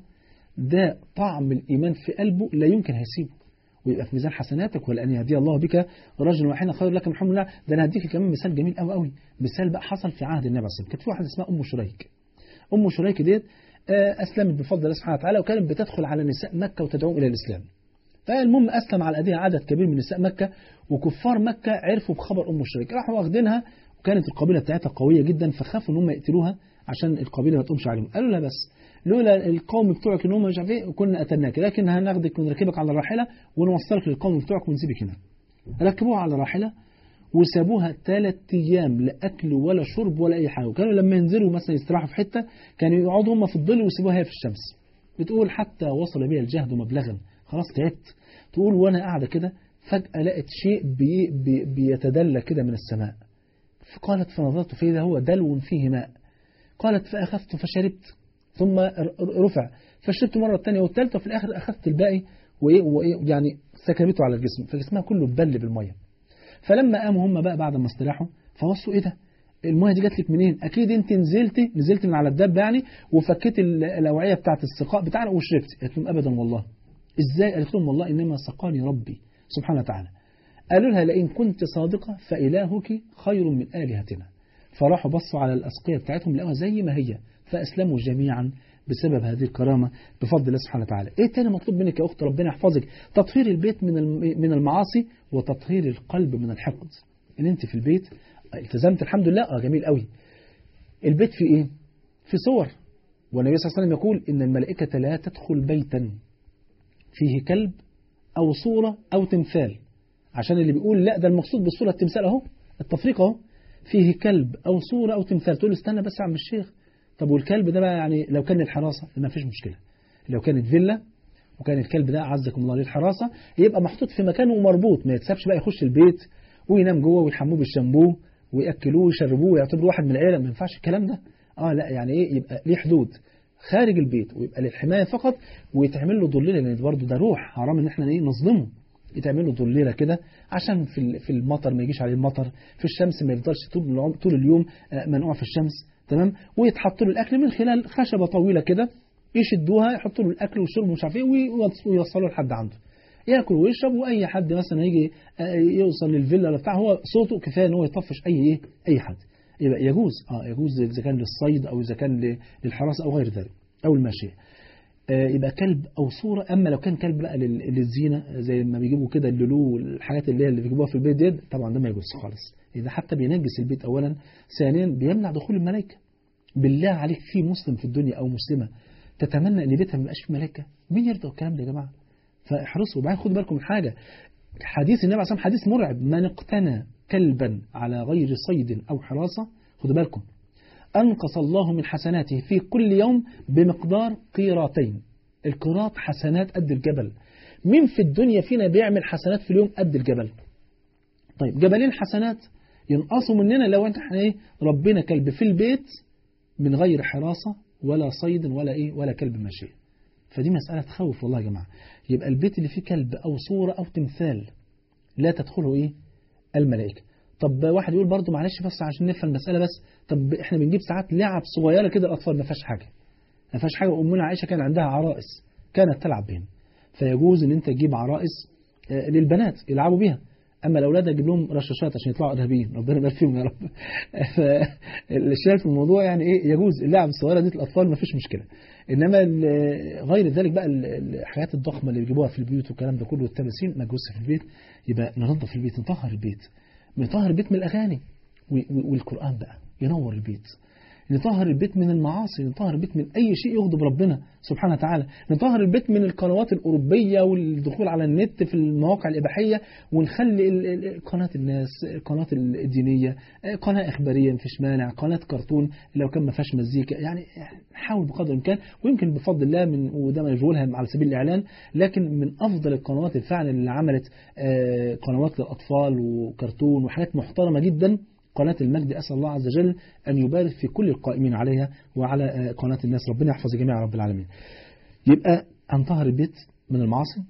ده طعم الايمان في قلبه لا يمكن هيسيبه ويبقى في ميزان حسناتك ولان يهدي الله بك رجلا واحدا خير لك من حمل الله ده انا هديك كمان مثال جميل قوي قوي مثال بقى حصل في عهد النبي عليه الصلاه والسلام كانت في واحده اسمها ام شريك ام شريك ديت آه، اسلمت بفضل الله سبحانه وتعالى وكانت بتدخل على نساء مكه وتدعوهم الى الاسلام فالمهم اسلم على ايديها عدد كبير من نساء مكه وكفار مكه عرفوا بخبر ام شريك راحوا واخدينها وكانت القبيله بتاعتها قويه جدا فخافوا ان هم يقتلوها عشان القبيله ما تقومش عليهم قالوا لها بس لولا القوم بتوعك ان هم مش عارف ايه كنا قتلناك لكن هناخدك ونركبك على الراحله ونوصلك للقوم بتوعك ونسيبك هنا ركبوها على راحله وسابوها ثلاث ايام لا اكل ولا شرب ولا اي حاجه وكانوا لما ينزلوا مثلا يستراحوا في حته كانوا يقعدوا هم في الظل ويسيبوها هي في الشمس بتقول حتى وصل بي الجهد مبلغا خلاص تعبت تقول وانا قاعده كده فجاه لقيت شيء بي بي بيتدلى كده من السماء فقالت فنظرت فإذا هو دلو فيه ماء قالت فأخذت فشربت ثم رفع فشربت مرة الثانية والثالثة وفي الآخر أخذت الباقي وإيه وإيه يعني سكبته على الجسم فجسمها كله بل بالمية فلما قاموا هم بقى بعد ما استراحوا فبصوا إيه ده المية دي جات لك منين أكيد أنت نزلتي نزلت من على الدابة يعني وفكيت الأوعية بتاعة السقاء بتاعنا وشربت قالت لهم أبدا والله إزاي قالت لهم والله إنما سقاني ربي سبحانه وتعالى قالوا لها لئن كنت صادقة فإلهك خير من آلهتنا فراحوا بصوا على الأسقية بتاعتهم لقوها زي ما هي فأسلموا جميعا بسبب هذه الكرامة بفضل الله سبحانه وتعالى إيه تاني مطلوب منك يا أخت ربنا يحفظك تطهير البيت من من المعاصي وتطهير القلب من الحقد إن أنت في البيت التزمت الحمد لله آه جميل قوي البيت في إيه في صور والنبي صلى الله عليه وسلم يقول إن الملائكة لا تدخل بيتا فيه كلب أو صورة أو تمثال عشان اللي بيقول لا ده المقصود بالصورة التمثال اهو التفريق اهو فيه كلب أو صورة أو تمثال تقول له استنى بس يا عم الشيخ طب والكلب ده بقى يعني لو كان للحراسة ما فيش مشكلة لو كانت فيلا وكان الكلب ده عزكم الله للحراسة يبقى محطوط في مكانه ومربوط ما يتسابش بقى يخش البيت وينام جوه ويحموه بالشامبو ويأكلوه ويشربوه ويعتبروه واحد من العيلة ما ينفعش الكلام ده اه لا يعني ايه يبقى ليه حدود خارج البيت ويبقى للحماية فقط ويتعمل له ضليلة لان برضه ده روح حرام ان احنا ايه نظلمه يتعمل له ضليله كده عشان في في المطر ما يجيش عليه المطر في الشمس ما يفضلش طول طول اليوم منقوع في الشمس تمام ويتحط له الاكل من خلال خشبه طويله كده يشدوها يحطوا له الاكل والشرب ومش عارف ايه ويوصلوا لحد عنده ياكل ويشرب واي حد مثلا يجي يوصل للفيلا ولا بتاع هو صوته كفايه ان هو يطفش اي ايه اي حد يبقى يجوز اه يجوز اذا كان للصيد او اذا كان للحراسه او غير ذلك او الماشيه يبقى كلب أو صورة أما لو كان كلب بقى للزينة زي ما بيجيبوا كده اللولو والحاجات اللي هي اللي بيجيبوها في البيت ديت طبعا ده ما يجوز خالص إذا حتى بينجس البيت أولا ثانيا بيمنع دخول الملائكة بالله عليك في مسلم في الدنيا أو مسلمة تتمنى إن بيتها ما يبقاش فيه ملائكة مين يرضى الكلام ده يا جماعة فاحرصوا وبعدين خدوا بالكم من حاجة حديث النبي عليه الصلاة حديث مرعب من اقتنى كلبا على غير صيد أو حراسة خدوا بالكم أنقص الله من حسناته في كل يوم بمقدار قيراتين القيراط حسنات قد الجبل مين في الدنيا فينا بيعمل حسنات في اليوم قد الجبل طيب جبلين حسنات ينقصوا مننا لو انت احنا ايه ربنا كلب في البيت من غير حراسة ولا صيد ولا ايه ولا كلب ماشي فدي مسألة تخوف والله يا جماعة يبقى البيت اللي فيه كلب أو صورة أو تمثال لا تدخله ايه الملائكة طب واحد يقول برضه معلش بس عشان نفهم المسألة بس طب احنا بنجيب ساعات لعب صغيرة كده الأطفال ما فيهاش حاجة ما فيهاش حاجة أمنا عائشة كان عندها عرائس كانت تلعب بهم فيجوز ان انت تجيب عرائس للبنات يلعبوا بيها اما الاولاد تجيب لهم رشاشات عشان يطلعوا ارهابيين ربنا يبارك فيهم يا رب فالشاهد في الموضوع يعني ايه يجوز اللعب الصغيره دي الاطفال ما فيش مشكله انما غير ذلك بقى الحاجات الضخمه اللي بيجيبوها في البيوت والكلام ده كله والتماثيل ما تجوزش في البيت يبقى ننظف البيت نطهر البيت نطهر البيت من الاغاني والقران بقى ينور البيت نطهر البيت من المعاصي نطهر البيت من أي شيء يغضب ربنا سبحانه وتعالى نطهر البيت من القنوات الأوروبية والدخول على النت في المواقع الإباحية ونخلي قناة الناس قناة الدينية قناة إخبارية مفيش مانع قناة كرتون لو كان ما فيهاش مزيكا يعني نحاول بقدر الإمكان ويمكن بفضل الله من وده مجهولها على سبيل الإعلان لكن من أفضل القنوات الفعلا اللي عملت قنوات للأطفال وكرتون وحاجات محترمة جدا قناة المجد أسأل الله عز وجل أن يبارك في كل القائمين عليها وعلى آه، قناة الناس ربنا يحفظ الجميع يا رب العالمين يبقى هنطهر البيت من المعاصي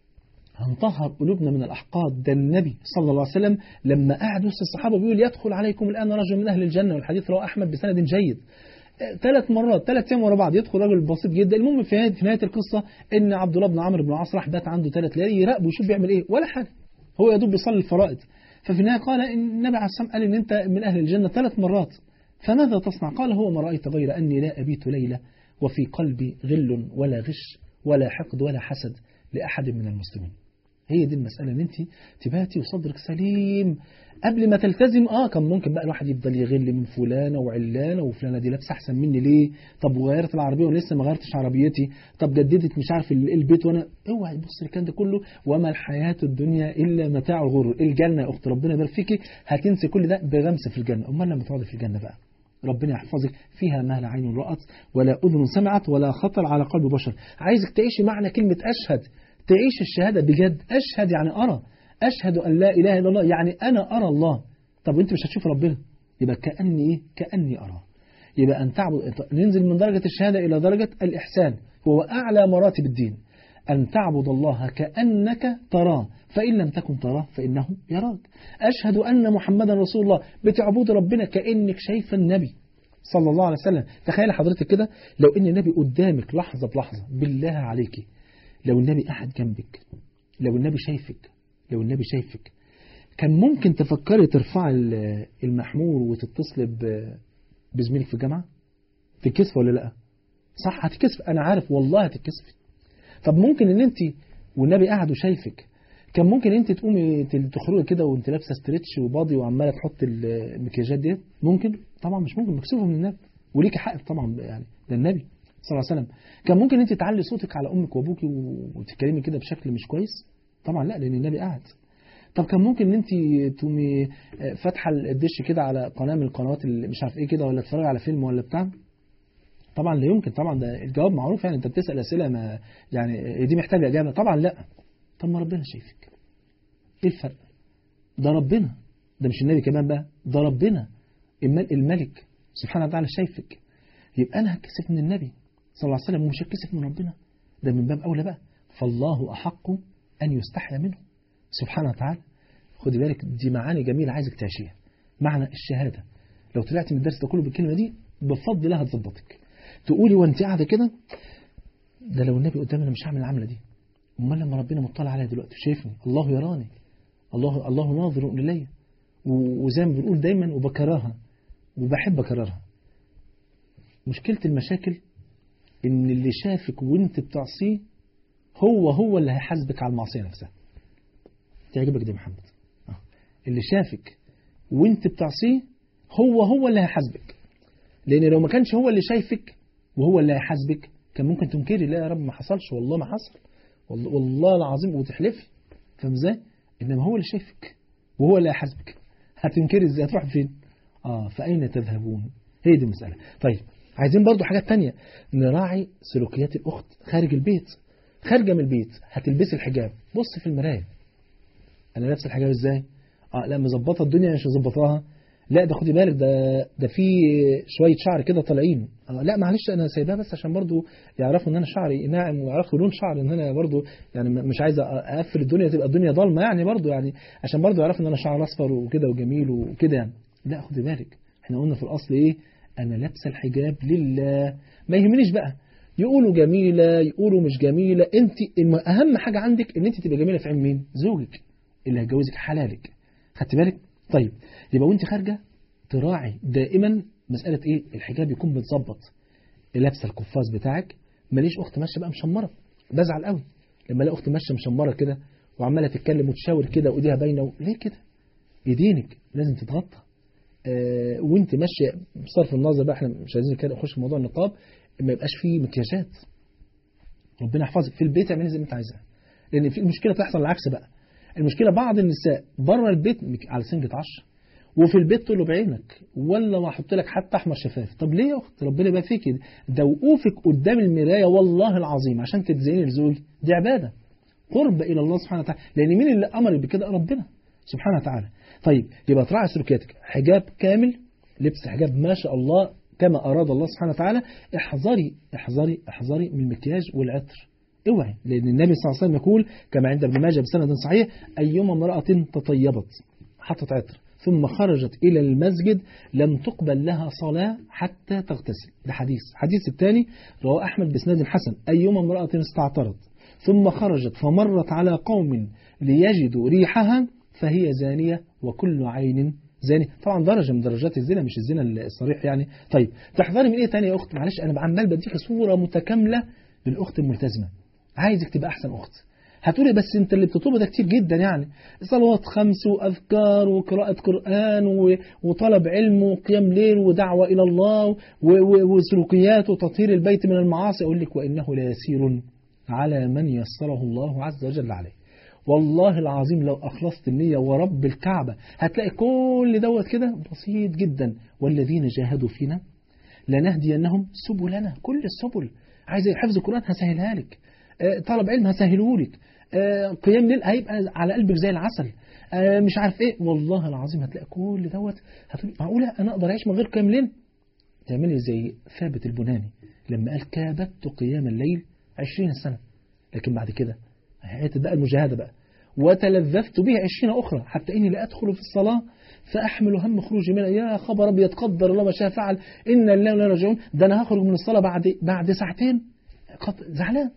هنطهر قلوبنا من الأحقاد ده النبي صلى الله عليه وسلم لما قعد وسط الصحابة بيقول يدخل عليكم الآن رجل من أهل الجنة والحديث رواه أحمد بسند جيد ثلاث مرات ثلاث ايام ورا بعض يدخل راجل بسيط جدا المهم في نهايه في نهايه القصه ان عبد الله بن عمرو بن العاص راح بات عنده ثلاث ليالي يراقبه ويشوف بيعمل ايه ولا حاجه هو يا دوب بيصلي الفرائض ففي النهايه قال ان النبي عليه الصلاه والسلام قال ان انت من اهل الجنه ثلاث مرات فماذا تصنع؟ قال هو ما رايت غير اني لا ابيت ليله وفي قلبي غل ولا غش ولا حقد ولا حسد لاحد من المسلمين. هي دي المسألة ان انت تباتي وصدرك سليم قبل ما تلتزم اه كان ممكن بقى الواحد يفضل يغل من فلانة وعلانة وفلانة دي لابسة احسن مني ليه طب وغيرت العربية ولسه ما غيرتش عربيتي طب جددت مش عارف ال- البيت وانا اوعى تبص الكلام ده كله وما الحياة الدنيا الا متاع الغرور الجنة يا اخت ربنا يبارك فيكي هتنسي كل ده بغمسة في الجنة امال لما تقعدي في الجنة بقى ربنا يحفظك فيها ما لا عين رأت ولا أذن سمعت ولا خطر على قلب بشر عايزك تعيشي معنى كلمة أشهد تعيش الشهادة بجد أشهد يعني أرى أشهد أن لا إله إلا الله يعني أنا أرى الله طب وأنت مش هتشوف ربنا يبقى كأني إيه كأني أرى يبقى أن تعبد ننزل من درجة الشهادة إلى درجة الإحسان هو أعلى مراتب الدين أن تعبد الله كأنك تراه فإن لم تكن تراه فإنه يراك أشهد أن محمدا رسول الله بتعبد ربنا كأنك شايف النبي صلى الله عليه وسلم تخيل حضرتك كده لو ان النبي قدامك لحظة بلحظة بالله عليك لو النبي قاعد جنبك لو النبي شايفك لو النبي شايفك كان ممكن تفكري ترفعي ال- المحمول وتتصلي ب- بزميلك في الجامعة تتكسف ولا لا صح هتكسف انا عارف والله هتتكسفي طب ممكن ان انت والنبي قاعد وشايفك كان ممكن انت تقومي تل- تخرجي كده وانت لابسه ستريتش وباضي وعماله تحط المكياجات ديت ممكن طبعا مش ممكن مكسوفه من النبي وليكي حق طبعا يعني ده النبي صلى الله عليه وسلم كان ممكن انت تعلي صوتك على امك وابوكي وتتكلمي كده بشكل مش كويس طبعا لا لان النبي قاعد طب كان ممكن ان انت تقومي آه، فاتحه الدش كده على قناه من القنوات اللي مش عارف ايه كده ولا تتفرجي على فيلم ولا بتاع طبعا لا يمكن طبعا ده الجواب معروف يعني انت بتسال اسئله ما يعني دي محتاجه اجابه طبعا لا طب ما ربنا شايفك ايه الفرق ده ربنا ده مش النبي كمان بقى ده ربنا المل- الملك سبحانه وتعالى شايفك يبقى انا هتكسف من النبي صلى الله عليه وسلم ومش هتكسف من ربنا ده من باب اولى بقى فالله احق ان يستحيا منه سبحانه وتعالى خدي بالك دي معاني جميله عايزك تعيشيها معنى الشهاده لو طلعت من الدرس ده كله بالكلمه دي بفضل الله هتظبطك تقولي وانت قاعده كده ده لو النبي قدامي انا مش هعمل العمله دي امال لما ربنا مطلع عليا دلوقتي شايفني الله يراني الله الله ناظر الي و- وزي ما بنقول دايما وبكرهها وبحب اكررها مشكله المشاكل ان اللي شافك وانت بتعصيه هو هو اللي هيحاسبك على المعصيه نفسها تعجبك دي يا محمد آه. اللي شافك وانت بتعصيه هو هو اللي هيحاسبك لان لو ما كانش هو اللي شايفك وهو اللي هيحاسبك كان ممكن تنكري لا يا رب ما حصلش والله ما حصل والله, والله العظيم وتحلفي فاهم ازاي انما هو اللي شايفك وهو اللي هيحاسبك هتنكري ازاي هتروح فين اه فاين تذهبون هي دي المساله طيب عايزين برضو حاجات تانية نراعي سلوكيات الاخت خارج البيت خارجه من البيت هتلبسي الحجاب بص في المرايه انا لابس الحجاب ازاي اه لا مظبطه الدنيا مش مظبطاها لا ده خدي بالك ده ده في شويه شعر كده طالعين آه لا معلش انا سايباها بس عشان برضو يعرفوا ان انا شعري ناعم ويعرفوا لون شعري ان انا برضو يعني م- مش عايز اقفل الدنيا تبقى الدنيا ضلمه يعني برضو يعني عشان برضو يعرفوا ان انا شعر اصفر وكده وجميل وكده يعني لا خدي بالك احنا قلنا في الاصل ايه انا لابسه الحجاب لله ما يهمنيش بقى يقولوا جميله يقولوا مش جميله انت الم- اهم حاجه عندك ان انت تبقى جميله في عين مين زوجك اللي هيتجوزك حلالك خدت بالك طيب يبقى وانت خارجه تراعي دائما مساله ايه الحجاب يكون متظبط لابسه القفاز بتاعك ماليش اخت ماشيه بقى مشمره بزعل قوي لما الاقي اخت ماشيه مشمره كده وعماله تتكلم وتشاور كده وايديها باينه و... ليه كده ايدينك لازم تتغطى آه وانت ماشيه بصرف النظر بقى احنا مش عايزين كده نخش في موضوع النقاب ما يبقاش فيه مكياجات ربنا يحفظك في البيت اعملي زي ما انت عايزها لان في المشكله تحصل العكس بقى المشكله بعض النساء بره البيت مك- على سنجة عشر وفي البيت تقول له بعينك ولا ما احط لك حتى احمر شفاف طب ليه يا اخت ربنا يبقى فيك ده وقوفك قدام المرايه والله العظيم عشان تتزيني لزوجي دي عباده قرب الى الله سبحانه وتعالى لان مين اللي امر بكده ربنا سبحانه وتعالى طيب يبقى تراعي سلوكياتك حجاب كامل لبس حجاب ما شاء الله كما أراد الله سبحانه وتعالى احذري احذري احذري من المكياج والعطر اوعي لأن النبي صلى الله عليه وسلم يقول كما عند ابن ماجه بسند صحيح أيما امرأة تطيبت حطت عطر ثم خرجت إلى المسجد لم تقبل لها صلاة حتى تغتسل ده حديث حديث الثاني رواه أحمد بسند حسن أيما امرأة استعطرت ثم خرجت فمرت على قوم ليجدوا ريحها فهي زانية وكل عين زاني طبعا درجة من درجات الزنا مش الزنا الصريح يعني طيب تحذري من ايه تاني يا اخت معلش انا عمال بديك صورة متكاملة للاخت الملتزمة عايزك تبقى احسن اخت هتقولي بس انت اللي بتطلبه ده كتير جدا يعني صلوات خمس واذكار وقراءة قرآن و- وطلب علم وقيام ليل ودعوة الى الله و- و- وسلوكيات وتطهير البيت من المعاصي اقول لك وانه ليسير على من يسره الله عز وجل عليه والله العظيم لو أخلصت النية ورب الكعبة هتلاقي كل دوت كده بسيط جدا والذين جاهدوا فينا لنهدينهم سبلنا كل السبل عايز حفظ القرآن هسهلها لك آه، طلب علم هسهله لك آه، قيام ليل هيبقى على قلبك زي العسل آه، مش عارف ايه والله العظيم هتلاقي كل دوت هتقول معقولة انا اقدر اعيش من غير قيام ليل تعملي زي ثابت البناني لما قال كابدت قيام الليل عشرين سنة لكن بعد كده حته بقى المجاهدة بقى وتلذذت به عشرين أخرى حتى إني لا أدخل في الصلاة فأحمل هم خروجي منها يا خبر أبيض قدر الله ما شاء فعل إن الله لا راجعون ده أنا هخرج من الصلاة بعد بعد ساعتين قط- زعلان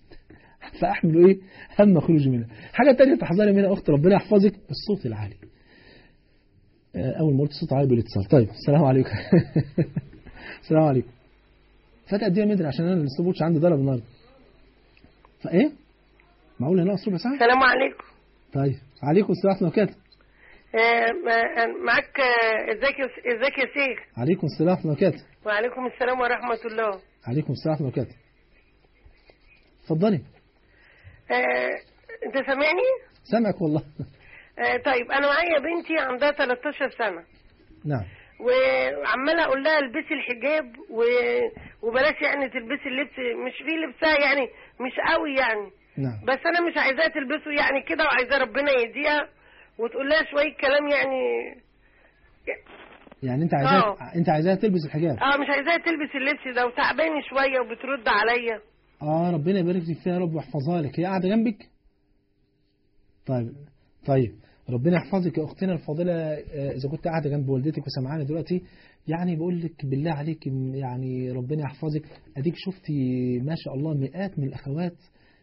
فأحمل إيه هم خروجي منها حاجة تانية تحذري منها أخت ربنا يحفظك الصوت العالي آه، أول ما قلت صوت عالي بالاتصال طيب السلام عليكم السلام عليكم فات قد ايه يا مدري عشان انا الاسطبوتش عندي ضرب النهارده فايه معقول هنقص ربع ساعه السلام عليكم طيب عليكم السلام ورحمه الله وبركاته آه، ما- معاك آه، ازيك يا- ازيك يا شيخ عليكم السلام ورحمه الله وبركاته وعليكم السلام ورحمة الله عليكم السلام ورحمه الله وبركاته اتفضلي آه، انت سامعني سامعك والله آه، طيب انا معايا بنتي عندها 13 سنة نعم وعمالة اقول لها البسي الحجاب و... وبلاش يعني تلبسي اللبس مش في لبسها يعني مش قوي يعني نعم بس انا مش عايزاها تلبسه يعني كده وعايزاه ربنا يهديها وتقول لها شوية كلام يعني يعني انت عايزاها انت عايزاها تلبس الحجاب اه مش عايزاها تلبس اللبس ده وتعباني شوية وبترد عليا اه ربنا يبارك لك فيها يا رب ويحفظها لك هي قاعده جنبك طيب طيب ربنا يحفظك يا اختنا الفاضله آه، اذا كنت قاعده جنب والدتك وسامعاني دلوقتي يعني بقول لك بالله عليك م- يعني ربنا يحفظك اديك شفتي ما شاء الله مئات من الاخوات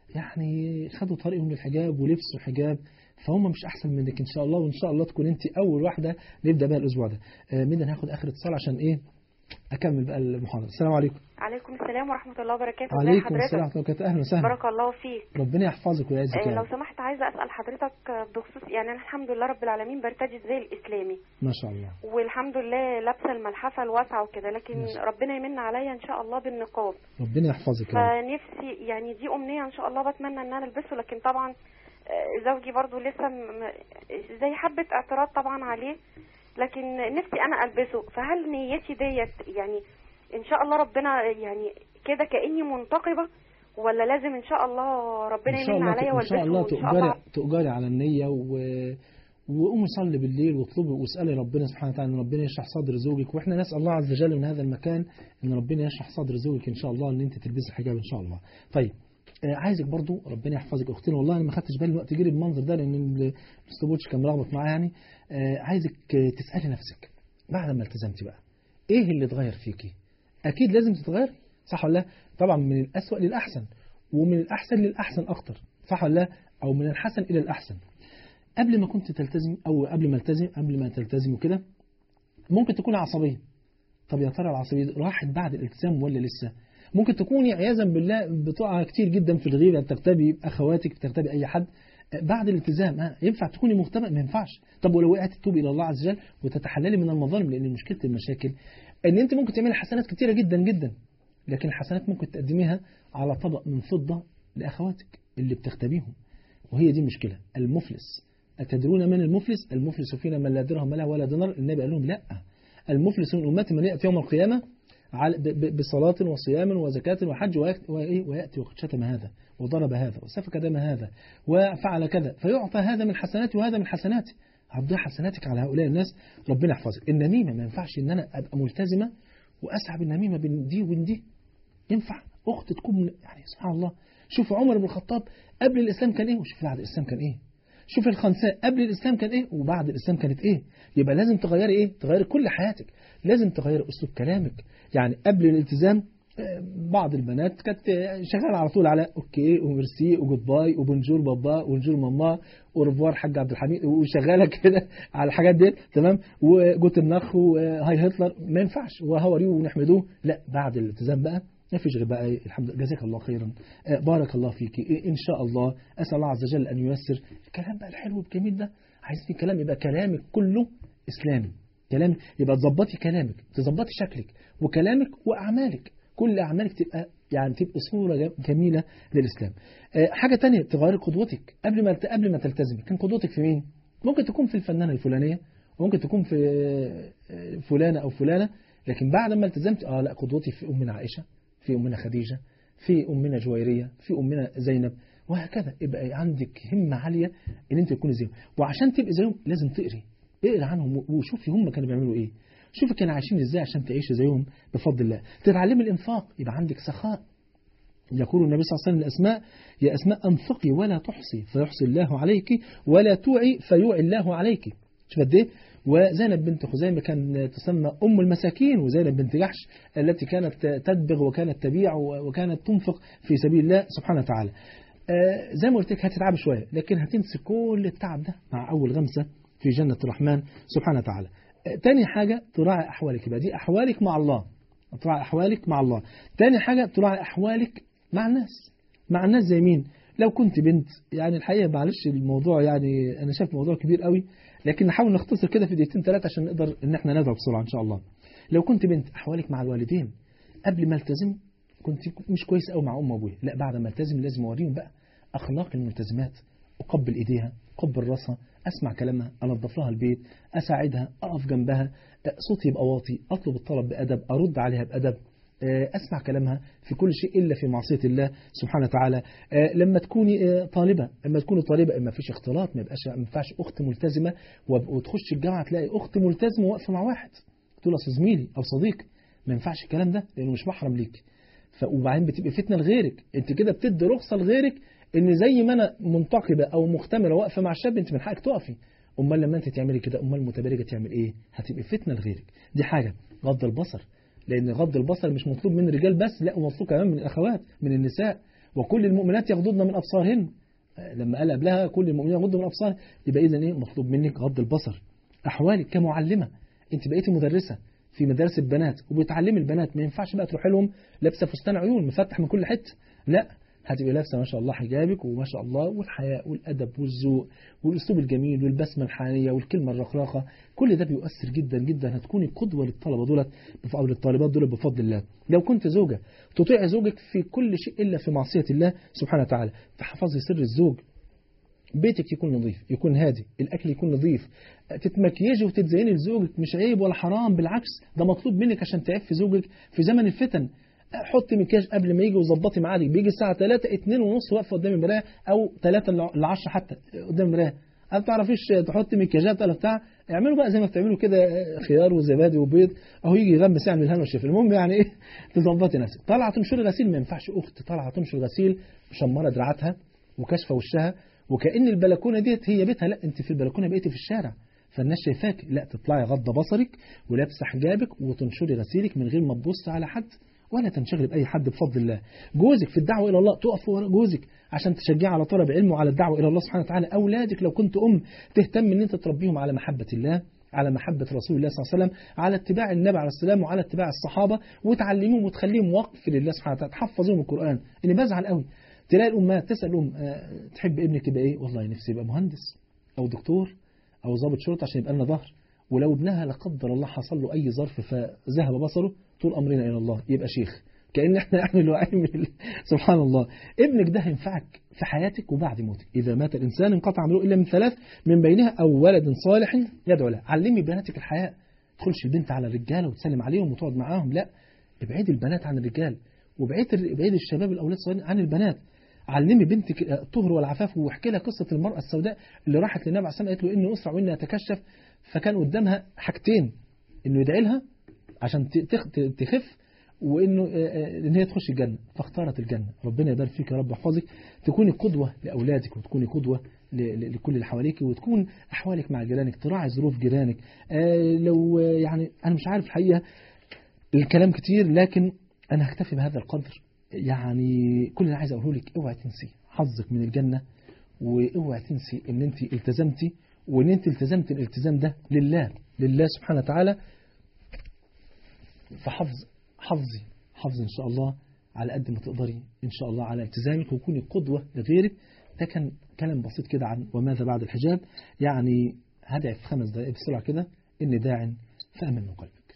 يعني خدوا طريقهم للحجاب ولبسوا حجاب فهم مش احسن منك ان شاء الله وان شاء الله تكون انت اول واحده نبدا بها الاسبوع ده آه، ميدان هاخد اخر اتصال عشان ايه اكمل بقى المحاضره السلام عليكم عليكم السلام ورحمة الله وبركاته ازي عليكم السلام حضرتك ورحمه الله وبركاته اهلا وسهلا بارك الله فيك ربنا يحفظك ويعزك آه، يا لو رب سمحت عايزة أسأل حضرتك آه، بخصوص يعني أنا الحمد لله رب العالمين برتدي الزي الإسلامي ما شاء الله والحمد لله لابسة الملحفة الواسعة وكده لكن ماشي. ربنا يمن عليا إن شاء الله بالنقاب ربنا يحفظك يا رب فنفسي يعني دي أمنية إن شاء الله بتمنى إن أنا ألبسه لكن طبعا آه، زوجي برضو لسه م- م- زي حبة اعتراض طبعا عليه لكن نفسي أنا ألبسه فهل نيتي ديت يعني إن شاء الله ربنا يعني كده كأني منتقبة ولا لازم إن شاء الله ربنا ان شاء يمن الله عليا ان والبسه شاء الله وإن شاء الله تؤجري تؤجري على النيه و وقومي صلي بالليل واطلبي واسالي ربنا سبحانه وتعالى ان ربنا يشرح صدر زوجك واحنا نسال الله عز وجل من هذا المكان ان ربنا يشرح صدر زوجك ان شاء الله ان انت تلبسي الحجاب ان شاء الله طيب آه، عايزك برضو ربنا يحفظك اختنا والله انا ما خدتش بالي الوقت جري بالمنظر ده لان الاستبوتش كان ملخبط معايا يعني آه، عايزك آه، تسالي نفسك بعد ما التزمتي بقى ايه اللي اتغير فيكي اكيد لازم تتغيري صح ولا لا طبعا من الاسوأ للاحسن ومن الاحسن للاحسن اكتر صح ولا لا او من الحسن الى الاحسن قبل ما كنت تلتزم او قبل ما التزم قبل ما تلتزم وكده ممكن تكون عصبيه طب يا ترى العصبيه دي راحت بعد الالتزام ولا لسه ممكن تكوني عياذا بالله بتقع كتير جدا في الغيبه بتغتابي اخواتك بتغتابي اي حد بعد الالتزام ها ينفع تكوني مغتابه ما ينفعش طب ولو وقعت تتوبي الى الله عز وجل وتتحللي من المظالم لان مشكله المشاكل ان انت ممكن تعملي حسنات كتيره جدا جدا لكن الحسنات ممكن تقدميها على طبق من فضه لاخواتك اللي بتغتابيهم وهي دي المشكله المفلس أتدرون من المفلس المفلس فينا من لا درهم له ولا دينار النبي قال لهم لا المفلس من أمتي من يأتي يوم القيامة على- ب- ب- بصلاة وصيام وزكاة وحج ويأتي- وإيه؟ ويأتي وقد شتم هذا وضرب هذا وسفك دم هذا وفعل كذا فيعطى هذا من حسناته وهذا من حسناته هتضيع حسناتك على هؤلاء الناس ربنا يحفظك النميمة ما ينفعش ان انا ابقى ملتزمة واسحب النميمة بين دي وبين دي ينفع اخت تكون من يعني سبحان الله شوف عمر بن الخطاب قبل الاسلام كان ايه وشوف بعد الاسلام كان ايه شوف الخنساء قبل الاسلام كان ايه وبعد الاسلام كانت ايه يبقى لازم تغيري ايه تغيري كل حياتك لازم تغيري اسلوب كلامك يعني قبل الالتزام آه، بعض البنات كانت آه، شغاله على طول على اوكي وميرسي وجود باي وبونجور بابا وبونجور ماما ورفوار حاج عبد الحميد وشغاله كده على الحاجات دي تمام وجوت النخ وهاي هتلر ما ينفعش وهوريه ونحمدوه لا بعد الالتزام بقى ما فيش غير بقى إيه، الحمد لله جزاك الله خيرا آه، بارك الله فيك إيه، ان شاء الله اسال الله عز وجل ان ييسر الكلام بقى الحلو الجميل ده عايزين كلام يبقى كلامك كله اسلامي كلام يبقى تظبطي كلامك تظبطي شكلك وكلامك واعمالك كل اعمالك تبقى يعني تبقى صوره جم- جميله للاسلام آه، حاجه تانية تغيري قدوتك قبل ما قبل ما تلتزمي كان قدوتك في مين ممكن تكون في الفنانه الفلانيه وممكن تكون في آه، فلانه او فلانه لكن بعد ما التزمت اه لا قدوتي في امنا عائشه في أمنا خديجة في أمنا جويرية في أمنا زينب وهكذا يبقى عندك همة عالية إن أنت تكوني زيهم وعشان تبقي زيهم لازم تقري اقري عنهم وشوفي هم كانوا بيعملوا إيه شوفي كانوا عايشين إزاي عشان تعيشي زيهم بفضل الله تتعلمي الإنفاق يبقى عندك سخاء يقول النبي صلى الله عليه وسلم لأسماء يا أسماء أنفقي ولا تحصي فيحصي الله عليك ولا توعي فيوعي الله عليك شوف قد إيه وزينب بنت خزيمة كان تسمى أم المساكين وزينب بنت جحش التي كانت تدبغ وكانت تبيع وكانت تنفق في سبيل الله سبحانه وتعالى آه، زي ما قلت لك هتتعب شوية لكن هتنسي كل التعب ده مع أول غمسة في جنة الرحمن سبحانه وتعالى آه، تاني حاجة تراعي أحوالك يبقى دي أحوالك مع الله تراعي أحوالك مع الله تاني حاجة تراعي أحوالك مع الناس مع الناس زي مين لو كنت بنت يعني الحقيقة معلش الموضوع يعني أنا شايف موضوع كبير قوي لكن نحاول نختصر كده في دقيقتين ثلاثة عشان نقدر إن احنا نذهب بسرعة إن شاء الله لو كنت بنت أحوالك مع الوالدين قبل ما التزم كنت مش كويس قوي مع أم وأبويا لا بعد ما التزم لازم أوريهم بقى أخلاق الملتزمات أقبل إيديها أقبل راسها أسمع كلامها أنظف لها البيت أساعدها أقف جنبها صوتي يبقى واطي أطلب الطلب بأدب أرد عليها بأدب أسمع كلامها في كل شيء إلا في معصية الله سبحانه وتعالى لما تكوني طالبة لما تكوني طالبة ما فيش اختلاط ما يبقاش ما ينفعش أخت ملتزمة وتخش الجامعة تلاقي أخت ملتزمة واقفة مع واحد تقول أصل زميلي أو صديق ما ينفعش الكلام ده لأنه مش محرم ليك وبعدين بتبقى فتنة لغيرك أنت كده بتدي رخصة لغيرك إن زي ما أنا منتقبة أو مختمرة واقفة مع شاب أنت من حقك تقفي أمال لما أنت تعملي كده أمال المتبرجة تعمل إيه هتبقى فتنة لغيرك دي حاجة غض البصر لأن غض البصر مش مطلوب من الرجال بس لا ومطلوب كمان من الأخوات من النساء وكل المؤمنات يغضضن من أبصارهن لما قال قبلها كل المؤمنين يغضوا من أبصارهن يبقى إذا إيه مطلوب منك غض البصر أحوالك كمعلمة أنت بقيتي مدرسة في مدارس البنات وبتعلمي البنات ما ينفعش بقى تروح لهم لابسه فستان عيون مفتح من كل حته لا هتبقي لابسه ما شاء الله حجابك وما شاء الله والحياء والادب والذوق والاسلوب الجميل والبسمه الحانيه والكلمه الرخراخه كل ده بيؤثر جدا جدا هتكوني قدوه للطلبه دولت او للطالبات دول بفضل الله لو كنت زوجه تطيع زوجك في كل شيء الا في معصيه الله سبحانه وتعالى تحفظي سر الزوج بيتك يكون نظيف يكون هادي الأكل يكون نظيف تتمكيجي وتتزيني لزوجك مش عيب ولا حرام بالعكس ده مطلوب منك عشان تعفي زوجك في زمن الفتن حطي مكياج قبل ما يجي وظبطي ميعادك بيجي الساعة 3 2 ونص واقفة قدام المراية أو 3 ل 10 حتى قدام المراية ما بتعرفيش تحطي مكياجات ولا بتاع اعملوا بقى زي ما بتعملوا كده خيار وزبادي وبيض اهو يجي يغمس يعني بالهنا والشفا المهم يعني ايه تظبطي نفسك طالعه تنشري غسيل ما ينفعش اخت طالعه تنشر غسيل مشمره دراعاتها وكاشفه وشها وكأن البلكونة ديت هي بيتها لا انت في البلكونة بقيتي في الشارع فالناس شايفاك لا تطلعي غض بصرك ولابسه حجابك وتنشري غسيلك من غير ما تبص على حد ولا تنشغلي بأي حد بفضل الله جوزك في الدعوة إلى الله تقف ورا جوزك عشان تشجعي على طلب علم وعلى الدعوة إلى الله سبحانه وتعالى أولادك لو كنت أم تهتم إن أنت تربيهم على محبة الله على محبة رسول الله صلى الله عليه وسلم على اتباع النبي عليه السلام وعلى اتباع الصحابة وتعلميهم وتخليهم وقف لله سبحانه وتعالى تحفظيهم القرآن إني بزعل قوي تلاقي الأمهات تسأل الأم أه تحب ابنك يبقى إيه والله نفسي يبقى مهندس أو دكتور أو ضابط شرطة عشان يبقى لنا ظهر ولو ابنها لا قدر الله حصل له أي ظرف فذهب بصره طول أمرنا إلى الله يبقى شيخ كأن احنا نعمل وعي سبحان الله ابنك ده هينفعك في حياتك وبعد موتك إذا مات الإنسان انقطع عمله إلا من ثلاث من بينها أو ولد صالح يدعو له علمي بناتك الحياة تدخلش البنت على الرجالة وتسلم عليهم وتقعد معاهم لا ابعدي البنات عن الرجال وابعدي ابعدي الشباب الأولاد الصغيرين عن البنات علمي بنتك الطهر والعفاف واحكي لها قصة المرأة السوداء اللي راحت للنبي عليه الصلاة والسلام قالت له إني أسرع وإني أتكشف فكان قدامها حاجتين إنه يدعي لها عشان ت- تخ- تخف وإنه آه، آه، إن هي تخش الجنة فاختارت الجنة ربنا يبارك فيك يا رب يحفظك تكوني قدوة لأولادك وتكوني قدوة ل- ل- لكل اللي حواليك وتكون أحوالك مع جيرانك تراعي ظروف جيرانك آه، لو آه، يعني أنا مش عارف الحقيقة الكلام كتير لكن أنا هكتفي بهذا القدر يعني كل اللي عايز أقوله لك اوعي تنسي حظك من الجنة واوعي تنسي ان انت التزمتي وان انت التزمت الالتزام ده لله لله سبحانه وتعالى فحفظ حفظي حفظ ان شاء الله على قد ما تقدري ان شاء الله على التزامك وكوني قدوة لغيرك ده كان كلام بسيط كده عن وماذا بعد الحجاب يعني هدعي في خمس دقائق بسرعة كده إني داع فأمن من قلبك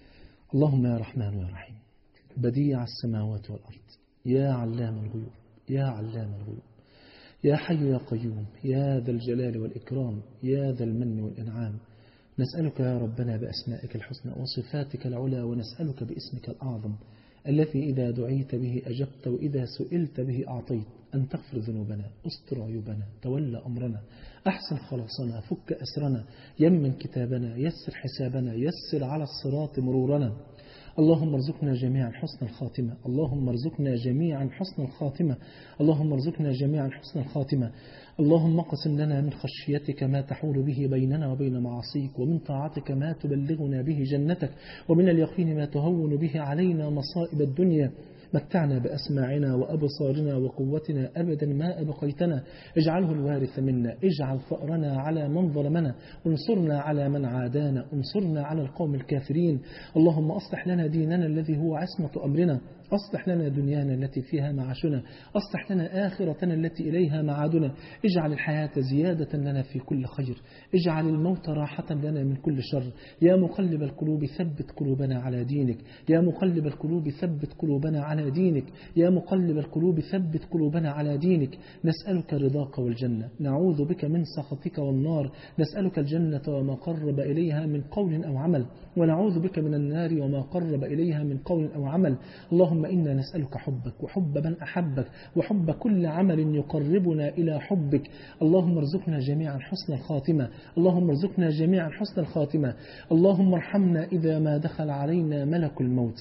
اللهم يا رحمن يا رحيم بديع السماوات والأرض يا علام الغيوب يا علام الغيوب يا حي يا قيوم يا ذا الجلال والإكرام يا ذا المن والإنعام نسألك يا ربنا بأسمائك الحسنى وصفاتك العلى ونسألك باسمك الأعظم الذي إذا دعيت به أجبت وإذا سئلت به أعطيت أن تغفر ذنوبنا استر عيوبنا تولى أمرنا أحسن خلاصنا فك أسرنا يمن كتابنا يسر حسابنا يسر على الصراط مرورنا اللهم ارزقنا جميعا حسن الخاتمة اللهم ارزقنا جميعا حسن الخاتمة اللهم ارزقنا جميعا حسن الخاتمة اللهم اقسم لنا من خشيتك ما تحول به بيننا وبين معاصيك ومن طاعتك ما تبلغنا به جنتك ومن اليقين ما تهون به علينا مصائب الدنيا متعنا بأسماعنا وأبصارنا وقوتنا أبدا ما أبقيتنا اجعله الوارث منا اجعل ثأرنا على من ظلمنا انصرنا على من عادانا انصرنا على القوم الكافرين اللهم أصلح لنا ديننا الذي هو عصمة أمرنا أصلح لنا دنيانا التي فيها معاشنا أصلح لنا آخرتنا التي إليها معادنا اجعل الحياة زيادة لنا في كل خير اجعل الموت راحة لنا من كل شر يا مقلب القلوب ثبت قلوبنا على دينك يا مقلب القلوب ثبت قلوبنا على دينك يا مقلب القلوب ثبت قلوبنا على دينك نسألك رضاك والجنة نعوذ بك من سخطك والنار نسألك الجنة وما قرب إليها من قول أو عمل ونعوذ بك من النار وما قرب إليها من قول أو عمل اللهم إنا نسألك حبك وحب من أحبك وحب كل عمل يقربنا إلى حبك اللهم ارزقنا جميعا حسن الخاتمة اللهم ارزقنا جميعا حسن الخاتمة اللهم ارحمنا إذا ما دخل علينا ملك الموت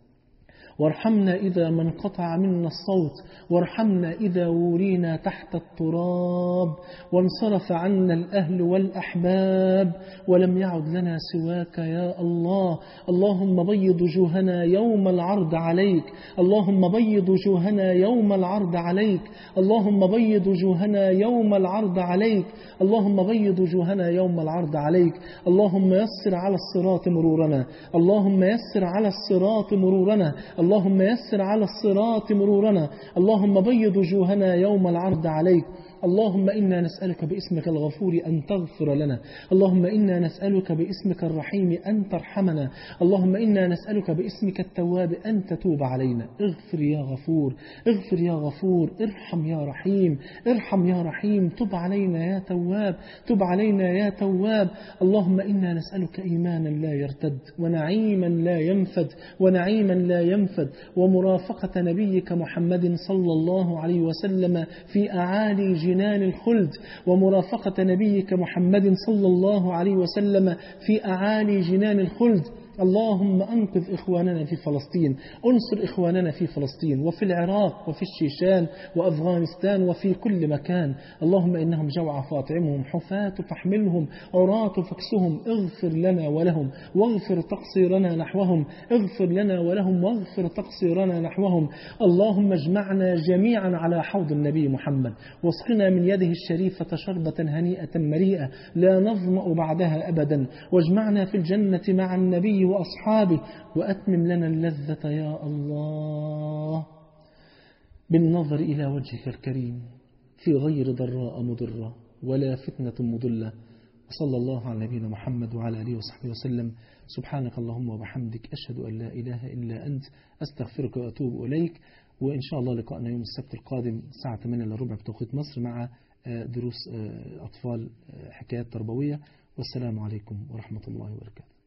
وارحمنا إذا ما انقطع منا الصوت وارحمنا إذا ورينا تحت التراب وانصرف عنا الأهل والأحباب ولم يعد لنا سواك يا الله اللهم بيض وجوهنا يوم العرض عليك اللهم بيض وجوهنا يوم العرض عليك اللهم بيض وجوهنا يوم العرض عليك اللهم بيض وجوهنا يوم العرض عليك اللهم يسر على الصراط مرورنا اللهم يسر على الصراط مرورنا اللهم يسر على الصراط مرورنا اللهم بيض وجوهنا يوم العرض عليك اللهم إنا نسألك باسمك الغفور أن تغفر لنا اللهم إنا نسألك باسمك الرحيم أن ترحمنا اللهم إنا نسألك باسمك التواب أن تتوب علينا اغفر يا غفور اغفر يا غفور ارحم يا رحيم ارحم يا رحيم تب علينا يا تواب تب علينا يا تواب اللهم إنا نسألك إيمانا لا يرتد ونعيما لا ينفد ونعيما لا ينفد ومرافقة نبيك محمد صلى الله عليه وسلم في أعالي جنان الخلد ومرافقة نبيك محمد صلى الله عليه وسلم في أعالي جنان الخلد اللهم أنقذ إخواننا في فلسطين انصر إخواننا في فلسطين وفي العراق وفي الشيشان وأفغانستان وفي كل مكان اللهم إنهم جوع فاطعمهم حفاة فاحملهم عراة فاكسهم اغفر لنا ولهم واغفر تقصيرنا نحوهم اغفر لنا ولهم واغفر تقصيرنا نحوهم اللهم اجمعنا جميعا على حوض النبي محمد واسقنا من يده الشريفة شربة هنيئة مريئة لا نظمأ بعدها أبدا واجمعنا في الجنة مع النبي وأصحابه وأتمم لنا اللذة يا الله بالنظر إلى وجهك الكريم في غير ضراء مضرة ولا فتنة مضلة وصلى الله على نبينا محمد وعلى آله وصحبه وسلم سبحانك اللهم وبحمدك أشهد أن لا إله إلا أنت أستغفرك وأتوب إليك وإن شاء الله لقاءنا يوم السبت القادم الساعة 8 إلا ربع بتوقيت مصر مع دروس أطفال حكايات تربوية والسلام عليكم ورحمة الله وبركاته